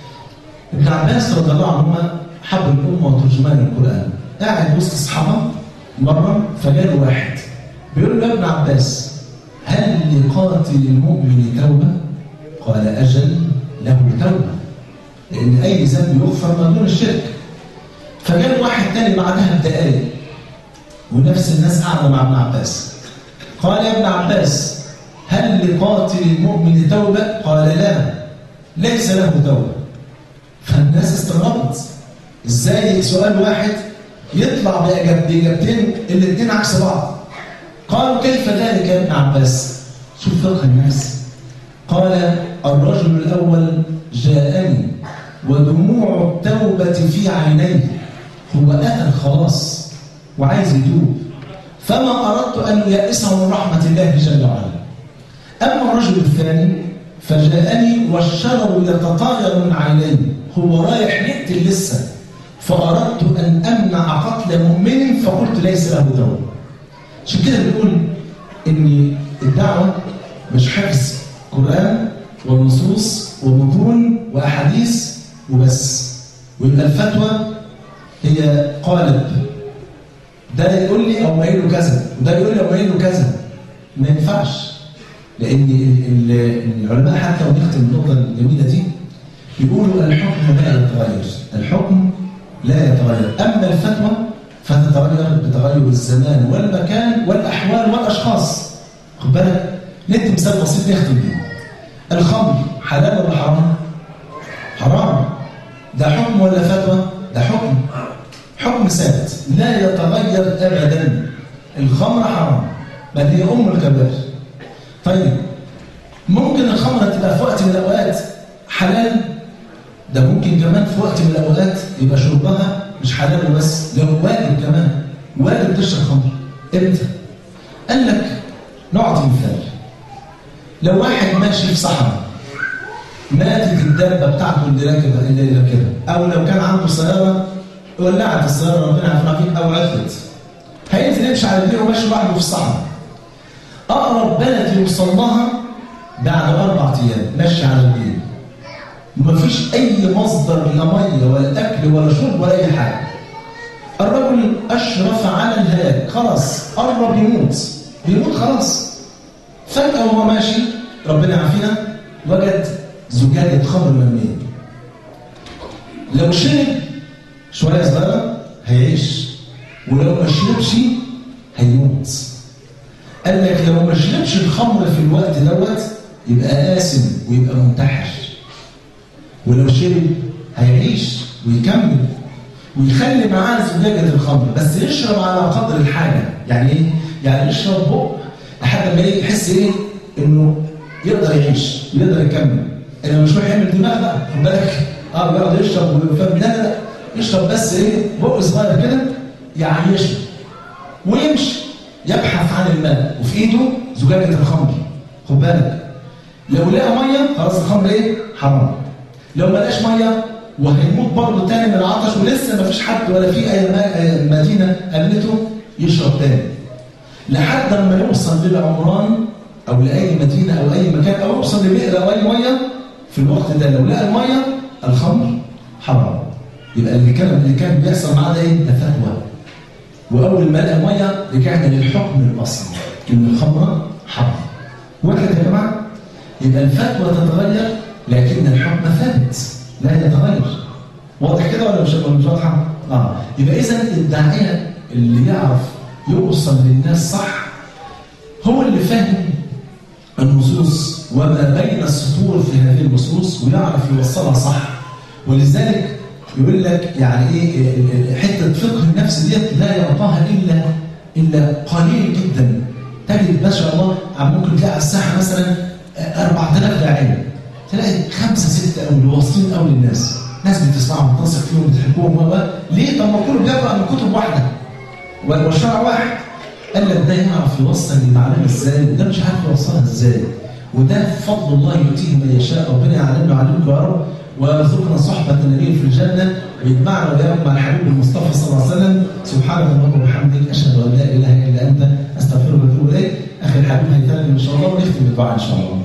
ابن عباس رضي الله عنهما حبر الامه وترجمان القران قاعد وسط اصحابه مره فجاله واحد بيقول له يا ابن عباس هل لقاتل المؤمن توبه؟ قال اجل له توبه لان اي ذنب يغفر ما دون الشرك فجاله واحد تاني بعدها بدقائق ونفس الناس قاعده مع ابن عباس قال يا ابن عباس هل لقاتل المؤمن توبة؟ قال لا ليس له توبة فالناس استغربت ازاي سؤال واحد يطلع بإجابتين الاثنين عكس بعض قالوا كيف ذلك يا ابن عباس شوف فقه الناس قال الرجل الأول جاءني ودموع التوبة في عينيه هو أتى خلاص وعايز يتوب فما أردت أن يأسه من رحمة الله جل وعلا أما الرجل الثاني فجاءني والشرر يتطاير من عينيه هو رايح يقتل لسه فأردت أن أمنع قتل مؤمن فقلت ليس له توبة عشان كده بنقول إن الدعوة مش حفظ قرآن ونصوص ومتون وأحاديث وبس ويبقى الفتوى هي قالب ده يقول لي او قايل له كذا وده يقول لي او قايل له كذا ما ينفعش لان العلماء حتى ونختم النقطه الجميله دي يقولوا الحكم لا يتغير الحكم لا يتغير اما الفتوى فتتغير بتغير الزمان والمكان والاحوال والاشخاص خد بالك ندي مثال بسيط نختم بيه الخمر حلال ولا حرام؟ حرام ده حكم ولا فتوى؟ ده حكم حكم ثابت لا يتغير ابدا الخمر حرام بل هي ام الكبائر طيب ممكن الخمره تبقى في وقت من الاوقات حلال ده ممكن كمان في وقت من الأوقات يبقى شربها مش حلال بس لو واجب كمان واجب تشرب خمر امتى؟ قال لك نعطي مثال لو واحد ماشي في صحراء ماتت الدابة بتاعته اللي راكبة اللي راكبها أو لو كان عنده سيارة ولعت السيارة ربنا يعافينا فيك أو عطلت هينزل يمشي على رجليه وماشي لوحده في الصحراء أقرب بلد يوصل لها بعد أربع أيام ماشي على رجليه ومفيش أي مصدر لا مية ولا أكل ولا شرب ولا أي حاجة الرجل أشرف على الهلاك خلاص قرب يموت بيموت خلاص فجأة وهو ماشي ربنا يعافينا وجد زجاجة خمر مرمية لو شرب شوية صغيرة هيعيش ولو ما شربش هيموت قال لك لو ما شربش الخمر في الوقت دوت يبقى قاسم ويبقى منتحر ولو شرب هيعيش ويكمل ويخلي معاه زجاجة الخمر بس يشرب على قدر الحاجة يعني ايه؟ يعني يشرب بق لحد ما يحس ايه؟ انه يقدر يعيش ويقدر يكمل انما مش رايح يعمل دماغ بقى خد بالك اه بيقعد يشرب ويفهم لا لا لا يشرب بس ايه؟ بق صغير كده يعيشه ويمشي يبحث عن الماء وفي ايده زجاجة الخمر خد بالك لو لقى ميه خلاص الخمر ايه؟ حرام لو ما لقاش ميه وهيموت برضه تاني من العطش ولسه ما فيش حد ولا في اي مدينه قابلته يشرب تاني لحد ما يوصل للعمران او لاي مدينه او اي مكان او يوصل لبئر او اي ميه في الوقت ده لو لقى الميه الخمر حرام يبقى اللي كان اللي كان بيحصل معاه ده ايه؟ ده فتوى واول ما لقى ميه رجعنا للحكم الاصلي ان الخمر حرام وكده يا جماعه يبقى الفتوى تتغير لكن الحكم ثابت لا يتغير واضح كده ولا مش مش واضحه؟ اه يبقى اذا الداعيه اللي يعرف يوصل للناس صح هو اللي فاهم النصوص وما بين السطور في هذه النصوص ويعرف يوصلها صح ولذلك يقول لك يعني ايه حته فقه النفس ديت لا يعطاها الا الا قليل جدا تجد ما شاء الله ممكن تلاقي على الساحه مثلا 4000 داعيه تلاقي خمسه سته قوي واصلين قوي للناس ناس بتسمعهم بتثق فيهم بتحبهم ليه طب ما كله بيقرا من كتب واحده والشرع واحد قال لك ده يعرف يوصل المعلومه ازاي وده مش عارف يوصلها ازاي وده فضل الله يؤتيه من يشاء ربنا يعلمنا ويعلمكم يا رب ويرزقنا صحبة النبي في الجنة ويجمعنا وإياكم مع الحبيب المصطفى صلى الله عليه وسلم سبحانك اللهم وبحمدك أشهد أن لا إله إلا أنت أستغفرك وأتوب إليك أخي الحبيب هيتكلم إن شاء الله ونختم بالدعاء إن شاء الله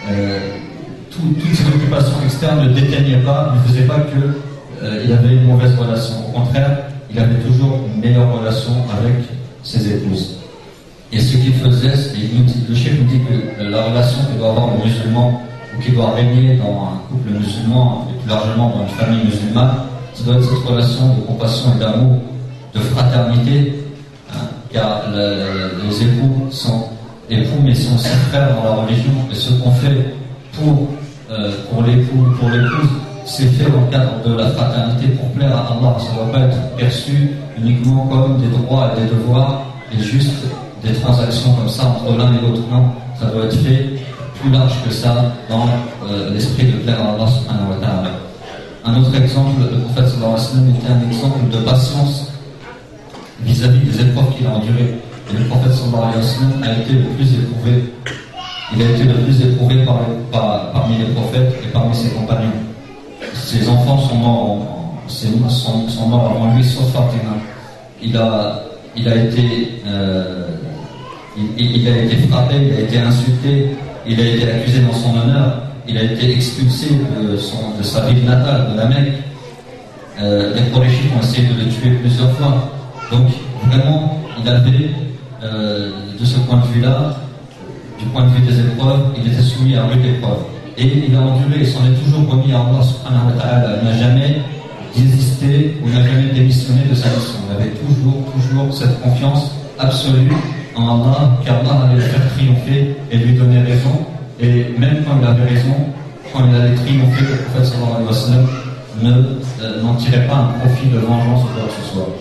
euh, toutes ces occupations externes ne déteignaient pas, ne faisaient pas qu'il euh, avait une mauvaise relation. Au contraire, il avait toujours une meilleure relation avec ses épouses. Et ce qu'il faisait, le chef nous dit que la relation que doit avoir le musulman ou qui doit régner dans un couple musulman et plus largement dans une famille musulmane, ça doit être cette relation de compassion et d'amour, de fraternité, hein, car les époux sont époux mais sont aussi frères dans la religion et ce qu'on fait pour, euh, pour l'époux, pour l'épouse, c'est fait dans le cadre de la fraternité pour plaire à Allah. Ça ne doit pas être perçu uniquement comme des droits et des devoirs et juste des transactions comme ça entre l'un et l'autre. Non, ça doit être fait plus large que ça dans euh, l'esprit de plaire à Allah subhanahu wa ta'ala. Un autre exemple, le prophète sallallahu alayhi wa sallam était un exemple de patience vis-à-vis des épreuves qu'il a endurées. Et le prophète sallallahu alayhi wa sallam a été le plus éprouvé. Il a été le plus éprouvé par, parmi les prophètes et parmi ses compagnons. Ses enfants sont morts, sont, sont morts avant lui, sauf Fatima. Il a, il a été, euh, il, a été frappé, il a été insulté, il a été accusé dans son honneur, il a été expulsé de, son, de sa ville natale, de la Mecque. Euh, les Koréchis ont essayé de le tuer plusieurs fois. Donc, vraiment, il avait, euh, de ce point de vue-là, du point de vue des épreuves, il était soumis à rude épreuve. Et il a enduré, il s'en est toujours remis à Allah subhanahu wa ta'ala. Il n'a jamais désisté ou n'a jamais démissionné de sa mission. Il avait toujours, toujours cette confiance absolue en Allah, qu'Allah allait le faire triompher et lui donner raison. Et même quand il avait raison, quand il allait triompher, le prophète sallallahu alayhi wa sallam euh, n'en tirait pas un profit de vengeance ou quoi que ce soit.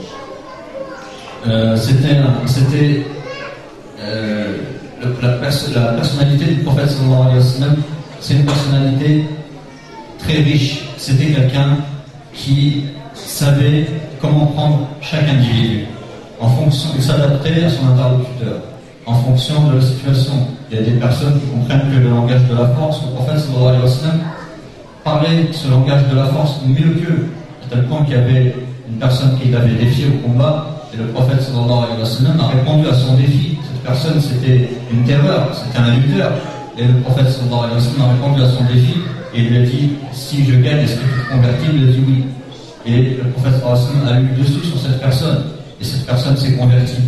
Euh, c'était, c'était euh, la, la, personnalité du prophète sallallahu alayhi wa sallam, c'est une personnalité très riche. C'était quelqu'un qui savait comment prendre chaque individu en fonction, il s'adaptait à son interlocuteur, en fonction de la situation. Il y a des personnes qui comprennent que le langage de la force, le prophète sallallahu alayhi wa sallam parlait ce langage de la force mieux qu'eux, à tel point qu'il y avait une personne qui l'avait défié au combat, et le prophète sallallahu alayhi wa sallam a répondu à son défi. Cette personne, c'était une terreur, c'était un lutteur. Et le prophète sallallahu alayhi wa sallam a répondu à son défi, et il lui a dit, si je gagne, est-ce que tu te convertis Il a dit oui. Et le prophète sallallahu alayhi wa sallam a eu dessus sur cette personne et cette personne s'est convertie.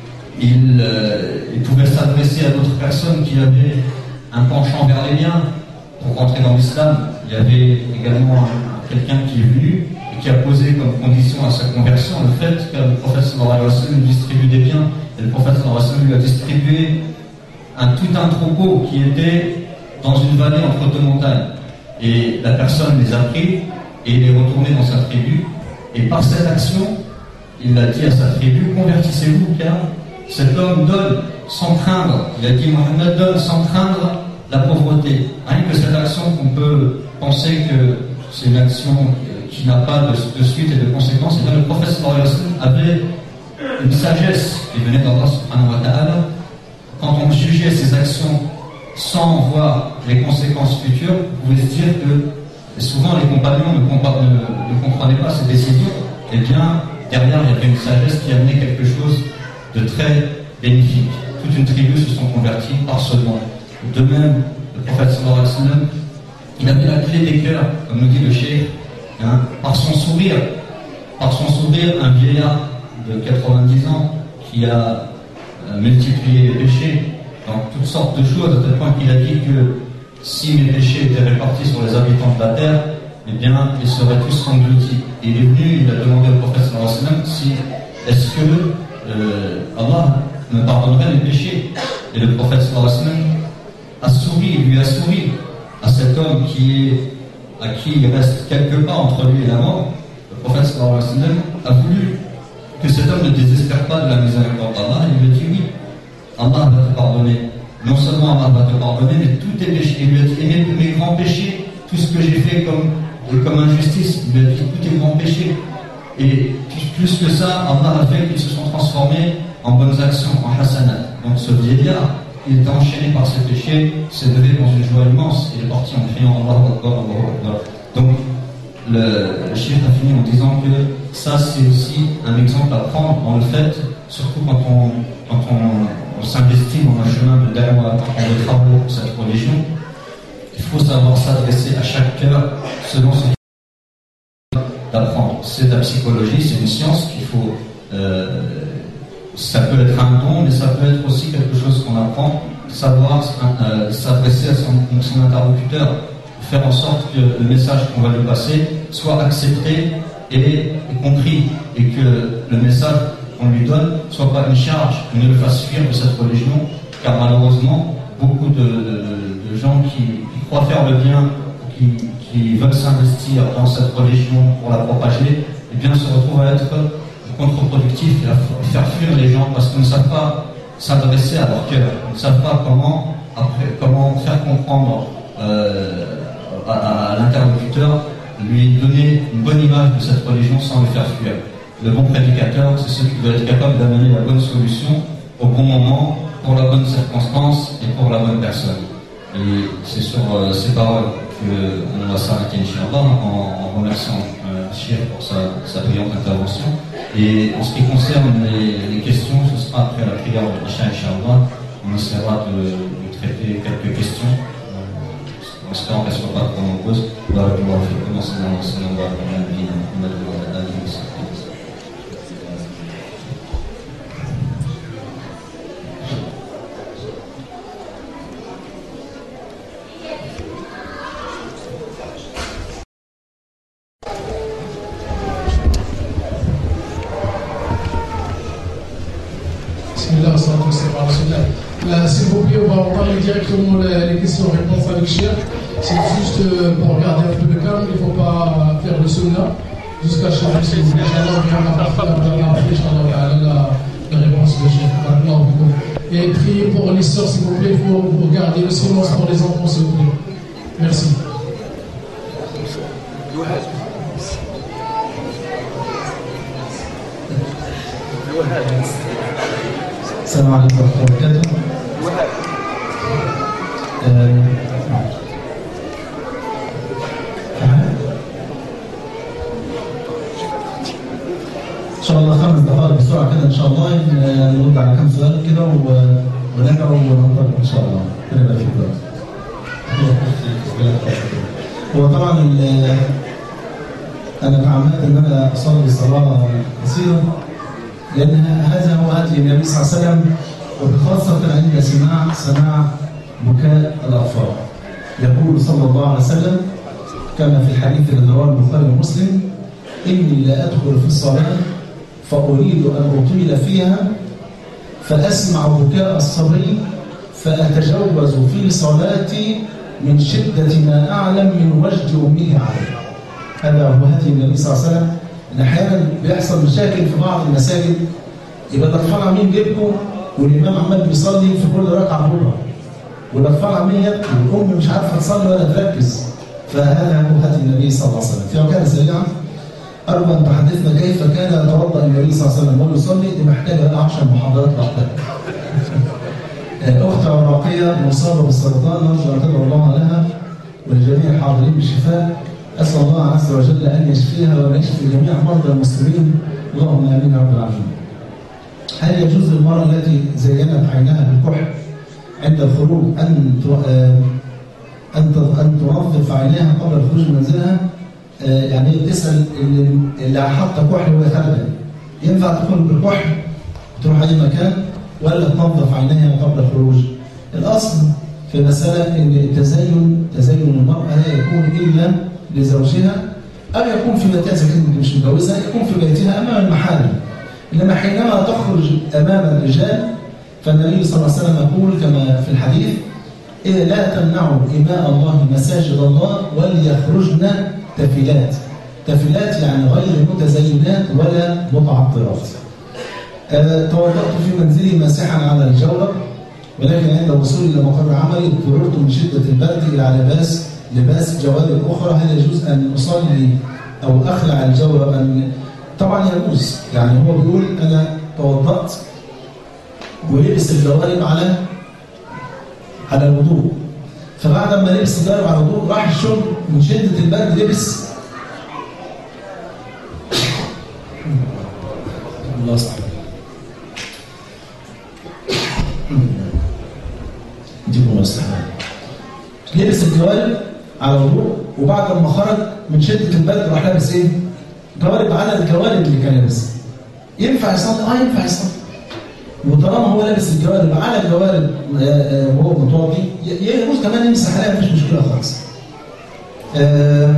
Euh, il, pouvait s'adresser à d'autres personnes qui avaient un penchant vers les biens pour rentrer dans l'islam. Il y avait également quelqu'un qui est venu et qui a posé comme condition à sa conversion le fait que le prophète sallallahu alayhi distribue des biens. Et le prophète sallallahu alayhi lui a distribué un, tout un troupeau qui était dans une vallée entre deux montagnes. Et la personne les a pris et il est retourné dans sa tribu. Et par cette action, il a dit à sa tribu, convertissez-vous car cet homme donne sans craindre. Il a dit, Mohammed donne sans craindre la pauvreté. Rien que cette action qu'on peut penser que c'est une action qui n'a pas de, suite et de conséquences, et bien le prophète avait une sagesse qui venait d'Allah subhanahu wa ta'ala. Quand on jugeait ses actions sans voir les conséquences futures, vous pouvez se dire que souvent les compagnons ne, ne comprenaient pas ces décisions. Eh bien, derrière, il y avait une sagesse qui amenait quelque chose de très bénéfique. Toute une tribu se sont convertis par ce nom. De même, le prophète sallallahu alayhi wa sallam, il avait la clé des cœurs, comme nous dit le cheikh, hein, par son sourire. Par son sourire, un vieillard de 90 ans qui a euh, multiplié les péchés dans toutes sortes de choses, à tel point qu'il a dit que si mes péchés étaient répartis sur les habitants de la terre, eh bien, ils seraient tous engloutis. Et il est venu, il a demandé au prophète sallam si, est-ce que euh, Allah me pardonnerait les péchés Et le prophète sallam a souri, lui a souri à cet homme qui est, à qui il reste quelques pas entre lui et la mort. Le prophète sallam a voulu que cet homme ne désespère pas de la miséricorde d'Allah. Il lui a dit oui, Allah va te pardonner. Non seulement Allah va te pardonner, mais tous tes péchés. Il lui a dit, mes, mes grands péchés, tout ce que j'ai fait comme et comme injustice, il a dit tout est grand péché. Et plus que ça, Allah a fait qu'ils se sont transformés en bonnes actions, en hasanat. Donc ce vieillard, il était enchaîné par ses péchés, s'est levé dans une joie immense, il est parti en criant Allah Akbar, Allah Akbar. Donc le, le a fini en disant que ça c'est aussi un exemple à prendre dans le fait, surtout quand on, quand on, s'investit dans un chemin de da'wah, quand on veut travailler pour cette religion, Il faut savoir s'adresser à chaque cœur selon ce qu'il d'apprendre. C'est de la psychologie, c'est une science qu'il faut. Euh, ça peut être un don, mais ça peut être aussi quelque chose qu'on apprend. Savoir euh, s'adresser à son, son interlocuteur, faire en sorte que le message qu'on va lui passer soit accepté et compris, et que le message qu'on lui donne soit pas une charge, qu'on ne le fasse fuir de cette religion, car malheureusement, beaucoup de, gens qui, croient faire le bien, qui, qui veulent s'investir dans cette religion pour la propager, eh bien se retrouvent à être contre-productifs et à faire fuir les gens parce qu'ils ne savent pas s'adresser à leur cœur, ils ne savent pas comment, après, comment faire comprendre euh, à l'interlocuteur lui donner une bonne image de cette religion sans le faire fuir. Le bon prédicateur, c'est celui qui doit être capable d'amener la bonne solution au bon moment, pour la bonne circonstance et pour la bonne personne. Et c'est sur euh, ces paroles qu'on va s'arrêter, Inch'Allah, en, en remerciant euh, pour sa, brillante intervention. Et en ce qui concerne les, questions, ce sera après la prière de Isha, Inch'Allah. On essaiera de, de traiter quelques questions en espérant qu'elles ne soient pas trop nombreuses. بارك S'il vous plaît, on va parler directement les questions-réponses avec Cher. C'est juste euh, pour garder un peu de calme, il ne faut pas faire le sauna jusqu'à changer si vous voulez. la réponse de Cher. Et puis pour les sœurs, s'il vous plaît, il faut garder le silence pour les enfants, s'il vous plaît. Merci. السلام عليكم ورحمة الله وبركاته. ان شاء الله خمس دقائق بسرعه كده ان شاء الله نرد على كم سؤال كده ونرجع وننطلق ان شاء الله ربنا يبارك هو طبعا انا تعمدت ان انا اصلي صلاه قصيره لان هذا هو هدي النبي صلى الله عليه وسلم وبخاصه عند سماع سماع بكاء الاطفال يقول صلى الله عليه وسلم كما في الحديث الذي رواه البخاري ومسلم اني لا ادخل في الصلاه فأريد أن أطيل فيها فأسمع بكاء الصبي فأتجوز في صلاتي من شدة ما أعلم من وجد أمه عليه هذا هو هدي النبي صلى الله عليه وسلم إن أحيانا بيحصل مشاكل في بعض المساجد يبقى الأطفال عاملين جيبكم والإمام عمال بيصلي في كل ركعة مرة والأطفال عاملين يبكوا والأم مش عارفة تصلي ولا تركز فهذا هو هدي النبي صلى الله عليه وسلم في مكان سريعا أرجو أن تحدثنا كيف كان يتوضأ النبي صلى الله عليه وسلم ويصلي دي محتاجة لها 10 محاضرات لوحدها. أخت عراقية مصابة بالسرطان نرجو أن تدعو الله لها ولجميع الحاضرين بالشفاء أسأل الله عز وجل أن يشفيها ويشفي جميع مرضى المسلمين اللهم آمين يا رب العالمين. هل يجوز للمرأة التي زينت عينها بالكحل عند الخروج أن أن أن تنظف عينيها قبل الخروج من منزلها آه، يعني بتسال اللي, اللي حاطه كحل وهي خارجه ينفع تكون بالكحل تروح اي مكان ولا تنظف عينيها قبل الخروج الاصل في المساله ان التزين تزين المراه لا يكون الا لزوجها او يكون في بيتها اذا كانت مش متجوزه يكون في بيتها امام المحارم انما حينما تخرج امام الرجال فالنبي صلى الله عليه وسلم يقول كما في الحديث إيه لا تمنعوا إماء الله مساجد الله وليخرجن تفلات تفلات يعني غير متزينات ولا متعطرات أه توضأت في منزلي ماسحا على الجورب ولكن عند وصولي إلى مقر عملي اضطررت من شدة البرد إلى لباس لباس جوارب أخرى هل يجوز أن أصلي أو أخلع الجورب أن طبعا يجوز يعني هو بيقول أنا توضأت ولبس الجوارب على على الوضوء فبعد ما لبس الجارب على طول راح الشغل من شدة البرد لبس الله صعب دي مصلحة لبس الجوارب على وضوء وبعد ما خرج من شده البرد راح لابس ايه؟ جوارب على الجوارب اللي كان لابسها ينفع يصلي؟ اه ينفع يصلي وطالما هو لابس الجوارب على الجوارب آه، آه، وهو متوضي ي- يجوز كمان يمسح عليها مفيش مشكله خالص. آه،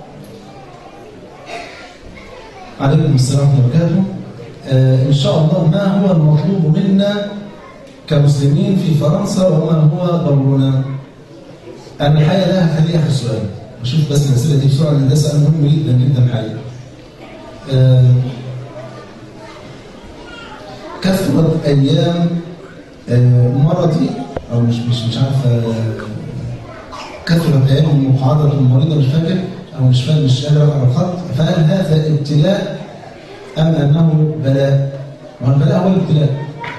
عليكم السلام ورحمه الله وبركاته. آه، ان شاء الله ما هو المطلوب منا كمسلمين في فرنسا وما هو دورنا؟ انا الحقيقه لا هخليها في السؤال. اشوف بس الاسئله دي بسرعه لان ده سؤال مهم جدا جدا الحقيقه. آه، كثرت ايام آه، مرضي او مش مش مش عارف آه، كثرت ايام مقعده المريضه مش فاكر او مش فاهم مش قادر اقرا الخط فهل هذا ابتلاء ام انه بلاء؟ ما هو البلاء هو الابتلاء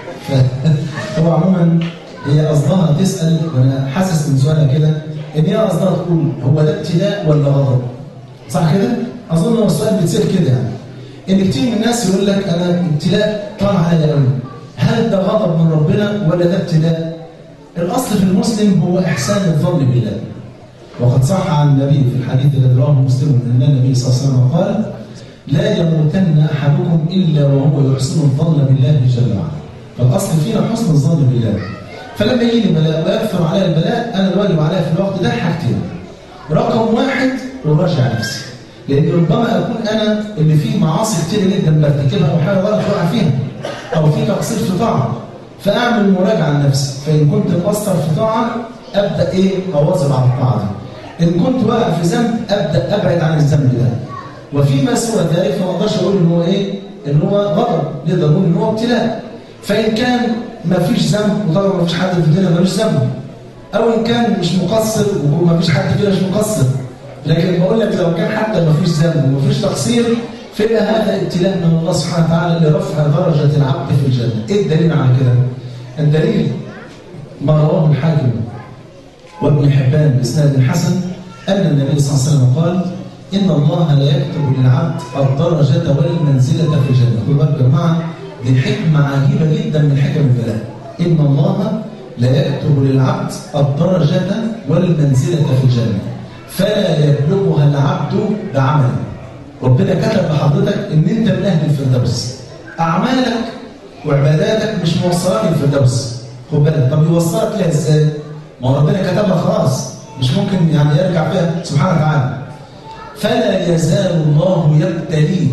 ف- هو عموما هي قصدها تسال وانا حاسس من سؤالها كده ان هي قصدها تقول هو ده ابتلاء ولا غضب؟ صح كده؟ اظن هو السؤال بيتصير كده يعني ان كتير من الناس يقول لك انا ابتلاء طال عليا قوي هل ده غضب من ربنا ولا ده ابتلاء؟ الاصل في المسلم هو احسان الظن بالله وقد صح عن النبي في الحديث الذي رواه مسلم ان النبي صلى الله عليه وسلم قال لا يموتن احدكم الا وهو يحسن الظن بالله جل وعلا فالاصل فينا حسن الظن بالله فلما يجي لي بلاء ويكثر علي البلاء انا الواجب علي في الوقت ده حاجتين رقم واحد وراجع نفسي لان ربما اكون انا اللي فيه معاصي كتير جدا برتكبها او حاجه غلط وقع فيها او في تقصير في طاعه فاعمل مراجعه لنفسي فان كنت مقصر في طاعه ابدا ايه اواظب على الطاعه دي ان كنت واقع في ذنب ابدا ابعد عن الذنب ده وفيما سوى ذلك فما اقدرش اقول ان هو ايه ان هو غضب نقدر نقول ان هو ابتلاء فان كان ما فيش ذنب وطبعا ما فيش حد في الدنيا ملوش ذنب او ان كان مش مقصر وما فيش حد فينا مش مقصر لكن بقول لك لو كان حتى ما فيش ذنب وما فيش تقصير فيبقى هذا ابتلاء من الله سبحانه وتعالى لرفع درجه العبد في الجنه ايه الدليل على كده الدليل ما رواه الحاكم وابن حبان باسناد حسن ان النبي صلى الله عليه وسلم قال ان الله لا يكتب للعبد الدرجه والمنزله في الجنه خدوا بالكم يا جماعه دي حكمه عجيبه جدا من حكم البلاء ان الله لا يكتب للعبد الدرجه والمنزله في الجنه فلا يبلغها العبد بعمله ربنا كتب لحضرتك ان انت من اهل الفردوس اعمالك وعباداتك مش موصلك للفردوس خد بالك طب يوصلك لها ازاي؟ ما هو ربنا كتبها خلاص مش ممكن يعني يرجع فيها سبحانه وتعالى فلا يزال الله يبتليه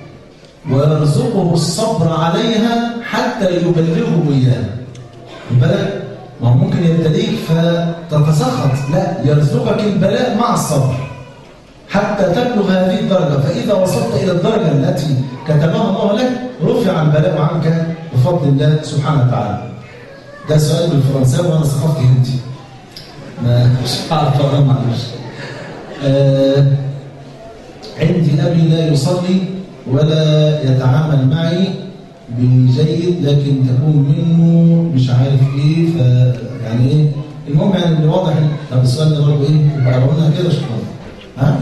ويرزقه الصبر عليها حتى يبلغه اياها خد بالك ما هو ممكن يبتليك فتتسخط لا يرزقك البلاء مع الصبر حتى تبلغ هذه الدرجة فإذا وصلت إلى الدرجة التي كتبها الله لك رفع البلاء عنك بفضل الله سبحانه وتعالى ده سؤال بالفرنساوي وأنا ثقافتي هندي ما مش هعرف أقرأ معلش آه عندي أبي لا يصلي ولا يتعامل معي بجيد لكن تكون منه مش عارف ايه ف يعني ايه المهم يعني اللي واضح طب السؤال ده برضه ايه يبقى قولنا كده شكرا ها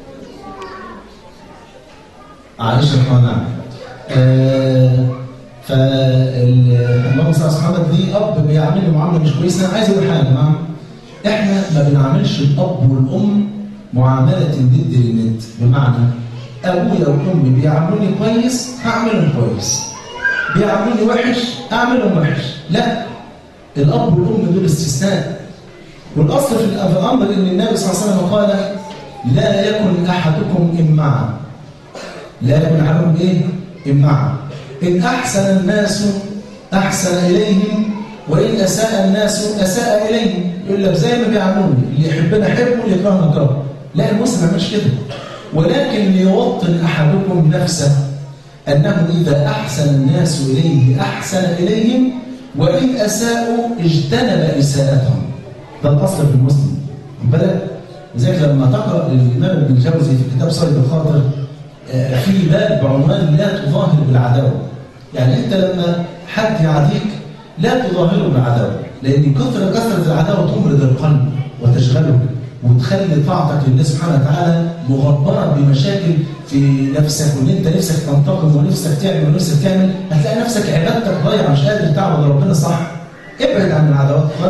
عائشة رحمة نعم آه فالمرأة صلى الله عليه وسلم دي أب بيعمل معاملة مش كويسة عايز أقول حاجة يا جماعة إحنا ما بنعاملش الأب والأم معاملة ضد للند بمعنى أبويا وأمي بيعاملوني كويس هعملهم كويس بيعاملوني وحش أعملهم وحش لا الأب والأم دول استثناء والأصل في الأمر إن النبي صلى الله عليه وسلم قال لا يكن أحدكم إمعا لا يكن أحدكم إيه؟ إمعا إن أحسن الناس أحسن إليهم وإن أساء الناس أساء إليهم يقول لك زي ما بيعملوني اللي يحبنا حبه اللي يكرهنا كرهه لا المسلم ما يعملش كده ولكن ليوطن أحدكم نفسه أنه إذا أحسن الناس إليه أحسن إليهم وإن أساءوا اجتنب إساءتهم ده الأصل في المسلم بالك لذلك لما تقرأ الإمام ابن الجوزي في كتاب صيد الخاطر في باب بعنوان لا تظاهر بالعداوة يعني أنت لما حد يعاديك لا تظاهره بالعداوة لأن كثرة كثرة العداوة تمرض القلب وتشغله وتخلي طاعتك لله سبحانه وتعالى مغبرة بمشاكل في نفسك وان انت نفسك تنتقم ونفسك تعمل ونفسك تعمل هتلاقي نفسك عبادتك ضايعه مش قادر تعبد ربنا صح ابعد عن العداوات خالص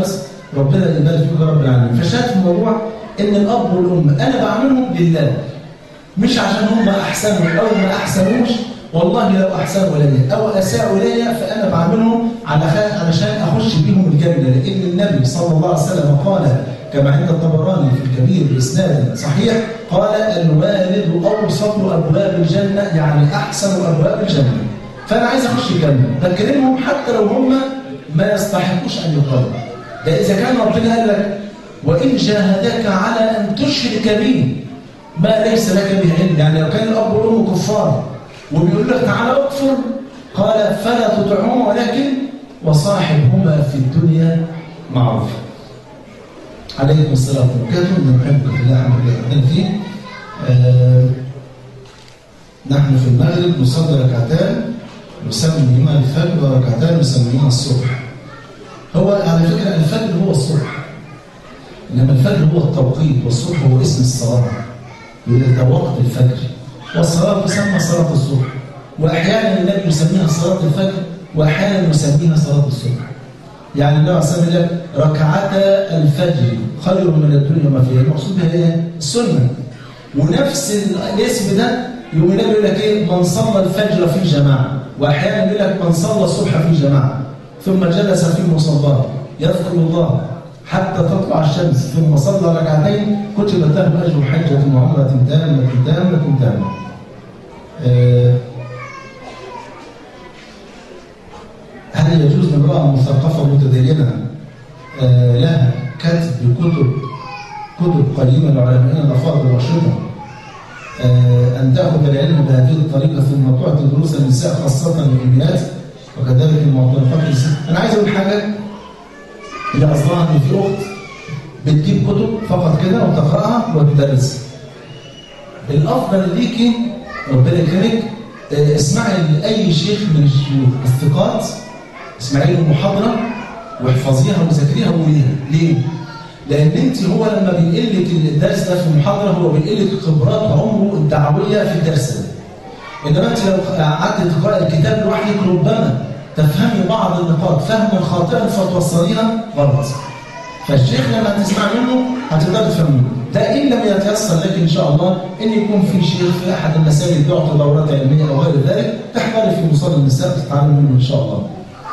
ربنا يبارك فيك يا رب العالمين فشاهد الموضوع ان الاب والام انا بعملهم لله مش عشان هم احسنوا او ما احسنوش والله لو احسنوا الي او اساءوا الي فانا بعملهم على علشان اخش بيهم الجنه لان النبي صلى الله عليه وسلم قال كما عند الطبراني في الكبير باسناد صحيح قال الوالد اوسط ابواب الجنه يعني احسن ابواب الجنه فانا عايز اخش الجنه بكلمهم حتى لو هم ما يستحقوش ان يقربوا ده اذا كان ربنا قال لك وان جاهداك على ان تشرك بي ما ليس لك به علم يعني لو كان الاب والام كفار وبيقول لك تعالى اكفر قال فلا تطعهما ولكن وصاحبهما في الدنيا معروفا عليكم السلام وبركاته نحبك في الله حمد الله فيه آه نحن في المغرب نصلي ركعتان نسميهما الفجر وركعتان نسميهما الصبح هو على فكره الفجر هو الصبح انما الفجر هو التوقيت والصبح هو اسم الصلاه يقول ده وقت الفجر والصلاه تسمى صلاه الصبح واحيانا النبي يسميها صلاه الفجر واحيانا يسميها صلاه الصبح يعني النبي عليه الصلاه والسلام ركعتا الفجر خير من الدنيا وما فيها المقصود بها ايه؟ السنه ونفس الاسم ده يقوم النبي يقول لك ايه؟ من صلى الفجر في جماعه واحيانا يقول لك من صلى الصبح في جماعه ثم جلس في مصلاه يذكر الله حتى تطلع الشمس ثم صلى ركعتين كتبت له اجر حجه وعمره تامه تامه تامه. أه هل يجوز لامراه مثقفه متدينه أه لها كتب كتب كتب قديمه لعلمائنا الافاضل ورشدهم أه ان تاخذ العلم بهذه الطريقه ثم تعطي دروس النساء خاصه للامهات وكذلك المعترفات النساء انا عايز اقول حاجه هي قصدها ان في اخت بتجيب كتب فقط كده وتقراها وتدرسها. الافضل ليكي ربنا يكرمك اسمعي لاي شيخ من الشيوخ الثقات اسمعي له محاضره واحفظيها وذاكريها وقوليها ليه؟ لان انت هو لما بينقل لك الدرس ده في المحاضره هو بينقل لك خبرات عمره الدعويه في الدرس ده. انما انت لو قعدت تقراي الكتاب لوحدك ربما تفهمي بعض النقاط فهما خاطئا فتوصليها غلط. فالشيخ لما تسمع منه هتقدر تفهمه. ده ان لم يتيسر لك ان شاء الله ان يكون في شيخ في احد المساجد بيعطي دورات علميه او غير ذلك تحضري في مصلى النساء تتعلم منه ان شاء الله.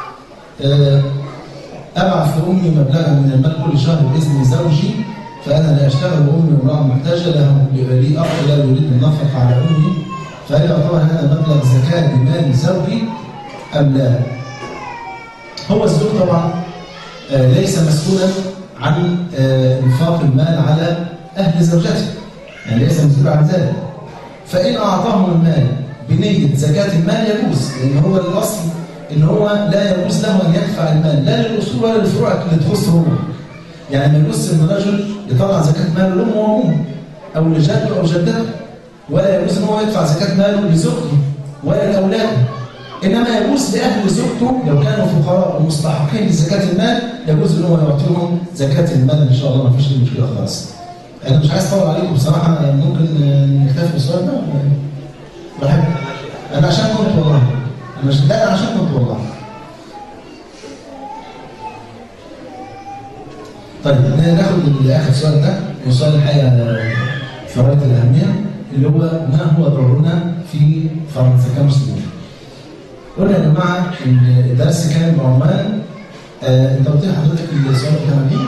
ابعث لامي مبلغا من المال كل شهر باذن زوجي فانا لا اشتغل وامي امراه محتاجه له لي اخ لا يريد النفقه على امي فهل يعتبر هذا مبلغ زكاه بمال زوجي ام لا؟ هو الزوج طبعا ليس مسؤولا عن انفاق المال على اهل زوجته يعني ليس مسؤول عن ذلك فان اعطاهم المال بنيه زكاه المال يجوز لان هو الاصل ان هو لا يجوز له ان يدفع المال لا للاصول ولا للفروع اللي تخصه هو يعني ما يجوز ان الرجل يطلع زكاه ماله لامه وامه او لجده او جدته ولا يجوز ان هو يدفع زكاه ماله لزوجته ولا لاولاده انما يجوز لاهل زوجته لو كانوا فقراء ومستحقين لزكاه المال يجوز ان هو يعطيهم زكاه المال ان شاء الله ما فيش اي مشكله خالص. انا مش عايز اطول عليكم بصراحه ممكن نكتفي بالسؤال ده بحب انا عشان كنت والله انا مش لا عشان كنت والله. طيب ناخد اخر سؤال ده وسؤال الحقيقه في غايه الاهميه اللي هو ما هو دورنا في فرنسا كمسلمين؟ قلنا يا جماعه ان الدرس كان بعنوان آه انت قلت لحضرتك السؤال بتاع ايه؟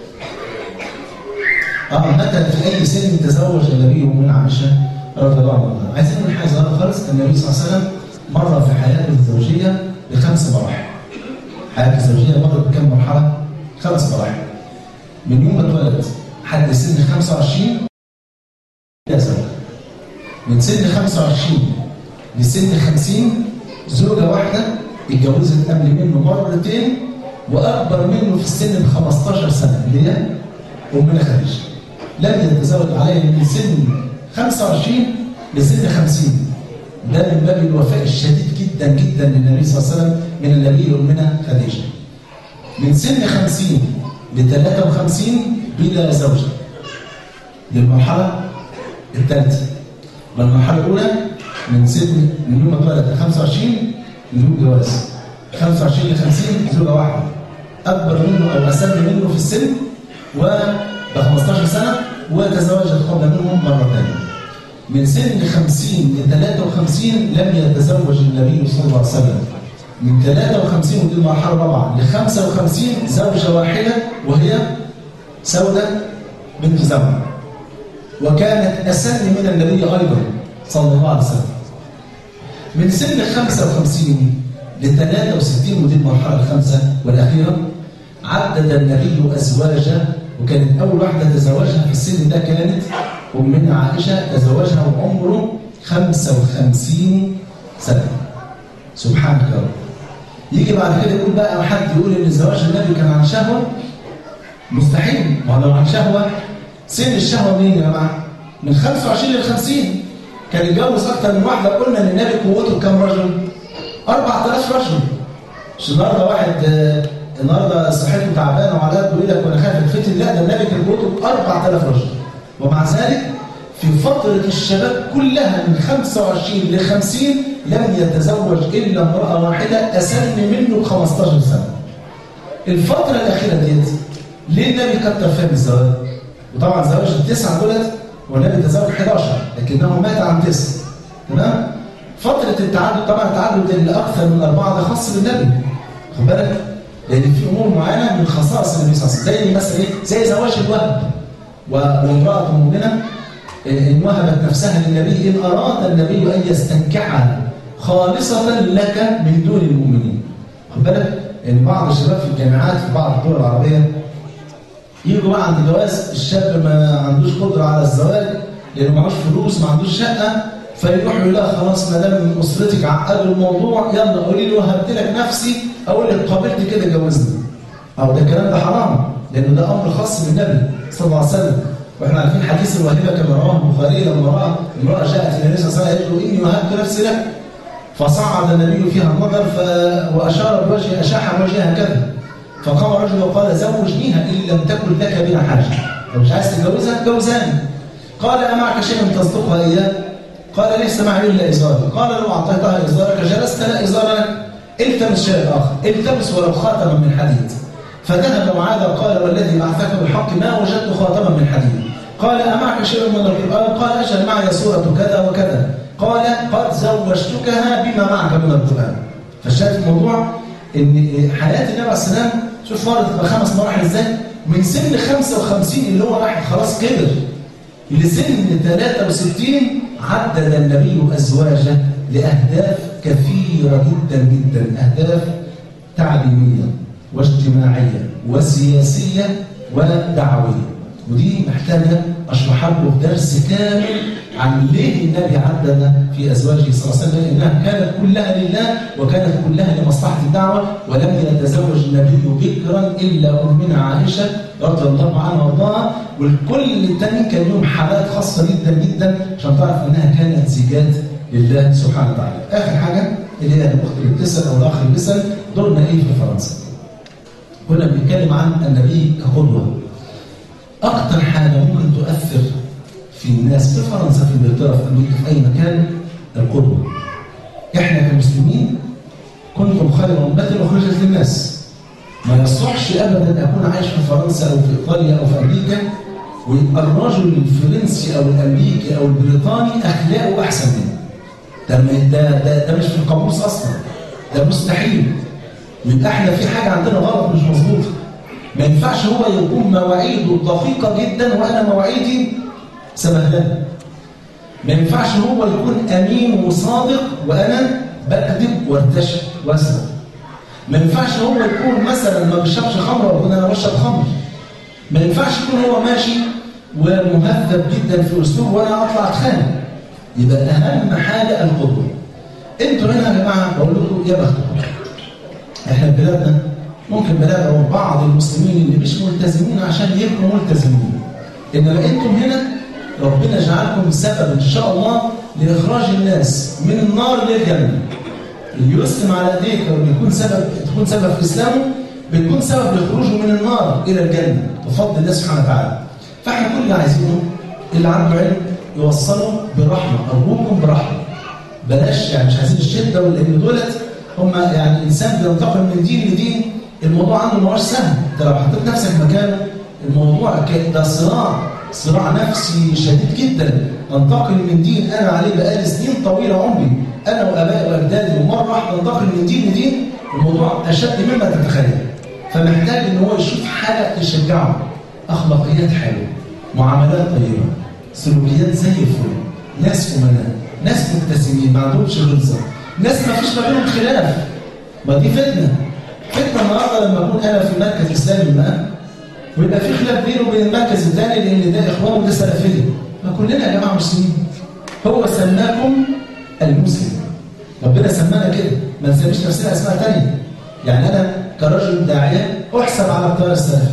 اه متى في اي سن تزوج النبي من عائشه رضي الله عنها؟ عايزين نقول حاجه صغيره خالص النبي صلى الله عليه وسلم مر في حياته الزوجيه بخمس مراحل. حياته الزوجيه مرت بكم مرحله؟ خمس مراحل. من يوم ما اتولد لحد سن 25 لا زوج. من سن 25 لسن 50 زوجة واحدة اتجوزت قبل منه مرتين وأكبر منه في السن ب 15 سنة اللي هي أمنا خديجة. لم يتزوج عليها من سن 25 لسن 50 ده من باب الوفاء الشديد جدا جدا للنبي صلى الله عليه وسلم من النبي لأمنا خديجة. من سن 50 ل 53 بلا زوجة. للمرحلة الثالثة. والمرحلة الأولى من سن من يوم ما اتولد ل 25 بدون جواز 25 ل 50 زوجه واحده اكبر منه او اسن منه في السن و ب 15 سنه وتزوجت قبل منهم مره ثانيه. من سن 50 ل 53 لم يتزوج النبي صلى الله عليه وسلم. من 53 ودي المرحله الرابعه ل 55 زوجه واحده وهي سوده بنت زمع. وكانت اسن من النبي ايضا صلى الله عليه وسلم. من سن 55 ل 63 ودي المرحله الخامسه والاخيره عدد النبي ازواجه وكانت اول واحده تزوجها في السن ده كانت امنا عائشه تزوجها وعمره 55 سنه سبحانك يا رب يجي بعد كده يقول بقى حد يقول ان زواج النبي كان عن شهوه مستحيل ما هو لو عن شهوه سن الشهوه منين يا جماعه؟ من 25 ل 50 كان يتجوز اكتر من واحده قلنا ان النبي قوته كام رجل؟ 4000 رجل مش النهارده واحد آه، النهارده صحته تعبانه وعلى بيقول لك وانا خايف اتفتن لا ده النبي كان قوته 4000 رجل ومع ذلك في فترة الشباب كلها من 25 ل 50 لم يتزوج إلا امرأة واحدة أسن منه ب 15 سنة. الفترة الأخيرة ديت ليه النبي كتر فيها بالزواج؟ وطبعا زواج التسعة دولت والنبي تزوج 11 لكنه مات عن تسع تمام؟ فترة التعدد طبعا التعدد اللي أكثر من أربعة ده خاص بالنبي خد بالك؟ لأن في أمور معينة من خصائص النبي صلى الله عليه وسلم زي مثلا إيه؟ زي زواج الوهب وامرأة مؤمنة إن وهبت نفسها للنبي إن أراد النبي أن يستنكحها خالصة لك من دون المؤمنين خد بالك إن بعض الشباب في الجامعات في بعض الدول العربية يجوا بقى عند جواز الشاب ما عندوش قدرة على الزواج لأنه معهوش فلوس ما عندوش شقة فيروح يقول لها خلاص ما دام أسرتك عقدوا الموضوع يلا قولي له وهبت لك نفسي أقول لك قابلت كده جوزني أو ده الكلام ده حرام لأنه ده أمر خاص بالنبي صلى الله عليه وسلم واحنا عارفين حديث الوهبه كما رواه البخاري لما راى امراه جاءت الى النبي صلى الله عليه وسلم قالت له اني وهبت نفسي لك فصعد النبي فيها النظر ف... واشار بوجهه اشاح بوجهها كذا فقام رجل وقال زوجنيها ان لم تكن لك بنا حاجه لو مش عايز تتجوزها اتجوزاني قال امعك شيء تصدقها اياه قال ليس معي الا ازاري قال لو اعطيتها ازارك جلست لا ازار لك التمس شيء اخر التمس ولو خاتما من حديد فذهب معاذ قال والذي بعثك بالحق ما وجدت خاتما من حديد قال أمعك شيء من القرآن قال أجل معي سورة كذا وكذا قال قد زوجتكها بما معك من القرآن فالشاهد الموضوع ان حياة النبي عليه السلام شوف مرت بخمس مراحل ازاي من سن 55 اللي هو راح خلاص كبر لسن 63 عدد النبي أزواجه لأهداف كثيرة جدا جدا أهداف تعليمية واجتماعية وسياسية ودعوية ودي محتاجة أشرح لكم درس كامل عن ليه النبي عدد في أزواجه صلى الله عليه وسلم لأنها كانت كلها لله وكانت كلها لمصلحة الدعوة ولم يتزوج النبي بكرا إلا أمنا عائشة رضي الله عنها وارضاها والكل التاني كان لهم حالات خاصة جدا جدا عشان تعرف أنها كانت زيجات لله سبحانه وتعالى آخر حاجة اللي هي الأخت اللي بتسأل أو الأخ اللي بيسأل دورنا إيه في فرنسا كنا بنتكلم عن النبي كقدوة أكثر حاجة ممكن تؤثر في الناس في فرنسا في انجلترا في امريكا في اي مكان القدوه. احنا كمسلمين كنتم خير امه اخرجت للناس. ما يصلحش ابدا اكون عايش في فرنسا او في ايطاليا او في امريكا ويبقى الرجل الفرنسي او الامريكي او البريطاني اخلاقه احسن مني. ده ده ده, ده مش في القاموس اصلا. ده مستحيل. يبقى احنا في حاجه عندنا غلط مش مظبوطه. ما ينفعش هو يكون مواعيده دقيقه جدا وانا مواعيدي سبهلله ما ينفعش هو يكون امين وصادق وانا بكذب وارتشي واسرق ما ينفعش هو يكون مثلا ما بيشربش خمر واكون انا بشرب خمر ما ينفعش يكون هو ماشي ومهذب جدا في اسلوبه وانا اطلع اتخانق يبقى اهم حاجه القدوه انتوا هنا يا جماعه بقول لكم يا بختكم احنا بلادنا ممكن بلاقي بعض المسلمين اللي مش ملتزمين عشان يبقوا ملتزمين انما انتم هنا ربنا جعلكم سبب ان شاء الله لاخراج الناس من النار للجنه. اللي يسلم على ايديك ويكون سبب تكون سبب في اسلامه بتكون سبب لخروجه من النار الى الجنه بفضل الله سبحانه وتعالى. فاحنا كل اللي عايزينه اللي عنده علم يوصله برحمه ارجوكم برحمه. بلاش يعني مش عايزين الشده لان دولت هم يعني الانسان بينتقل من دين لدين الموضوع عنده ما هوش سهل انت لو حطيت نفسك مكانه الموضوع ده صراع صراع نفسي شديد جدا انتقل من دين انا عليه بقالي سنين طويله عمري انا وابائي واجدادي ومره واحده انتقل من دين لدين الموضوع اشد مما تتخيل فمحتاج ان هو يشوف حاجه تشجعه اخلاقيات حلوه معاملات طيبه سلوكيات زي الفل ناس امناء ناس مبتسمين ما عندهمش غلظه ناس ما فيش ما بينهم خلاف ما دي فتنه فتنه النهارده لما اكون انا في مركز اسلامي ما ويبقى في خلاف بينه وبين المركز الثاني لان ده اخوان وده سلفيه ما كلنا يا جماعه مسلمين هو سماكم المسلم ربنا سمانا كده ما نسميش نفسنا اسماء ثانيه يعني انا كرجل داعيه احسب على التيار السلفي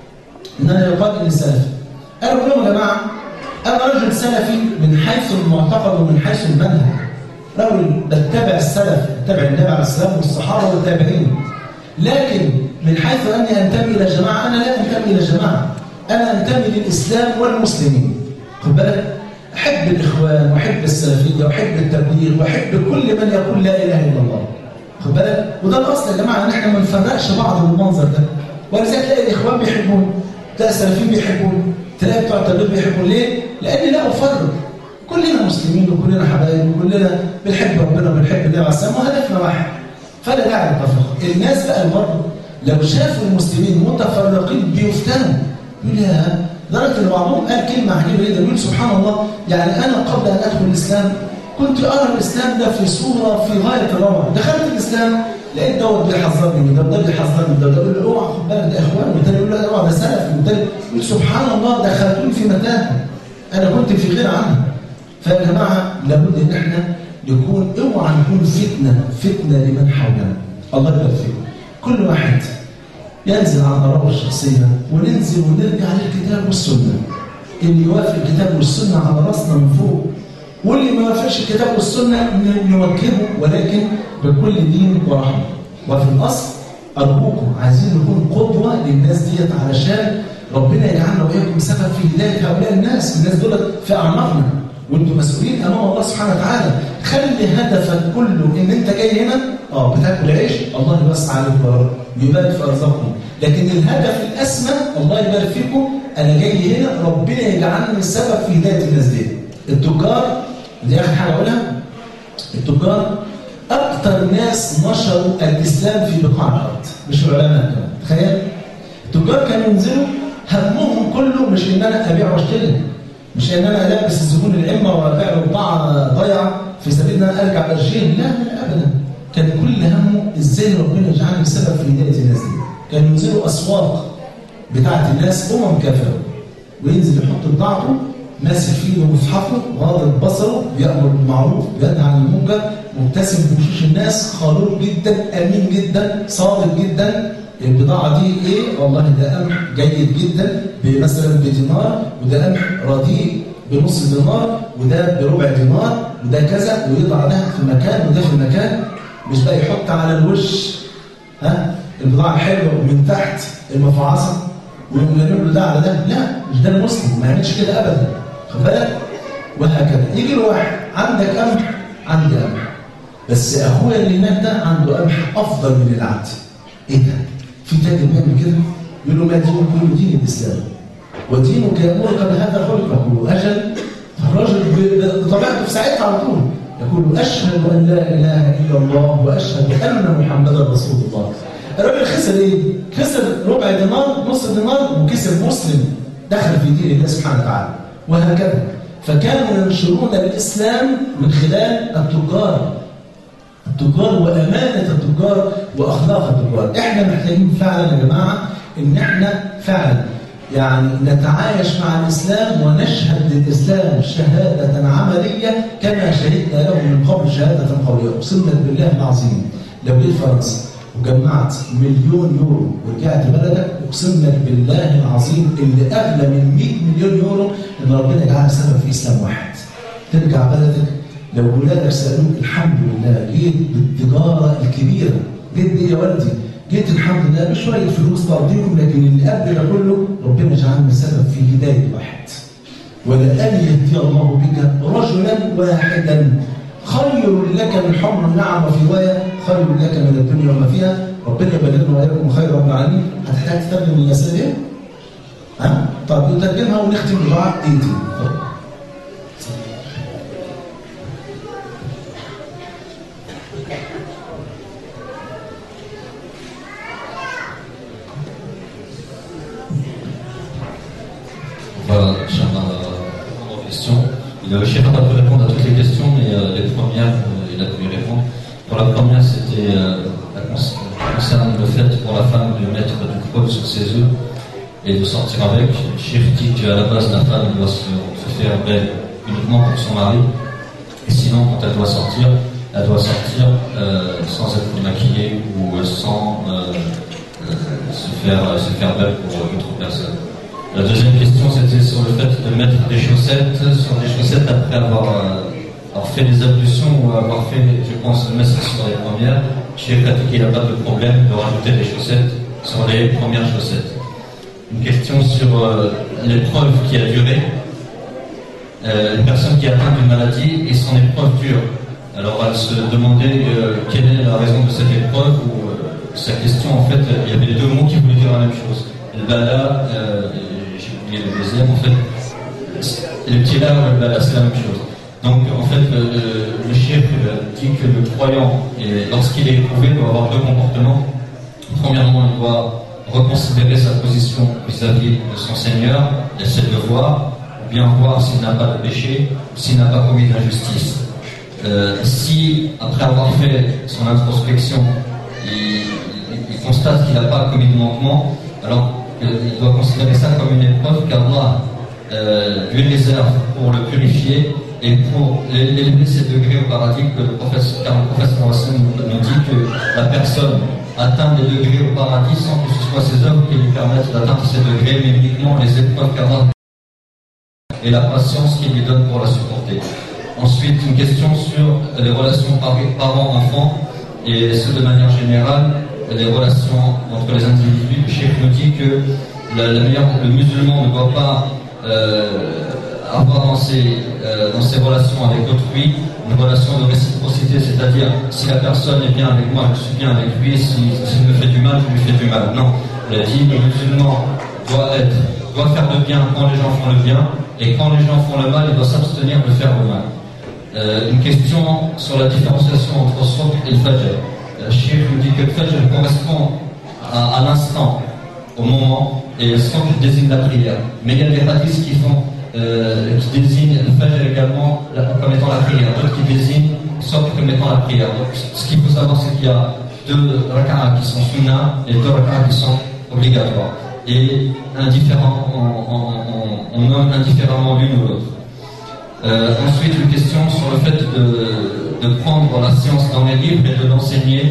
ان انا يقال اني سلفي انا بقول لهم يا جماعه انا رجل سلفي من حيث المعتقد ومن حيث المنهج رجل بتبع السلف بتبع النبي عليه السلام والصحابه والتابعين لكن من حيث اني انتمي الى جماعه انا لا انتمي الى جماعه انا انتمي للاسلام والمسلمين خد بالك احب الاخوان واحب السلفيه واحب التبليغ واحب كل من يقول لا اله الا الله خد بالك وده الاصل يا جماعه ان احنا ما نفرقش بعض بالمنظر ده ولذلك تلاقي الاخوان بيحبون تلاقي السلفيين بيحبون تلاقي بتوع التبليغ بيحبون ليه؟ لان لا افرق كلنا مسلمين وكلنا حبايب وكلنا بنحب ربنا وبنحب النبي عليه السلام وهدفنا واحد فلا داعي للتفرق الناس بقى برضه لو شافوا المسلمين متفرقين بيفتنوا يقول يا لدرجه ان بعضهم قال كلمه عجيبه جدا يقول سبحان الله يعني انا قبل ان ادخل الاسلام كنت ارى الاسلام ده في صوره في غايه الروعه دخلت الاسلام لقيت دوت بيحذرني من ده وده بيحذرني من ده وده يقول لي اوعى خد بالك ده اخوان والتاني يقول له اوعى ده سلف والتاني يقول سبحان الله دخلتوني في متاهه انا كنت في غير عنه فيا جماعه لابد ان احنا نكون اوعى نكون فتنه فتنه لمن حولنا الله يبارك فيكم كل واحد ينزل عن آراءه الشخصية وننزل ونرجع للكتاب والسنة اللي يوافق الكتاب والسنة على راسنا من فوق واللي ما يوافقش الكتاب والسنة نوجهه ولكن بكل دين ورحمة وفي الأصل أرجوكم عايزين نكون قدوة للناس ديت علشان ربنا يجعلنا وإياكم سبب في هداية هؤلاء الناس الناس دول في أعماقنا وانتم مسؤولين امام الله سبحانه وتعالى خلي هدفك كله ان انت جاي هنا اه بتاكل عيش الله يوسع عليك بارك يبارك في ارزاقكم لكن الهدف الاسمى الله يبارك فيكم انا جاي هنا ربنا يجعلني سبب في هدايه الناس دي التجار دي اخر حاجه اقولها التجار اكثر ناس نشروا الاسلام في بقاع الارض مش العلماء كمان تخيل التجار كانوا ينزلوا همهم كله مش ان انا ابيع واشتري مش ان انا البس الزبون العمه وابيع له بضاعه ضايعه في سبيل ان انا ارجع بالجين لا لا ابدا كان كل همه ازاي ربنا يجعلني سبب في هدايه الناس دي كانوا ينزلوا اسواق بتاعه الناس امم كافره وينزل يحط بضاعته ماسك في ايده مصحفه غاضب بصره بيامر بالمعروف بينهى عن المنكر مبتسم بوشوش الناس خلوق جدا امين جدا صادق جدا البضاعة دي ايه؟ والله ده قمح جيد جدا مثلا بدينار وده قمح رديء بنص دينار وده بربع دينار وده كذا ويضع ده في مكان وده في مكان مش بقى يحط على الوش ها البضاعة الحلوة من تحت المفعصة ويقوم له ده على ده لا مش ده المسلم ما يعملش كده ابدا خد بالك وهكذا يجي له واحد عندك قمح عندي قمح بس اخويا اللي هناك ده عنده قمح افضل من العادي ايه ده؟ في تاجر بيعمل كده يقول له ما دينك كله دين الاسلام ودينك يامرك بهذا الخلق يقول اجل الرجل بطبيعته في ساعتها على طول يقول اشهد ان لا اله الا الله واشهد ان محمدا رسول الله الراجل خسر ايه؟ خسر ربع دينار نص دينار وكسب مسلم دخل في دين الله سبحانه وتعالى وهكذا فكانوا ينشرون الاسلام من خلال التجار التجار وأمانة التجار وأخلاق التجار إحنا محتاجين فعلا يا جماعة إن إحنا فعلا يعني نتعايش مع الإسلام ونشهد للإسلام شهادة عملية كما شهدنا له من قبل شهادة قولية أقسم لك بالله العظيم لو جيت فرنسا وجمعت مليون يورو ورجعت بلدك أقسم لك بالله العظيم اللي أغلى من 100 مليون يورو إن ربنا يجعلها سبب في إسلام واحد ترجع بلدك لو ولادك سألوك الحمد لله جيت بالتجارة الكبيرة جيت دي يا والدي جيت الحمد لله بشوية فلوس ترضيهم لكن اللي قبل ده كله ربنا جعلني سبب في هداية واحد ولأن يهدي الله بك رجلا واحدا خير لك من حمر النعم وفي رواية خير لك من الدنيا وما فيها ربنا يبلغنا واياكم خير رب العالمين هتحتاج تترجم الاسئله دي؟ ها؟ طب نترجمها ونختم ببعض دقيقتين Voilà, Inch'Allah, aux questions. Le chef n'a pas pu répondre à toutes les questions, mais euh, les premières, euh, il a pu y répondre. Pour la première, c'était euh, la cons- concerne le fait pour la femme de mettre du poil sur ses œufs et de sortir avec. Le chef dit qu'à la base, la femme doit se, se faire belle uniquement pour son mari. Et sinon, quand elle doit sortir, elle doit sortir euh, sans être maquillée ou euh, sans euh, euh, se, faire, se faire belle pour euh, autre personne. La deuxième question, c'était sur le fait de mettre des chaussettes sur des chaussettes après avoir, euh, avoir fait des ablutions ou avoir fait, je pense, le message sur les premières. Chez Patrick, il n'a pas de problème de rajouter des chaussettes sur les premières chaussettes. Une question sur euh, l'épreuve qui a duré. Euh, une personne qui est atteinte d'une maladie et son épreuve dure. Alors elle se demandait euh, quelle est la raison de cette épreuve ou euh, sa question en fait, il y avait deux mots qui voulaient dire la même chose. Le bala, euh, et j'ai oublié le deuxième, en fait, le tila ou le bala, c'est la même chose. Donc en fait, le, le chef dit que le croyant, et lorsqu'il est éprouvé, doit avoir deux comportements. Premièrement, il doit reconsidérer sa position vis-à-vis de son Seigneur, essayer de voir, ou bien voir s'il n'a pas de péché, ou s'il n'a pas commis d'injustice. Euh, si, après avoir fait son introspection, il, il- il constate qu'il n'a pas commis de manquement, alors euh, il doit considérer ça comme une épreuve qu'Allah euh, lui réserve pour le purifier et pour élever ses degrés au paradis que le professeur, car le professeur Hassan nous, nous dit que la personne atteint des degrés au paradis sans que ce soit ses œuvres qui lui permettent d'atteindre ces degrés, mais uniquement les épreuves qu'Allah et la patience qu'il lui donne pour la supporter. Ensuite, une question sur les relations par- parents-enfants et ce de manière générale, les relations entre les individus. Le chef nous dit que la- la meilleure- le musulman ne doit pas euh, avoir dans ses, euh, dans ses relations avec autrui une relation de réciprocité, c'est-à-dire si la personne est bien avec moi, je suis bien avec lui, si- s'il me fait du mal, je lui fais du mal. Non, il a dit le musulman doit être, doit faire le bien quand les gens font le bien, et quand les gens font le mal, il doit s'abstenir de faire le mal. Euh, une question sur la différenciation entre Sobh et le Fajr. Le Cheikh nous dit que le Fajr correspond à, à l'instant, au moment, et le Sobh désigne la prière. Mais il y a des hadiths qui font, euh, qui désignent le Fajr également la- comme étant la prière, d'autres qui désignent Sobh comme étant la prière. Donc, ce qu'il faut savoir, c'est qu'il y a deux rak'ahs qui sont sunnah et deux rak'ahs qui sont obligatoires. Et indifférent, on, on- on- on nomme indifféremment l'une ou l'autre. Euh, ensuite, une question sur le fait de, de prendre la science dans les livres et de l'enseigner.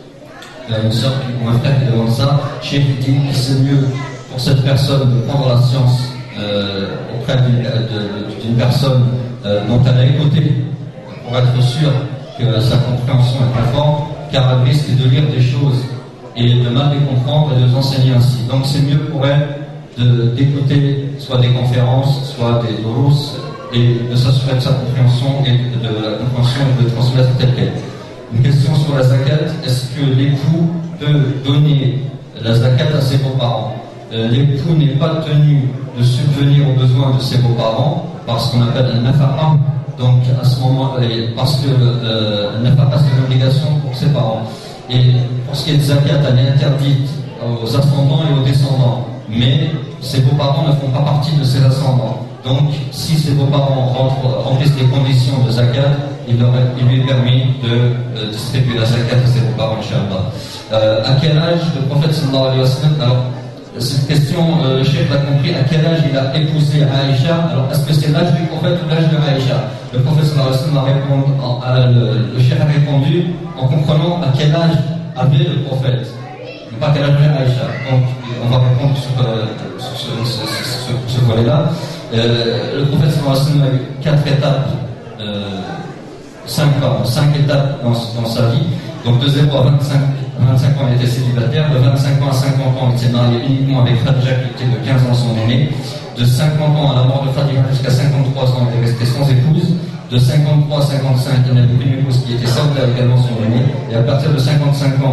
Euh, une sœur ou un frère qui demande ça. Chez dit que c'est mieux pour cette personne de prendre la science euh, auprès d'une de- d'une personne euh, dont elle a écouté pour être sûr que sa compréhension est conforme, car elle risque de lire des choses et de mal les comprendre et de les enseigner ainsi. Donc c'est mieux pour elle de- d'écouter soit des conférences, soit des drous, et de s'assurer de sa compréhension et de la compréhension et de transmettre tel quel. Une question sur la zakat, est-ce que l'époux peut donner la zakat à ses beaux-parents Euh, L'époux n'est pas tenu de subvenir aux besoins de ses beaux-parents parce qu'on appelle un nafaqa, donc à ce moment, et parce que euh, un nafaqa c'est une obligation pour ses parents. Et pour ce qui est de zakat, elle est interdite aux ascendants et aux descendants, mais ses beaux-parents ne font pas partie de ses ascendants. Donc, si ses beaux-parents rentrent- remplissent les conditions de zakat, il, leur est- il lui est permis de euh, distribuer la zakat à ses beaux-parents, Inch'Allah. Euh, à quel âge le prophète sallallahu alayhi wa sallam, alors, cette question, euh, le chef l'a compris, à quel âge il a épousé Aïcha Alors, est-ce que c'est l'âge du prophète ou l'âge de Aïcha Le prophète sallallahu alayhi wa sallam a répondu, en- a- le, le chef a répondu en comprenant à quel âge avait le prophète pas quel âge avait Aïcha. Donc, on va répondre sur, euh, sur ce, ce, ce, ce- ce volet-là. Euh, le prophète sallallahu alayhi wa sallam a eu quatre étapes, euh, cinq, pardon, cinq étapes dans, dans sa vie. Donc, de 0 à 25, 25 ans, il était célibataire. De 25 ans à 50 ans, il s'est marié uniquement avec Khadija, qui était de 15 ans son aîné. De 50 ans à la mort de Khadija jusqu'à 53 ans, il est resté sans épouse. De 53 à 55, il n'a plus une épouse qui était seule également son aîné. Et à partir de 55 ans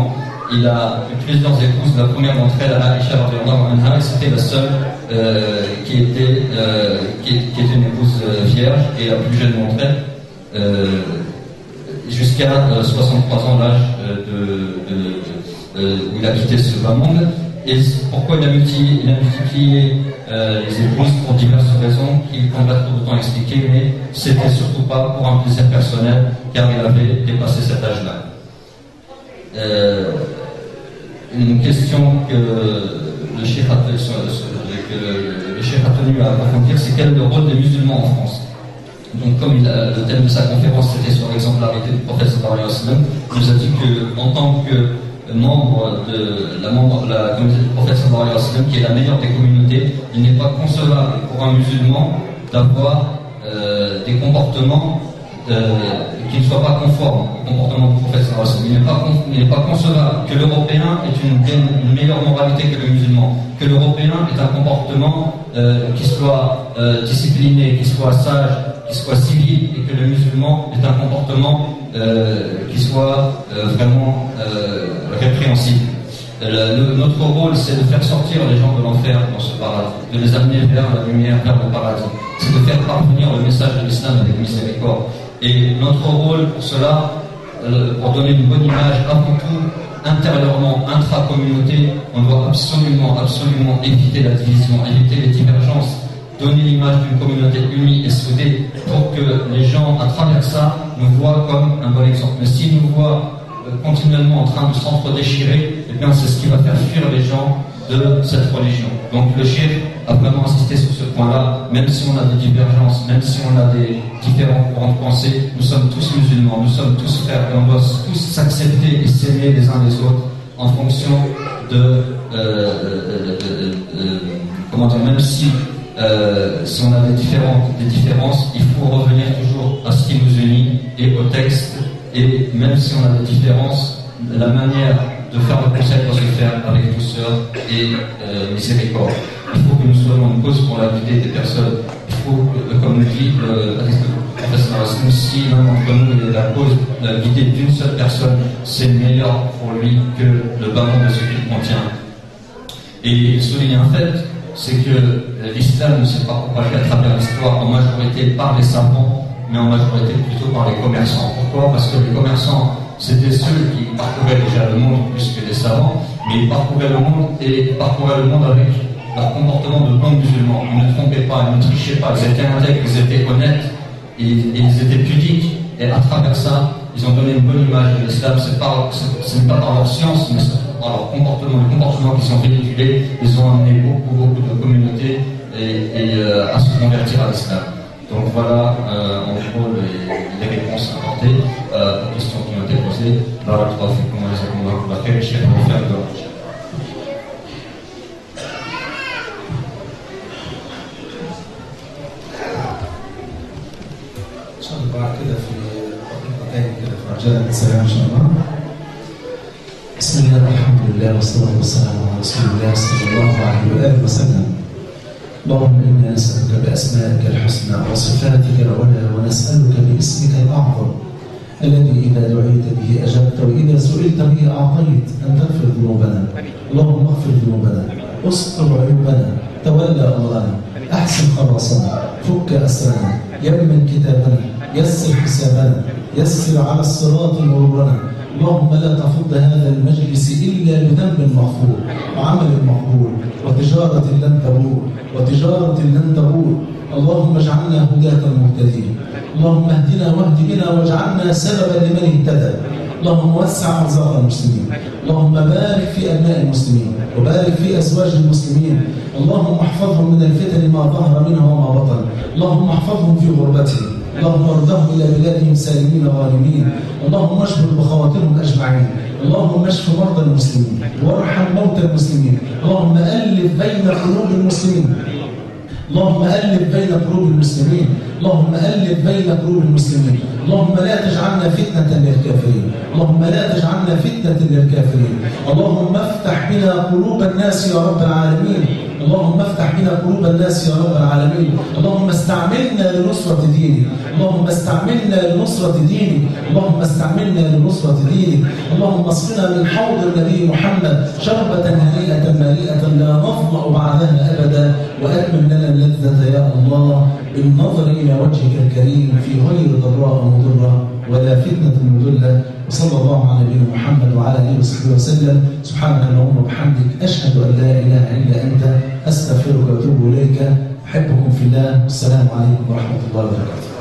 il a eu plusieurs épouses. La première d'entre elles, Aisha Anha, et c'était la seule euh, qui, était, euh, qui, qui, était une épouse euh, vierge et la plus jeune d'entre elles, euh, jusqu'à 63 ans l'âge de, de, où il a quitté ce bas monde. Et pourquoi il a multiplié, il a multiplié les épouses pour diverses raisons qu'il ne prendra trop de temps à expliquer, mais c'était surtout pas pour un plaisir personnel, car il avait dépassé cet âge-là. Euh, une question que le chef a, tenu à approfondir, c'est quel est le rôle des musulmans en France donc, comme le thème de sa conférence c'était sur l'exemplarité du prophète sallallahu il nous a dit qu'en tant que membre de la, membre, la communauté du prophète sallallahu qui est la meilleure des communautés, il n'est pas concevable pour un musulman d'avoir euh, des comportements euh, qui ne soit pas conforme au comportement du prophète Il n'est pas, pas, concevable que l'Européen ait une, meilleure moralité que le musulman, que l'Européen ait un comportement euh, qui soit euh, discipliné, qui soit sage, qui soit civil, et que le musulman ait un comportement qui soit vraiment répréhensible. notre rôle, c'est de faire sortir les gens de l'enfer dans ce paradis, de les amener vers la lumière, vers le paradis. C'est de faire parvenir le message de l'islam avec miséricorde. Et notre rôle pour cela, euh, pour donner une bonne image, avant tout, intérieurement, intra-communauté, on doit absolument, absolument éviter la division, éviter les divergences, donner l'image d'une communauté unie et soudée pour que les gens, à travers ça, nous voient comme un bon exemple. Mais s'ils nous voient euh, continuellement en train de s'entre-déchirer, eh bien c'est ce qui va faire fuir les gens de cette religion. Donc le chef a vraiment insisté sur ce point-là, même si on a des divergences, même si on a des différents courants de pensée, nous sommes tous musulmans, nous sommes tous frères et on doit tous s'accepter et s'aimer les uns les autres en fonction de, euh, euh, euh, comment dire, même si, si on a des, différentes, des différences, il faut revenir toujours à ce qui nous unit et au texte, et même si on a des différences, la manière de faire le conseil doit se faire avec douceur et euh, miséricorde. Il faut que nous soyons une cause pour la vie des personnes. Il faut, que, comme le dit le professeur si l'un d'entre nous est la cause de la vie d'une seule personne, c'est meilleur pour lui que le bas de ce qu'il contient. Et souligner un fait, c'est que l'islam ne s'est pas propagé à travers l'histoire en majorité par les savants, mais en majorité plutôt par les commerçants. Pourquoi Parce que les commerçants c'était ceux qui parcouraient déjà le monde plus que les savants, mais ils parcouraient le monde et parcouraient le monde avec leur comportement de bons musulmans. Ils ne trompaient pas, ils ne trichaient pas, ils étaient intègres, ils étaient honnêtes, et, ils étaient pudiques. Et à travers ça, ils ont donné une bonne image de l'islam. Ce n'est pas par leur science, mais par leur comportement, le comportement qu'ils ont véhiculé. Ils ont amené beaucoup, beaucoup de communautés et, euh, à se convertir à l'islam. Donc voilà, euh, en gros, les, les réponses apportées euh, aux questions qui ont été posées. بارك الله فيكم وجزاكم الله كل خير الشيخ محمد ان شاء الله بعد كده في دقيقتين كده في عجاله السلام ان شاء الله بسم الله والحمد لله والصلاه والسلام على رسول الله صلى الله عليه واله وسلم اللهم إنا نسألك بأسمائك الحسنى وصفاتك العلى ونسألك باسمك الأعظم الذي إذا دعيت به أجبت وإذا سئلت به أعطيت أن تغفر ذنوبنا اللهم اغفر ذنوبنا استر عيوبنا تولى أمرنا أحسن خلاصنا فك أسرنا يمن كتابنا يسر حسابنا يسر على الصراط مرورنا اللهم لا تفض هذا المجلس إلا بذنب مغفور وعمل مقبول وتجارة لن تبور وتجارة لن تبور اللهم اجعلنا هداة مهتدين اللهم اهدنا واهد بنا واجعلنا سببا لمن اهتدى اللهم وسع ارزاق المسلمين اللهم بارك في ابناء المسلمين وبارك في ازواج المسلمين اللهم احفظهم من الفتن ما ظهر منها وما بطن اللهم احفظهم في غربتهم اللهم ردهم الى بلادهم سالمين غانمين اللهم اشفر بخواطرهم اجمعين اللهم اشف مرضى المسلمين وارحم موتى المسلمين اللهم الف بين قلوب المسلمين اللهم ألف بين قلوب المسلمين اللهم ألف بين قلوب المسلمين اللهم لا تجعلنا فتنة للكافرين اللهم لا تجعلنا فتنة للكافرين اللهم افتح بنا قلوب الناس يا رب العالمين اللهم افتح بنا قلوب الناس يا رب العالمين اللهم استعملنا لنصرة دينك اللهم استعملنا لنصرة دينك اللهم استعملنا لنصرة دينك اللهم اسقنا من حوض النبي محمد شربة هنيئة مليئة لا نظمأ بعدها أبدا وأتمم لنا اللذة يا الله بالنظر إلى وجهك الكريم في غير ضراء مضرة ولا فتنة مضلة وصلى الله على نبينا محمد وعلى آله وصحبه وسلم سبحانك اللهم وبحمدك أشهد أن لا إله إلا أنت أستغفرك وأتوب إليك أحبكم في الله والسلام عليكم ورحمة الله وبركاته